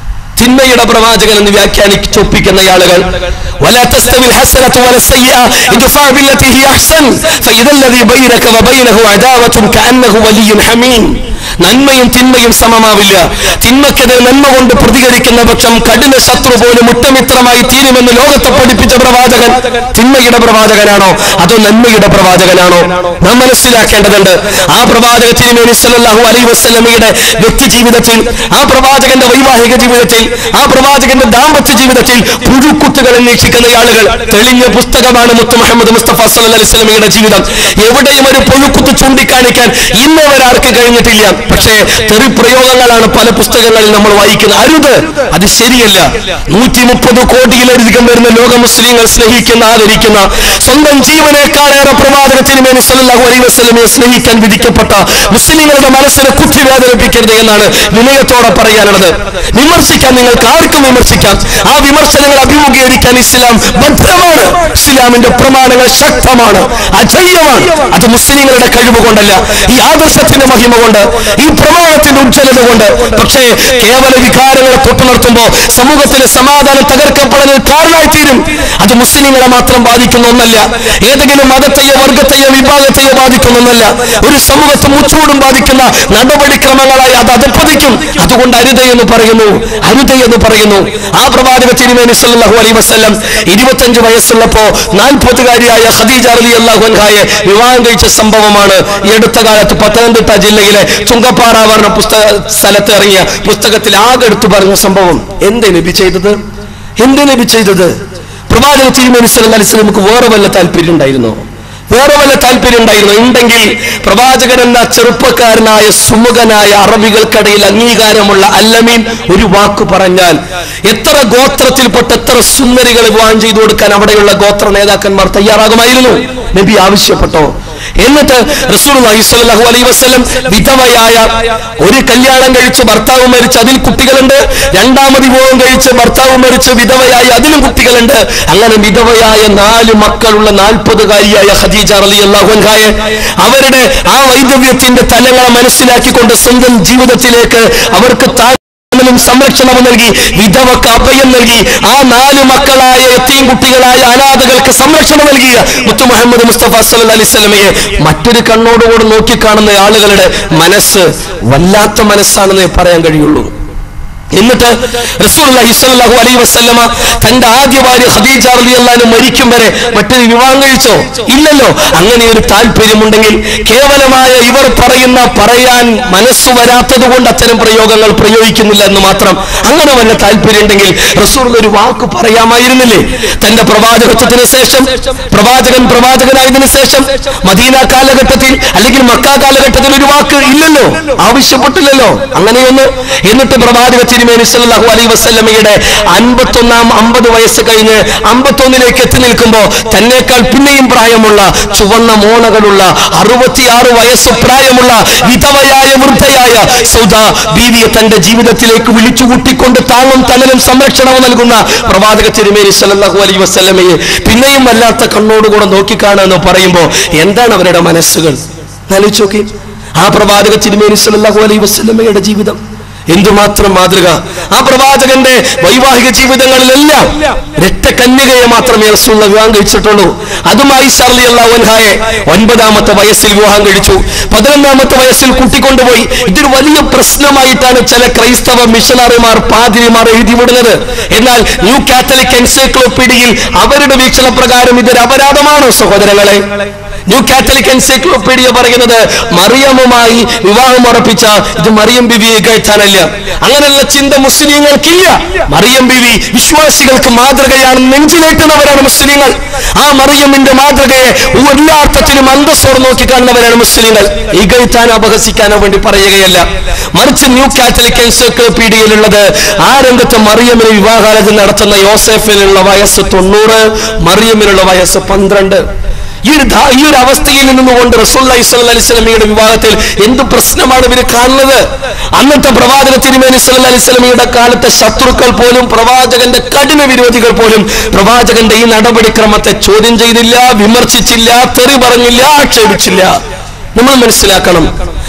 തിന്മയുടെ പ്രവാചകൻ എന്ന് വ്യാഖ്യാനിച്ചൊപ്പിക്കുന്ന ആളുകൾ ولا تستوي الحسنة ولا السيئة ادفع بالتي هي أحسن فإذا الذي بينك وبينه عداوة كأنه ولي حميم നന്മയും തിന്മയും സമമാവില്ല തിന്മക്കെതിരെ നന്മ കൊണ്ട് പ്രതികരിക്കുന്ന പക്ഷം കഠിന ശത്രു പോലും മുട്ടമിത്രമായി തീരുമെന്ന് ലോകത്തെ പഠിപ്പിച്ച പ്രവാചകൻ തിന്മയുടെ പ്രവാചകനാണോ അതോ നന്മയുടെ പ്രവാചകനാണോ നാം മനസ്സിലാക്കേണ്ടതുണ്ട് ആ പ്രവാചക തിരുമേനി സല്ലല്ലാഹു അലൈഹി വസല്ലമയുടെ വ്യക്തി ജീവിതത്തിൽ ആ പ്രവാചകന്റെ വൈവാഹിക ജീവിതത്തിൽ ആ പ്രവാചകന്റെ ദാമ്പത്യ ജീവിതത്തിൽ പുഴുക്കുത്തുകൾ അന്വേഷിക്കുന്ന ആളുകൾ തെളിഞ്ഞ പുസ്തകമാണ് മുത്തു മുഹമ്മദ് മുസ്തഫ സല്ലല്ലാഹു അലൈഹി വസല്ലമയുടെ ജീവിതം എവിടെയും ഒരു പുഴുക്കുത്ത് ചൂണ്ടിക്കാണിക്കാൻ ഇന്ന് ഒരാൾക്ക് കഴിഞ്ഞിട്ടില്ല പക്ഷേ തെറി പ്രയോഗങ്ങളാണ് പല പുസ്തകങ്ങളിൽ നമ്മൾ വായിക്കുന്നത് അരുത് അത് ശരിയല്ല നൂറ്റി മുപ്പത് കോടിയിലധികം വരുന്ന ലോക മുസ്ലിങ്ങൾ സ്നേഹിക്കുന്ന ആദരിക്കുന്ന സ്വന്തം ജീവനേക്കാളേറെ പ്രവാചക തിരുമേനി സല്ലല്ലാഹു അലൈഹി വസല്ലമയെ സ്നേഹിക്കാൻ വിധിക്കപ്പെട്ട മുസ്ലിങ്ങളുടെ മനസ്സിനെ കുത്തി വേദനിപ്പിക്കരുത് എന്നാണ് വിനയത്തോടെ പറയാനുള്ളത് വിമർശിക്കാൻ നിങ്ങൾക്ക് ആർക്കും വിമർശിക്കാം ആ വിമർശനങ്ങൾ അഭിമുഖീകരിക്കാൻ ഇസ്ലാം ഭദ്രമാണ് ഇസ്ലാമിന്റെ പ്രമാണങ്ങൾ ശക്തമാണ് അജയ്യമാണ് അത് മുസ്ലിങ്ങളുടെ കഴിവ് കൊണ്ടല്ല ഈ ആദർശത്തിന്റെ മഹിമ കൊണ്ട് ഈ പ്രമാണത്തിന്റെ ഉജ്ജ്വലത കൊണ്ട് പക്ഷേ കേവല വികാരങ്ങളെ തൊട്ടുണർത്തുമ്പോൾ സമൂഹത്തിലെ സമാധാനം തകർക്കപ്പെടുന്നത് കാരണമായി തീരും അത് മുസ്ലിങ്ങളെ മാത്രം ബാധിക്കുന്ന ഒന്നല്ല ഏതെങ്കിലും മതത്തെയോ വർഗത്തെയോ വിഭാഗത്തെയോ ബാധിക്കുന്ന ഒന്നല്ല ഒരു സമൂഹത്തെ മുച്ചൂടും ബാധിക്കുന്ന നടപടിക്രമങ്ങളായി അത് അതപ്പതിക്കും അതുകൊണ്ട് അരുത് എന്ന് പറയുന്നു അരുത് എന്ന് പറയുന്നു ആ പ്രവാചക തിരുമേനി സല്ലല്ലാഹു അലൈഹി വസല്ലം ഇരുപത്തഞ്ച് വയസ്സുള്ളപ്പോ നാൽപ്പതുകാരിയായ ഖദീജ റളിയല്ലാഹു അൻഹായെ വിവാഹം കഴിച്ച സംഭവമാണ് ഈ അടുത്ത കാലത്ത് പത്തനംതിട്ട ജില്ലയിലെ ചുങ്കപ്പാറ പറഞ്ഞ പുസ്തക സ്ഥലത്ത് ഇറങ്ങിയ പുസ്തകത്തിൽ ആകെ എടുത്തു പറഞ്ഞ സംഭവം എന്ത് നബി ചെയ്തത് എന്ത് നബി ചെയ്തത് പ്രവാചക തിരുമേനി സല്ലല്ലാഹു അലൈഹി വസല്ലമക്ക് വേറെ വല്ല താല്പര്യം ഉണ്ടായിരുന്നോ വേറെ വല്ല താല്പര്യം ഉണ്ടായിരുന്നു ഉണ്ടെങ്കിൽ പ്രവാചകൻ എന്ന ചെറുപ്പക്കാരനായ സുമുഖനായ അറബികൾക്കിടയിൽ അംഗീകാരമുള്ള അല്ലമീൻ ഒരു വാക്ക് പറഞ്ഞാൽ എത്ര ഗോത്രത്തിൽപ്പെട്ട എത്ര സുന്ദരികളെ വിവാഹം ചെയ്തു കൊടുക്കാൻ അവിടെയുള്ള ഗോത്ര നേതാക്കന്മാർ തയ്യാറാകുമായിരുന്നു നബി ആവശ്യപ്പെട്ടോ എന്നിട്ട് റസൂലുള്ളാഹി സ്വല്ലല്ലാഹു അലൈഹി വസല്ലം വിധവയായ ഒരു കല്യാണം കഴിച്ച് ഭർത്താവ് മരിച്ച് അതിൽ കുട്ടികളുണ്ട് രണ്ടാമത് വിവാഹം കഴിച്ച് ഭർത്താവ് മരിച്ച് വിധവയായി അതിലും കുട്ടികളുണ്ട് അങ്ങനെ വിധവയായ നാല് മക്കളുള്ള നാൽപ്പതുകാരിയായ ഖദീജ റളിയല്ലാഹു അൻഹായെ അവരുടെ ആ വൈദവ്യത്തിന്റെ തലങ്ങളെ മനസ്സിലാക്കിക്കൊണ്ട് സ്വന്തം ജീവിതത്തിലേക്ക് അവർക്ക് താ ും സംരക്ഷണവും നൽകി വിധവക്ക് അഭയം നൽകി ആ നാല് മക്കളായ എത്തിയും കുട്ടികളായ അനാഥകൾക്ക് സംരക്ഷണം നൽകിയ മുത്തു മുഹമ്മദ് മുസ്തഫ സല്ലല്ലാഹു അലൈഹി വസല്ലമയെ മറ്റൊരു കണ്ണോടുകൂടി നോക്കിക്കാണുന്ന ആളുകളുടെ മനസ്സ് വല്ലാത്ത മനസ്സാണെന്നേ പറയാൻ കഴിയുള്ളൂ എന്നിട്ട് റസൂലുള്ളാഹി സ്വല്ലല്ലാഹു അലൈഹി വസല്ലമ തന്റെ ആദ്യ ഭാര്യ ഖദീജ റളിയല്ലാഹു അൻഹ മരിക്കും വരെ മറ്റൊരു വിവാഹം കഴിച്ചോ ഇല്ലല്ലോ അങ്ങനെ ഒരു താല്പര്യമുണ്ടെങ്കിൽ കേവലമായ ഇവർ പറയുന്ന പറയാൻ മനസ്സ് വരാത്തത് കൊണ്ട് അത്തരം പ്രയോഗങ്ങൾ പ്രയോഗിക്കുന്നില്ല എന്ന് മാത്രം അങ്ങനെ വല്ല താല്പര്യം ഉണ്ടെങ്കിൽ റസൂൽ ഒരു വാക്ക് പറയാമായിരുന്നില്ലേ തന്റെ പ്രവാചകത്വത്തിന് ശേഷം പ്രവാചകൻ പ്രവാചകനായതിനു ശേഷം മദീന കാലഘട്ടത്തിൽ അല്ലെങ്കിൽ മക്ക കാലഘട്ടത്തിൽ ഒരു വാക്ക് ഇല്ലല്ലോ ആവശ്യപ്പെട്ടില്ലല്ലോ അങ്ങനെയൊന്ന് എന്നിട്ട് പ്രവാചക തിരുമേനി സല്ലല്ലാഹു അലൈഹി വസല്ലമയുടെ അൻപത്തൊന്നാം അമ്പത് വയസ്സ് കഴിഞ്ഞ് അമ്പത്തൊന്നിലേക്ക് എത്തി നിൽക്കുമ്പോൾ തന്നേക്കാൾ പിന്നെയും പ്രായമുള്ള ചുവന്ന മോണകളുള്ള അറുപത്തിയാറ് വയസ്സ് പ്രായമുള്ള വിധവയായ വൃദ്ധയായ സൗദ ബീവിയെ തന്റെ ജീവിതത്തിലേക്ക് വിളിച്ചു കൂട്ടിക്കൊണ്ട് താങ്ങും തണലും സംരക്ഷണവും നൽകുന്ന പ്രവാചക തിരുമേനി സല്ലല്ലാഹു അലൈഹി വസല്ലമയെ പിന്നെയും വല്ലാത്ത കണ്ണോടുകൂടെ നോക്കിക്കാണുക എന്ന് പറയുമ്പോൾ എന്താണ് അവരുടെ മനസ്സുകൾ ആലോചിച്ച് നോക്കി ആ പ്രവാചക തിരുമേനി സല്ലല്ലാഹു അലൈഹി വസല്ലമയുടെ ജീവിതം എന്തുമാത്രം മാതൃക ആ പ്രവാചകന്റെ വൈവാഹിക ജീവിതങ്ങളിലെല്ലാം രക്ത കന്യകയെ മാത്രമേ റസൂള്ള വിവാഹം കഴിച്ചിട്ടുള്ളൂ അതുമായി ഷർലി അള്ളാഹുൻഹായെ ഒൻപതാമത്തെ വയസ്സിൽ വിവാഹം കഴിച്ചു പതിനൊന്നാമത്തെ വയസ്സിൽ കൂട്ടിക്കൊണ്ടുപോയി ഇതൊരു വലിയ പ്രശ്നമായിട്ടാണ് ചില ക്രൈസ്തവ മിഷണറിമാർ പാതിരിമാർ എഴുതി വിടുന്നത് എന്നാൽ ന്യൂ കാത്തലിക് എൻസൈക്ലോപീഡിയയിൽ അവരുടെ വീക്ഷണപ്രകാരം ഇതൊരു അപരാധമാണോ സഹോദരങ്ങളെ ന്യൂ കാത്തലിക് എൻസൈക്ലോപീഡിയ പറയുന്നത് മറിയമുമായി വിവാഹം ഉറപ്പിച്ച ഇത് മറിയം ബിവിയെ കഴിച്ചാനല്ല അങ്ങനെയുള്ള ചിന്ത മുസ്ലിങ്ങൾക്കില്ല മറിയം ബിവി വിശ്വാസികൾക്ക് മാതൃകയാണ് നെഞ്ചിലേറ്റുന്നവരാണ് മുസ്ലിങ്ങൾ ആ മറിയമിന്റെ മാതൃകയെ എല്ലാ അർത്ഥത്തിലും അന്തസ്സോടെ നോക്കിക്കാണുന്നവരാണ് മുസ്ലിങ്ങൾ ഇകഴ്ത്താനോ അപഹസിക്കാനോ വേണ്ടി പറയുകയല്ല മറിച്ച് ന്യൂ കാത്തലിക് എൻസൈക്ലോപീഡിയയിലുള്ളത് ആ രംഗത്ത് മറിയമിന് വിവാഹാലോചന നടത്തുന്ന യോസെഫിനുള്ള വയസ്സ് തൊണ്ണൂറ് മറിയമിനുള്ള വയസ്സ് പന്ത്രണ്ട് ഈ ഒരു ധാ- ഈ ഒരു അവസ്ഥയിൽ നിന്നുകൊണ്ട് റസൂല്ലി സ്വലമിയുടെ വിവാഹത്തിൽ എന്ത് പ്രശ്നമാണ് ഇവർ കാണുന്നത് അന്നത്തെ പ്രവാചക തിരുമേനി സല്ല അലിസ്ലമിയുടെ കാലത്തെ ശത്രുക്കൾ പോലും പ്രവാചകന്റെ കഠിന വിരോധികൾ പോലും പ്രവാചകന്റെ ഈ നടപടിക്രമത്തെ ചോദ്യം ചെയ്തില്ല വിമർശിച്ചില്ല തെറി പറഞ്ഞില്ല ആക്ഷേപിച്ചില്ല നമ്മൾ മനസ്സിലാക്കണം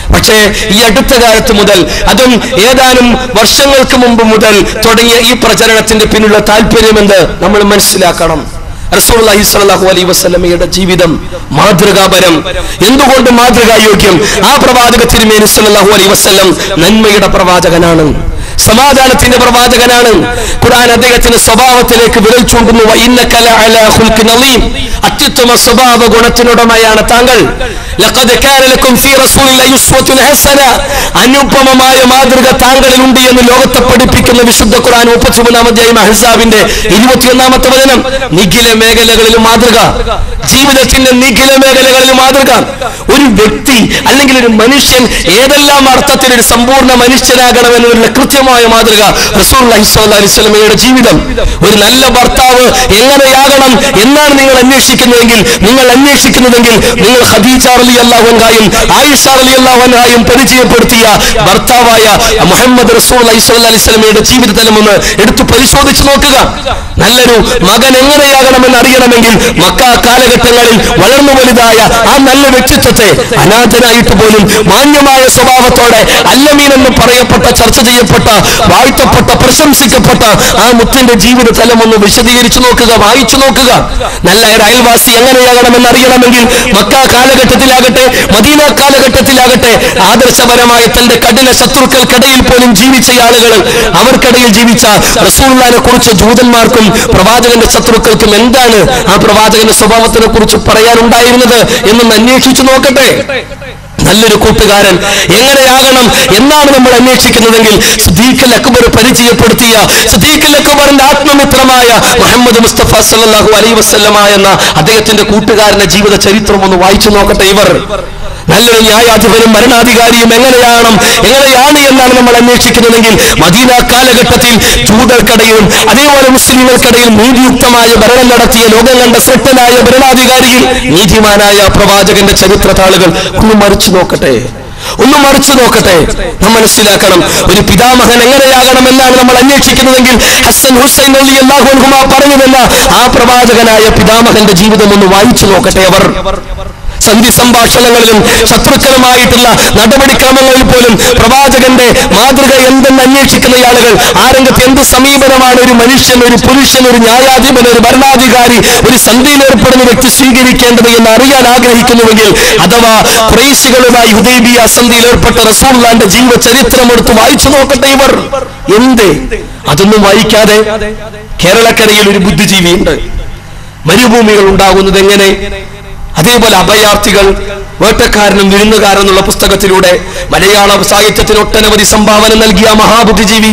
പക്ഷേ ഈ അടുത്ത കാലത്ത് മുതൽ അതും ഏതാനും വർഷങ്ങൾക്ക് മുമ്പ് മുതൽ തുടങ്ങിയ ഈ പ്രചരണത്തിന്റെ പിന്നിലുള്ള താല്പര്യമെന്ത് നമ്മൾ മനസ്സിലാക്കണം റസൂലുള്ളാഹി സ്വല്ലല്ലാഹു അലൈഹി വസല്ലമയുടെ ജീവിതം മാതൃകാപരം എന്തുകൊണ്ട് മാതൃകായോഗ്യം ആ പ്രവാചക തിരുമേനി സ്വല്ലല്ലാഹു അലൈഹി വസല്ലം നന്മയുടെ പ്രവാചകനാണ് സമാധാനത്തിന്റെ പ്രവാചകനാണ് ഖുർആൻ അദ്ദേഹത്തിന്റെ സ്വഭാവത്തിലേക്ക് വിരൽ ചൂണ്ടുന്നു വഇന്നക ലഅലാ ഖുൽഖിൻ അളീം അത്യുത്തമ സ്വഭാവ ഗുണത്തിനുടമയാണ് താങ്കൾ ലഖദ് കാന ലക്കും ഫീ റസൂലില്ലാഹി ഉസ്വത്തുൻ ഹസന അനുപമമായ മാതൃക താങ്കളിൽ ഉണ്ട് എന്ന് ലോകത്തെ പഠിപ്പിക്കുന്ന വിശുദ്ധ ഖുർആൻ മുപ്പത്തിമൂന്നാം അധ്യായം അഹ്സാബിന്റെ ഇരുപത്തിയൊന്നാമത്തെ വചനം നിഖില മേഖലകളിൽ മാതൃക ജീവിതത്തിന്റെ നിഖില മേഖലകളിൽ മാതൃക ഒരു വ്യക്തി അല്ലെങ്കിൽ ഒരു മനുഷ്യൻ ഏതെല്ലാം അർത്ഥത്തിൽ ഒരു സമ്പൂർണ്ണ മനുഷ്യനാകണമെന്നുള്ള കൃത്യമായ മാതൃക റസൂലുള്ളാഹി സ്വല്ലല്ലാഹി അലൈഹി വസല്ലമയുടെ ജീവിതം ഒരു നല്ല ഭർത്താവ് എങ്ങനെയാകണം എന്നാണ് നിങ്ങൾ അന്വേഷിക്കുന്നതെങ്കിൽ നിങ്ങൾ അന്വേഷിക്കുന്നതെങ്കിൽ നിങ്ങൾ ഖദീജ റളിയല്ലാഹു അൻഹായും ആയിഷ റളിയല്ലാഹു അൻഹായും പരിചയപ്പെടുത്തിയ ഭർത്താവായ മുഹമ്മദ് റസൂലുള്ളാഹി സ്വല്ലല്ലാഹി അലൈഹി വസല്ലമയുടെ ജീവിതതലം ഒന്ന് എടുത്തു പരിശോധിച്ചു നോക്കുക നല്ലൊരു മകൻ എങ്ങനെയാകണമെന്ന് അറിയണമെങ്കിൽ മക്ക കാലഘട്ടങ്ങളിൽ വളർന്നു വലുതായ ആ നല്ല വ്യക്തിത്വത്തെ അനാഥനായിട്ട് പോലും മാന്യമായ സ്വഭാവത്തോടെ അല്ലമീൻ എന്ന് പറയപ്പെട്ട ചർച്ച ചെയ്യപ്പെട്ട വാഴ്ത്തപ്പെട്ട പ്രശംസിക്കപ്പെട്ട ആ മുത്തിന്റെ ജീവിത തലം ഒന്ന് വിശദീകരിച്ചു നോക്കുക വായിച്ചു നോക്കുക നല്ല ഒരു അയൽവാസി എങ്ങനെയാകണമെന്ന് അറിയണമെങ്കിൽ മക്ക കാലഘട്ടത്തിലാകട്ടെ മദീന കാലഘട്ടത്തിലാകട്ടെ ആദർശപരമായ തന്റെ കഠിന ശത്രുക്കൾക്കിടയിൽ പോലും ജീവിച്ച ആളുകൾ അവർക്കിടയിൽ ജീവിച്ച റസൂള്ളാനെ കുറിച്ച് ജൂതന്മാർക്കും പ്രവാചകന്റെ ശത്രുക്കൾക്കും എന്താണ് ആ പ്രവാചകന്റെ സ്വഭാവത്തിനെ കുറിച്ച് പറയാനുണ്ടായിരുന്നത് എന്നൊന്ന് അന്വേഷിച്ചു നോക്കട്ടെ നല്ലൊരു കൂട്ടുകാരൻ എങ്ങനെയാകണം എന്നാണ് നമ്മൾ അന്വേഷിക്കുന്നതെങ്കിൽ സുദീഖൽ അക്ബർ പരിചയപ്പെടുത്തിയ സുദീഖൽ അക്ബറിന്റെ ആത്മമിത്രമായ മുഹമ്മദ് മുസ്തഫ സല്ലല്ലാഹു അലൈഹി വസല്ലമ എന്ന അദ്ദേഹത്തിന്റെ കൂട്ടുകാരന്റെ ജീവിത ചരിത്രം ഒന്ന് വായിച്ചു നോക്കട്ടെ ഇവർ നല്ലൊരു ന്യായാധിപനും ഭരണാധികാരിയും എങ്ങനെയാണ് എങ്ങനെയാണ് എന്നാണ് നമ്മൾ അന്വേഷിക്കുന്നതെങ്കിൽ മദീന കാലഘട്ടത്തിൽ ജൂതർക്കിടയിലും അതേപോലെ മുസ്ലിങ്ങൾക്കിടയിൽ നീതിയുക്തമായ ഭരണം നടത്തിയ ലോകം കണ്ട ശ്രദ്ധനായ ഭരണാധികാരിയിൽ നീതിമാനായ പ്രവാചകന്റെ ചരിത്ര താളുകൾ ഒന്ന് മറിച്ചു നോക്കട്ടെ ഒന്ന് മറിച്ചു നോക്കട്ടെ നാം മനസ്സിലാക്കണം ഒരു പിതാമഹൻ എങ്ങനെയാകണം എന്നാണ് നമ്മൾ അന്വേഷിക്കുന്നതെങ്കിൽ ഹസൻ ഹുസൈൻ അലി അള്ളാഹുഹുമ പറഞ്ഞുവെന്ന ആ പ്രവാചകനായ പിതാമഹന്റെ ജീവിതം ഒന്ന് വായിച്ചു നോക്കട്ടെ അവർ സന്ധി സംഭാഷണങ്ങളിലും ശത്രുക്കളുമായിട്ടുള്ള നടപടിക്രമങ്ങളിൽ പോലും പ്രവാചകന്റെ മാതൃക എന്തെന്ന് അന്വേഷിക്കുന്ന ആളുകൾ ആ രംഗത്ത് എന്ത് സമീപനമാണ് ഒരു മനുഷ്യൻ ഒരു പുരുഷൻ ഒരു ന്യായാധിപൻ ഒരു ഭരണാധികാരി ഒരു സന്ധിയിൽ ഏർപ്പെടുന്ന വ്യക്തി സ്വീകരിക്കേണ്ടത് എന്ന് അറിയാൻ ആഗ്രഹിക്കുന്നുവെങ്കിൽ അഥവാ കുറേശികളുമായി ഹുദൈബിയ സന്ധിയിൽ ഏർപ്പെട്ട റസൂള്ളാന്റെ ജീവചരിത്രം എടുത്ത് വായിച്ചു നോക്കട്ടെ ഇവർ എന്ത് അതൊന്നും വായിക്കാതെ കേരളക്കരയിൽ ഒരു ബുദ്ധിജീവിയുണ്ട് മരുഭൂമികൾ ഉണ്ടാകുന്നത് എങ്ങനെ അതേപോലെ അഭയാർത്ഥികൾ വേട്ടക്കാരനും വിരുന്നുകാരൻ എന്നുള്ള പുസ്തകത്തിലൂടെ മലയാള സാഹിത്യത്തിന് ഒട്ടനവധി സംഭാവന നൽകിയ മഹാബുദ്ധിജീവി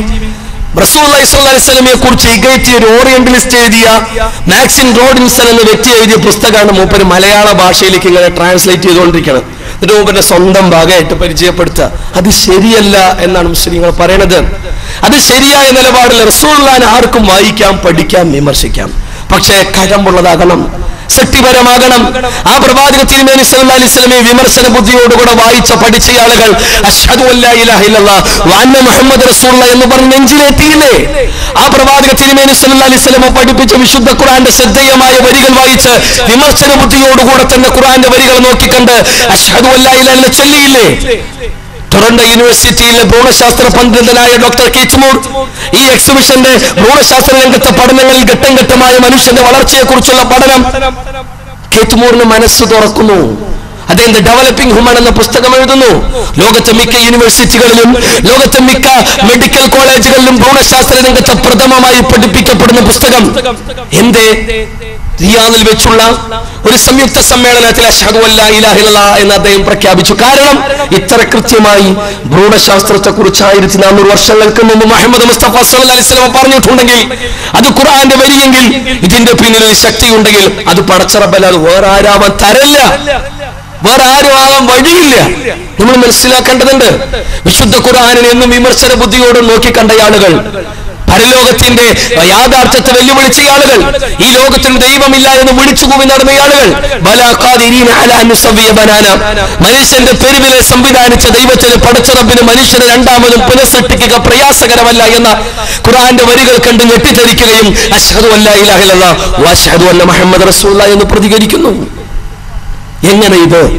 റസൂല്ലമയെ കുറിച്ച് ഇകയറ്റിയ ഒരു ഓറിയന്റലിസ്റ്റ് എഴുതിയ മാക്സിൻ റോഡിൻസൺ എന്ന വ്യക്തി എഴുതിയ പുസ്തകമാണ് മൂപ്പര് മലയാള ഭാഷയിലേക്ക് ഇങ്ങനെ ട്രാൻസ്ലേറ്റ് ചെയ്തുകൊണ്ടിരിക്കുന്നത് എന്നിട്ട് മൂപ്പരുടെ സ്വന്തം ഭാഗമായിട്ട് പരിചയപ്പെടുത്തുക അത് ശരിയല്ല എന്നാണ് മുസ്ലിങ്ങൾ പറയണത് അത് ശരിയായ നിലപാടിൽ റസൂള്ളാൻ ആർക്കും വായിക്കാം പഠിക്കാം വിമർശിക്കാം പക്ഷേ കഴമ്പുള്ളതാകണം സത്യപരമാകണം ആ പ്രവാചക തിരുമേനി സല്ലല്ലാഹു അലൈഹി വസല്ലമയെ വിമർശന ബുദ്ധിയോടുകൂടെ വായിച്ച പഠിച്ച ആളുകൾ അഷ്ഹദു അല്ലാ ഇലാഹ ഇല്ലല്ലാഹ് വ അന്ന മുഹമ്മദ് റസൂലുള്ള എന്ന് പറഞ്ഞ് നെഞ്ചിലെത്തിയില്ലേ ആ പ്രവാചക തിരുമേനി സല്ലല്ലാഹു അലൈഹി വസല്ലമ പഠിപ്പിച്ച വിശുദ്ധ ഖുർആന്റെ ശ്രദ്ധേയമായ വരികൾ വായിച്ച് വിമർശന ബുദ്ധിയോടുകൂടെ തന്നെ ഖുർആന്റെ വരികൾ നോക്കിക്കണ്ട് അഷ്ഹദു അല്ലാ ഇലാഹ ഇല്ല ചൊല്ലിയില്ലേ ടൊറന്റോ യൂണിവേഴ്സിറ്റിയിലെ ഭ്രൂണശാസ്ത്ര പണ്ഡിതനായ ഡോക്ടർ കീച്ച്മൂർ ഈ എക്സിബിഷന്റെ ഭ്രൂണശാസ്ത്ര രംഗത്തെ പഠനങ്ങളിൽ ഘട്ടം ഘട്ടമായ മനുഷ്യന്റെ വളർച്ചയെ കുറിച്ചുള്ള പഠനം കേത്തുമൂറിന് മനസ്സ് തുറക്കുന്നു അദ്ദേഹം ഡെവലപ്പിംഗ് ഹ്യൂമൻ എന്ന പുസ്തകം എഴുതുന്നു ലോകത്തെ മിക്ക യൂണിവേഴ്സിറ്റികളിലും ലോകത്തെ മിക്ക മെഡിക്കൽ കോളേജുകളിലും ഭ്രൂണശാസ്ത്ര രംഗത്തെ പ്രഥമമായി പഠിപ്പിക്കപ്പെടുന്ന പുസ്തകം എന്തേ റിയാദിൽ വെച്ചുള്ള ഒരു സംയുക്ത സമ്മേളനത്തിൽ അഷ്ഹദു അല്ലാ ഇലാഹ ഇല്ലല്ലാഹ് എന്ന് അദ്ദേഹം പ്രഖ്യാപിച്ചു കാരണം ഇത്ര കൃത്യമായി ഭ്രൂണശാസ്ത്രത്തെ കുറിച്ച് ആയിരത്തി നാനൂറ് വർഷങ്ങൾക്ക് മുമ്പ് മുഹമ്മദ് മുസ്തഫ സല്ലല്ലാഹു അലൈഹി വസല്ലം പറഞ്ഞിട്ടുണ്ടെങ്കിൽ അത് ഖുർആന്റെ വരിയെങ്കിൽ ഇതിന്റെ പിന്നിൽ ഒരു ശക്തി ഉണ്ടെങ്കിൽ അത് പടച്ചറബല്ലാതെ വേറെ ആരാവാൻ തരല്ല വേറെ ആരും ആവാൻ വഴിയില്ല നമ്മൾ മനസ്സിലാക്കേണ്ടതുണ്ട് വിശുദ്ധ ഖുർആാനിനെ എന്നും വിമർശന ബുദ്ധിയോടും നോക്കിക്കണ്ട ആളുകൾ പരലോകത്തിന്റെ യാഥാർത്ഥ്യത്തെ വെല്ലുവിളിച്ച ആളുകൾ ഈ ലോകത്തിന് ദൈവമില്ല എന്ന് വിളിച്ചു കൂവി നടന്ന ആളുകൾ ബലാഖാദിരീന അലാ നുസവ്വിയ ബനാന. മനുഷ്യന്റെ പെരുവിലെ സംവിധാനിച്ച ദൈവത്തിന് പടച്ചറപ്പിന് മനുഷ്യനെ രണ്ടാമതും പുനഃസൃഷ്ടിക്കുക പ്രയാസകരമല്ല എന്ന ഖുർആന്റെ വരികൾ കണ്ട് ഞെട്ടിദ്ധരിക്കുകയും അഷ്ഹദു അല്ലാ ഇലാഹ ഇല്ലല്ലാഹ് വ അഷ്ഹദു അന്ന മുഹമ്മദ് റസൂലുള്ളാഹി എന്ന് പ്രതികരിക്കുന്നു എങ്ങനെ ഇത്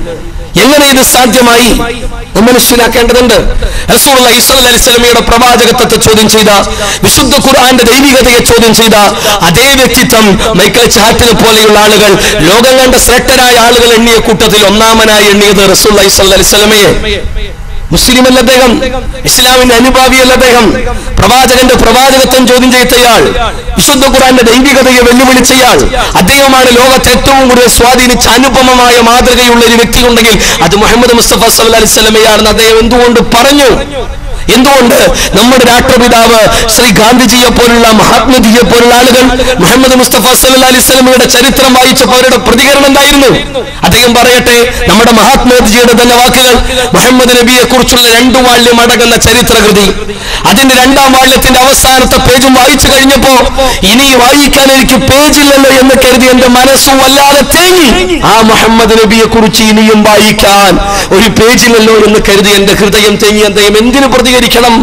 എങ്ങനെ ഇത് സാധ്യമായി നാം മനസ്സിലാക്കേണ്ടതുണ്ട് റസൂലുള്ളാഹി സ്വല്ലല്ലാഹി അലൈഹി വസല്ലമയുടെ പ്രവാചകത്വത്തെ ചോദ്യം ചെയ്ത വിശുദ്ധ ഖുർആന്റെ ദൈവികതയെ ചോദ്യം ചെയ്ത അതേ വ്യക്തിത്വം മൈക്കൽ ചാറ്റിനെ പോലെയുള്ള ആളുകൾ ലോകം കണ്ട ശ്രേഷ്ഠരായ ആളുകൾ എണ്ണിയ കൂട്ടത്തിൽ ഒന്നാമനായി എണ്ണിയത് റസൂലുള്ളാഹി സ്വല്ലല്ലാഹി അലൈഹി വസല്ലമയെ മുസ്ലിം അല്ല അദ്ദേഹം ഇസ്ലാമിന്റെ അനുഭാവിയല്ല അദ്ദേഹം പ്രവാചകന്റെ പ്രവാചകത്വം ചോദ്യം ചെയ്തയാൾ വിശുദ്ധ ഖുറാന്റെ ദൈവികതയെ വെല്ലുവിളിച്ചയാൾ അദ്ദേഹമാണ് ലോകത്ത് ഏറ്റവും കൂടുതൽ സ്വാധീനിച്ച അനുപമമായ മാതൃകയുള്ള ഒരു വ്യക്തി ഉണ്ടെങ്കിൽ അത് മുഹമ്മദ് മുസ്തഫ സല്ലല്ലാഹി അലൈഹി വസല്ലമയാണെന്ന് അദ്ദേഹം എന്തുകൊണ്ട് പറഞ്ഞു എന്തുകൊണ്ട് നമ്മുടെ രാഷ്ട്രപിതാവ് ശ്രീ ഗാന്ധിജിയെ പോലുള്ള മഹാത്മജിയെ പോലുള്ള ആളുകൾ മുഹമ്മദ് മുസ്തഫ സല്ലല്ലാഹി അലൈഹി വസല്ലമയുടെ ചരിത്രം വായിച്ചപ്പോൾ അവരുടെ പ്രതികരണം എന്തായിരുന്നു അദ്ദേഹം പറയട്ടെ നമ്മുടെ മഹാത്മജിയുടെ തന്നെ വാക്കുകൾ മുഹമ്മദ് നബിയെ കുറിച്ചുള്ള രണ്ടു വാള്യം അടങ്ങുന്ന ചരിത്രകൃതി അതിന്റെ രണ്ടാം വാള്യത്തിന്റെ അവസാനത്തെ പേജും വായിച്ചു കഴിഞ്ഞപ്പോ ഇനി വായിക്കാൻ എനിക്ക് പേജില്ലല്ലോ എന്ന് കരുതി എന്റെ മനസ്സും വല്ലാതെ തേങ്ങി ആ മുഹമ്മദ് നബിയെ കുറിച്ച് ഇനിയും വായിക്കാൻ ഒരു പേജില്ലല്ലോ എന്ന് കരുതി എന്റെ ഹൃദയം തേങ്ങി അദ്ദേഹം എന്തിനു പ്രതികരിക്കണം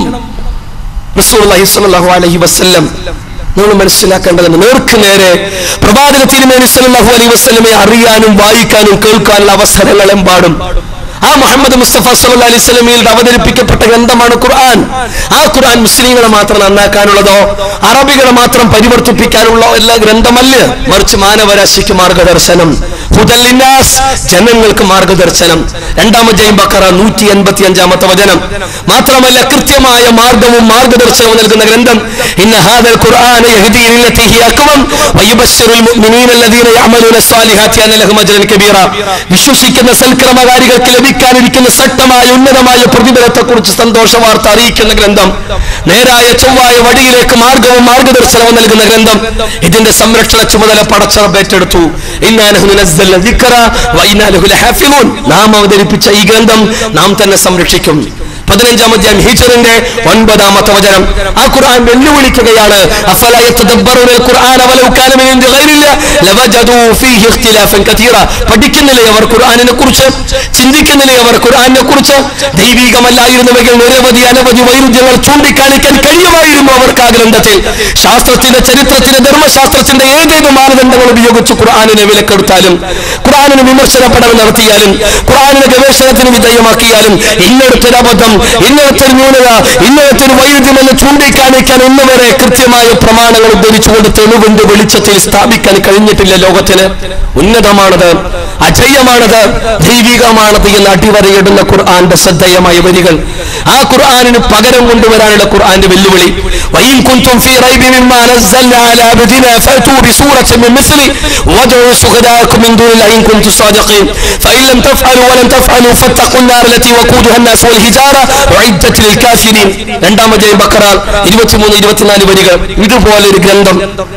റസൂലുള്ളാഹി സ്വല്ലല്ലാഹു അലൈഹി വസല്ലം നമ്മൾ മനസ്സിലാക്കേണ്ടതുണ്ട് നേർക്ക് നേരെ പ്രവാചക തിരുമേനി സല്ലല്ലാഹു അലൈഹി വസല്ലമയെ അറിയാനും വായിക്കാനും കേൾക്കാനുള്ള അവസരങ്ങൾ എമ്പാടും ആ മുഹമ്മദ് മുസ്തഫ സല്ലല്ലാഹു അലൈഹി വസല്ലമയിൽ അവതരിപ്പിക്കപ്പെട്ട ഗ്രന്ഥമാണ് ഖുർആൻ ആ ഖുർആൻ മുസ്ലിങ്ങളെ മാത്രം നന്നാക്കാനുള്ളതോ അറബികളെ മാത്രം പരിവർത്തിപ്പിക്കാനുള്ള എല്ലാ ഗ്രന്ഥമല്ല മറിച്ച് മാനവരാശിക്ക് മാർഗദർശനം ഹുദല്ലിന്നാസ് ജനങ്ങൾക്ക് മാർഗദർശനം രണ്ടാമത്തെയും ബക്കറ നൂറ്റി എൺപത്തി അഞ്ചാമത്തെ വചനം മാത്രമല്ല കൃത്യമായ മാർഗവും മാർഗദർശനവും നൽകുന്ന ഗ്രന്ഥം ഇന്ന ഹാദൽ ഖുർആന യഹ്ദി ലില്ലതി ഹി അഖ്വം വയുബശ്ശിറുൽ മുഅ്മിനീന അല്ലദീന യഅമലൂന സ്വാലിഹാത്തി അന്ന ലഹും അജ്റൻ കബീറ വിശ്വസിക്കുന്ന സൽക്രമകാരികൾക്ക് ലഭിക്കാനിരിക്കുന്ന ശക്തമായ ഉന്നതമായ പ്രതിഫലത്തെക്കുറിച്ച് സന്തോഷ വാർത്ത അറിയിക്കുന്ന ഗ്രന്ഥം നേരായ ചൊവ്വായ വഴിയിലേക്ക് മാർഗവും മാർഗദർശനവും നൽകുന്ന ഗ്രന്ഥം ഇതിന്റെ സംരക്ഷണ ചുമതല പടച്ചറബ് ഏറ്റെടുത്തു ഇന്നാനഹു നസ്സൽന ദിക്റ വ ഇന്നാ ലഹു ലഹാഫിളൂൻ നാം അവതരിപ്പിച്ച ഈ ഗ്രന്ഥം നാം തന്നെ സംരക്ഷിക്കും പതിനഞ്ചാം അധ്യായം ഹിജറിന്റെ ഒൻപതാമത്തെ വചനം ആ ഖുർആൻ വെല്ലുവിളിക്കുകയാണ് അഫല യതദബ്ബറൂന ഖുർആന വലൗ കാന മിൻ ഇൻദി ഗൈരില്ല ലവജദൂ ഫീഹി ഇഖ്തിലാഫൻ കതീറ പഠിക്കുന്നില്ലേ അവർ ഖുർആനിനെ കുറിച്ച് ചിന്തിക്കുന്നില്ലേ അവർ ഖുർആനിനെ കുറിച്ച് ദൈവികമല്ലായിരുന്നുവെങ്കിൽ നിരവധി അനവധി വൈരുദ്ധ്യങ്ങൾ ചൂണ്ടിക്കാണിക്കാൻ കഴിയുമായിരുന്നു അവർക്ക് ആ ഗ്രന്ഥത്തിൽ ശാസ്ത്രത്തിന്റെ ചരിത്രത്തിന്റെ ധർമ്മശാസ്ത്രത്തിന്റെ ഏതേത് മാനദണ്ഡങ്ങൾ ഉപയോഗിച്ച് ഖുർആനിനെ വിലക്കെടുത്താലും ഖുർആനിന് വിമർശന പഠനം നടത്തിയാലും ഖുർആനിനെ ഗവേഷണത്തിന് വിധേയമാക്കിയാലും ഇന്നടത്തൊരു അബദ്ധം ഇന്നടത്തൊരു ന്യൂനത ഇന്നടത്തൊരു വൈരുദ്ധ്യം എന്ന് ചൂണ്ടിക്കാണിക്കാൻ ഇന്ന് വരെ കൃത്യമായ പ്രമാണങ്ങൾ ഉദ്ധരിച്ചുകൊണ്ട് തെളിവിന്റെ വെളിച്ചത്തിൽ സ്ഥാപിക്കാൻ കഴിഞ്ഞിട്ടില്ല ലോകത്തിന് ഉന്നതമാണത് അജയ്യമാണത് ദൈവികമാണത് എന്ന് അടിവരയിടുന്ന ഖുർആന്റെ ശ്രദ്ധേയമായ വരികൾ ആ ഖുർആനിന് പകരം കൊണ്ടുവരാനുള്ള ഖുർആന്റെ വെല്ലുവിളി വൈൻ കുന്തും ഫീ റൈബി മിമ്മാ നസ്സൽന അലാ അബ്ദിനാ ഫഅതൂ ബിസൂറത്തിൻ മിൻ മിസ്ലി വദഉ ശുഹദാഅക്കും മിൻ ദൂനില്ലാഹി ഇൻ കുന്തും സാദിഖീൻ ഫഇൻ ലം തഫ്അലു വലൻ തഫ്അലു ഫത്തഖു النار التي وقودها الناس والحجارة أعدت للكافرين രണ്ടാമത്തെ ബക്കറ 23 24 വരികൾ ഇതുപോലെ ഒരു ഗ്രന്ഥം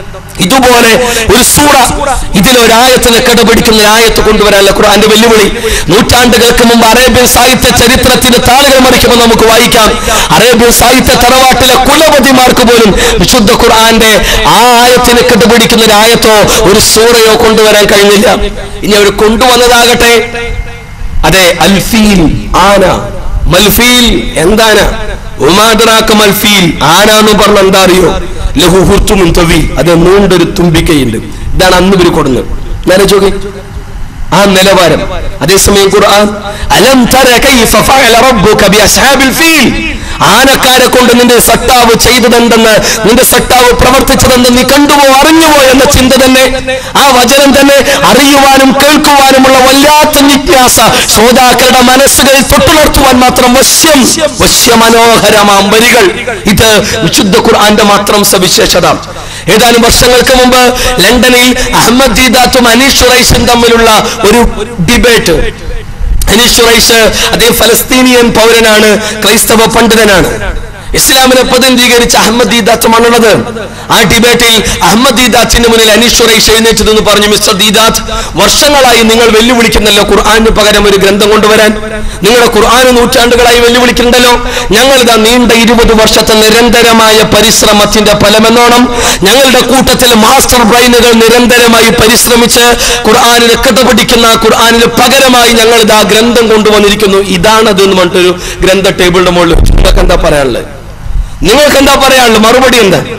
ഇതുപോലെ ഒരു സൂറ ഇതിലൊരായത്തിനെ കടപിടിക്കുന്ന ഒരു ആയത്ത് കൊണ്ടുവരാനുള്ള ഖുർആന്റെ വെല്ലുവിളി നൂറ്റാണ്ടുകൾക്ക് മുമ്പ് അറേബ്യൻ സാഹിത്യ ചരിത്രത്തിന്റെ താളുകൾ മറിക്കുമ്പോൾ നമുക്ക് വായിക്കാം അറേബ്യൻ സാഹിത്യ തറവാട്ടിലെ കുലപതിമാർക്ക് പോലും വിശുദ്ധ ഖുർആന്റെ ആ ആയത്തിനെ കണ്ടുപിടിക്കുന്ന ഒരു ആയത്തോ ഒരു സൂറയോ കൊണ്ടുവരാൻ കഴിഞ്ഞില്ല ഇനി അവർ കൊണ്ടുവന്നതാകട്ടെ അതെ അൽഫീൽ ആന മൽഫീൽ എന്താണ് ഉമാദറാക്ക മൽഫീൽ ആന എന്ന് പറഞ്ഞ എന്താ അറിയോ ലഹു ഹുർത്തുമുൻ തവി അത് നീണ്ടൊരു തുമ്പിക്കയുണ്ട് ഇതാണ് അന്ന് ഇവര് കൊടുന്നത് നേരെ ചോദി ആ നിലവാരം അതേസമയം ഖുർആൻ അലം തര കൈഫ ഫഅല റബ്ബുക ബിഅസ്ഹാബിൽ ഫീൽ ആനക്കാരെ കൊണ്ട് നിന്റെ സട്ടാവ് ചെയ്തതെന്തെന്ന് നിന്റെ സട്ടാവ് പ്രവർത്തിച്ചതെന്ന് നീ കണ്ടുപോ അറിഞ്ഞുവോ എന്ന ചിന്ത തന്നെ ആ വചനം തന്നെ അറിയുവാനും കേൾക്കുവാനുമുള്ള വല്ലാത്ത ജിജ്ഞാസ ശ്രോതാക്കളുടെ മനസ്സുകളിൽ തൊട്ടുണർത്തുവാൻ മാത്രം വശ്യം വശ്യമനോഹരമാം വരികൾ ഇത് വിശുദ്ധ ഖുർആന്റെ മാത്രം സവിശേഷത ഏതാനും വർഷങ്ങൾക്ക് മുമ്പ് ലണ്ടനിൽ അഹമ്മദ് ദീദാത്തും അനീഷ് ഖുറൈഷും തമ്മിലുള്ള ഒരു ഡിബേറ്റ് അനീഷ് ഖുറൈഷ് അദ്ദേഹം ഫലസ്തീനിയൻ പൗരനാണ് ക്രൈസ്തവ പണ്ഡിതനാണ് ഇസ്ലാമിനെ പ്രതിനിധീകരിച്ച അഹമ്മദ് ദീദാത്തുമാണുള്ളത് ആ ഡിബേറ്റിൽ അഹമ്മദ് ദീദാത്തിന്റെ മുന്നിൽ അനീഷ് ഖുറൈഷ് എഴുന്നേറ്റതെന്ന് പറഞ്ഞു മിസ്റ്റർ ദീദാത്ത് വർഷങ്ങളായി നിങ്ങൾ വെല്ലുവിളിക്കുന്നല്ലോ ഖുർആാനിന് പകരം ഒരു ഗ്രന്ഥം കൊണ്ടുവരാൻ നിങ്ങളുടെ ഖുർആൻ നൂറ്റാണ്ടുകളായി വെല്ലുവിളിക്കുന്നുണ്ടല്ലോ ഞങ്ങളിതാ നീണ്ട ഇരുപത് വർഷത്തെ നിരന്തരമായ പരിശ്രമത്തിന്റെ ഫലമെന്നോണം ഞങ്ങളുടെ കൂട്ടത്തിൽ മാസ്റ്റർ ബ്രെയിനുകൾ നിരന്തരമായി പരിശ്രമിച്ച് ഖുർആാനിനെ കഥപിടിക്കുന്ന ഖുർആാനിന് പകരമായി ഞങ്ങൾ ഇതാ ഗ്രന്ഥം കൊണ്ടുവന്നിരിക്കുന്നു ഇതാണത് എന്ന് പറഞ്ഞിട്ടൊരു ഗ്രന്ഥ ടേബിളിന്റെ മുകളിൽ വെച്ചു. നിങ്ങൾക്ക് എന്താ പറയാനുള്ളത് നിങ്ങൾക്ക് എന്താ പറയാനുള്ളത് മറുപടി എന്താ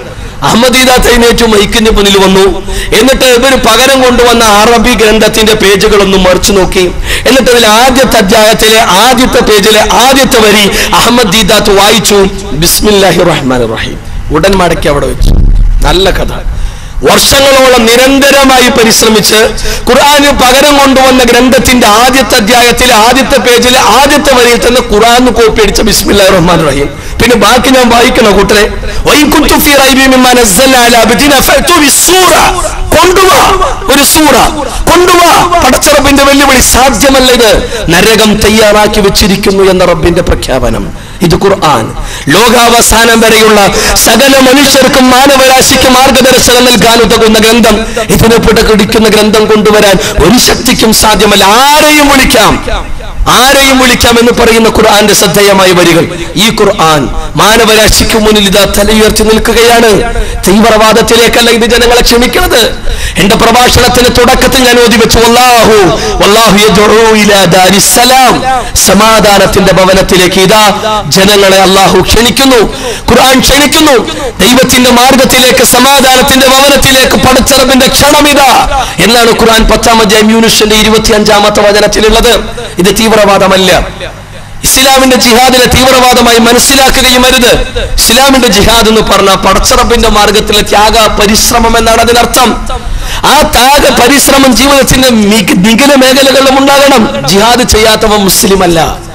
അഹമ്മദീദാത്ത് എഴുന്നേറ്റു മൈക്കിന്റെ മുന്നിൽ വന്നു എന്നിട്ട് ഇവർ പകരം കൊണ്ടുവന്ന അറബി ഗ്രന്ഥത്തിന്റെ പേജുകളൊന്നും മറിച്ചു നോക്കി എന്നിട്ട് അതിൽ ആദ്യത്തെ അധ്യായത്തിലെ ആദ്യത്തെ പേജിലെ ആദ്യത്തെ വരി അഹമ്മദ് ദീദാത്ത് വായിച്ചു ബിസ്മില്ലാഹി റഹ്മാൻ റഹീം ഉടൻ മടക്കി അവിടെ വെച്ചു നല്ല കഥ വർഷങ്ങളോളം നിരന്തരമായി പരിശ്രമിച്ച് ഖുർആന് പകരം കൊണ്ടുവന്ന ഗ്രന്ഥത്തിന്റെ ആദ്യത്തെ അധ്യായത്തിലെ ആദ്യത്തെ പേജിലെ ആദ്യത്തെ വരിയിൽ തന്നെ ഖുർആൻ കോപ്പി അടിച്ച ബിസ്മില്ലാ റഹ്മാൻ റഹീം പിന്നെ ബാക്കി ഞാൻ വായിക്കണ കൂട്ടരെ വൈൻ കുന്തു ഫീ റൈബി മിമ്മാ നസ്സൽനാ അലാ അബ്ദിനാ ഫഅ്തു ബിസ്സൂറ കൊണ്ടുവാ ഒരു സൂറ കൊണ്ടുവാ പടച്ചറബിന്റെ വെല്ലുവിളി സാധ്യമല്ല ഇത് നരകം തയ്യാറാക്കി വെച്ചിരിക്കുന്നു എന്ന റബ്ബിന്റെ പ്രഖ്യാപനം ഇത് ഖുർആൻ ലോകാവസാനം വരെയുള്ള സകല മനുഷ്യർക്കും മാനവരാശിക്ക് മാർഗദർശനം നൽകാൻ ഉതകുന്ന ഗ്രന്ഥം ഇതിനെ പിടകിടിക്കുന്ന ഗ്രന്ഥം കൊണ്ടുവരാൻ ഒരു ശക്തിക്കും സാധ്യമല്ല ആരെയും വിളിക്കാം ആരെയും വിളിക്കാം എന്ന് പറയുന്ന ഖുർആന്റെ ശ്രദ്ധേയമായ വരികൾ ഈ ഖുർആൻ മാനവരാശിക്ക് മുന്നിൽ ഇതാ തലയുയർത്തി നിൽക്കുകയാണ് തീവ്രവാദത്തിലേക്കല്ല ഇത് ജനങ്ങളെ ക്ഷണിക്കുന്നത് എന്റെ പ്രഭാഷണത്തിന് തുടക്കത്തിൽ ഞാൻ ഓതി വെച്ചു വല്ലാഹു വല്ലാഹു യദ്ഉ ഇലാ ദാരിസ്സലാം സമാധാനത്തിന്റെ ഭവനത്തിലേക്ക് ഇതാ ജനങ്ങളെ അള്ളാഹു ക്ഷണിക്കുന്നു ഖുർആൻ ക്ഷണിക്കുന്നു ദൈവത്തിന്റെ മാർഗത്തിലേക്ക് സമാധാനത്തിന്റെ ഭവനത്തിലേക്ക് പടച്ചറബിന്റെ ക്ഷണമിതാ എന്നാണ് ഖുർആൻ പത്താം അധ്യായം യൂനുഷന്റെ ഇരുപത്തി അഞ്ചാമത്തെ വചനത്തിലുള്ളത് ഇത് തീവ്രവാദമല്ല ഇസ്ലാമിന്റെ ജിഹാദിനെ തീവ്രവാദമായി മനസ്സിലാക്കുകയും അരുത് ഇസ്ലാമിന്റെ ജിഹാദ് എന്ന് പറഞ്ഞ പടച്ചറപ്പിന്റെ മാർഗത്തിലെ ത്യാഗ പരിശ്രമം എന്നാണ് അതിനർത്ഥം ആ ത്യാഗ പരിശ്രമം ജീവിതത്തിന്റെ മിക- നിഖില മേഖലകളിലും ഉണ്ടാകണം ജിഹാദ് ചെയ്യാത്തവൻ മുസ്ലിം അല്ല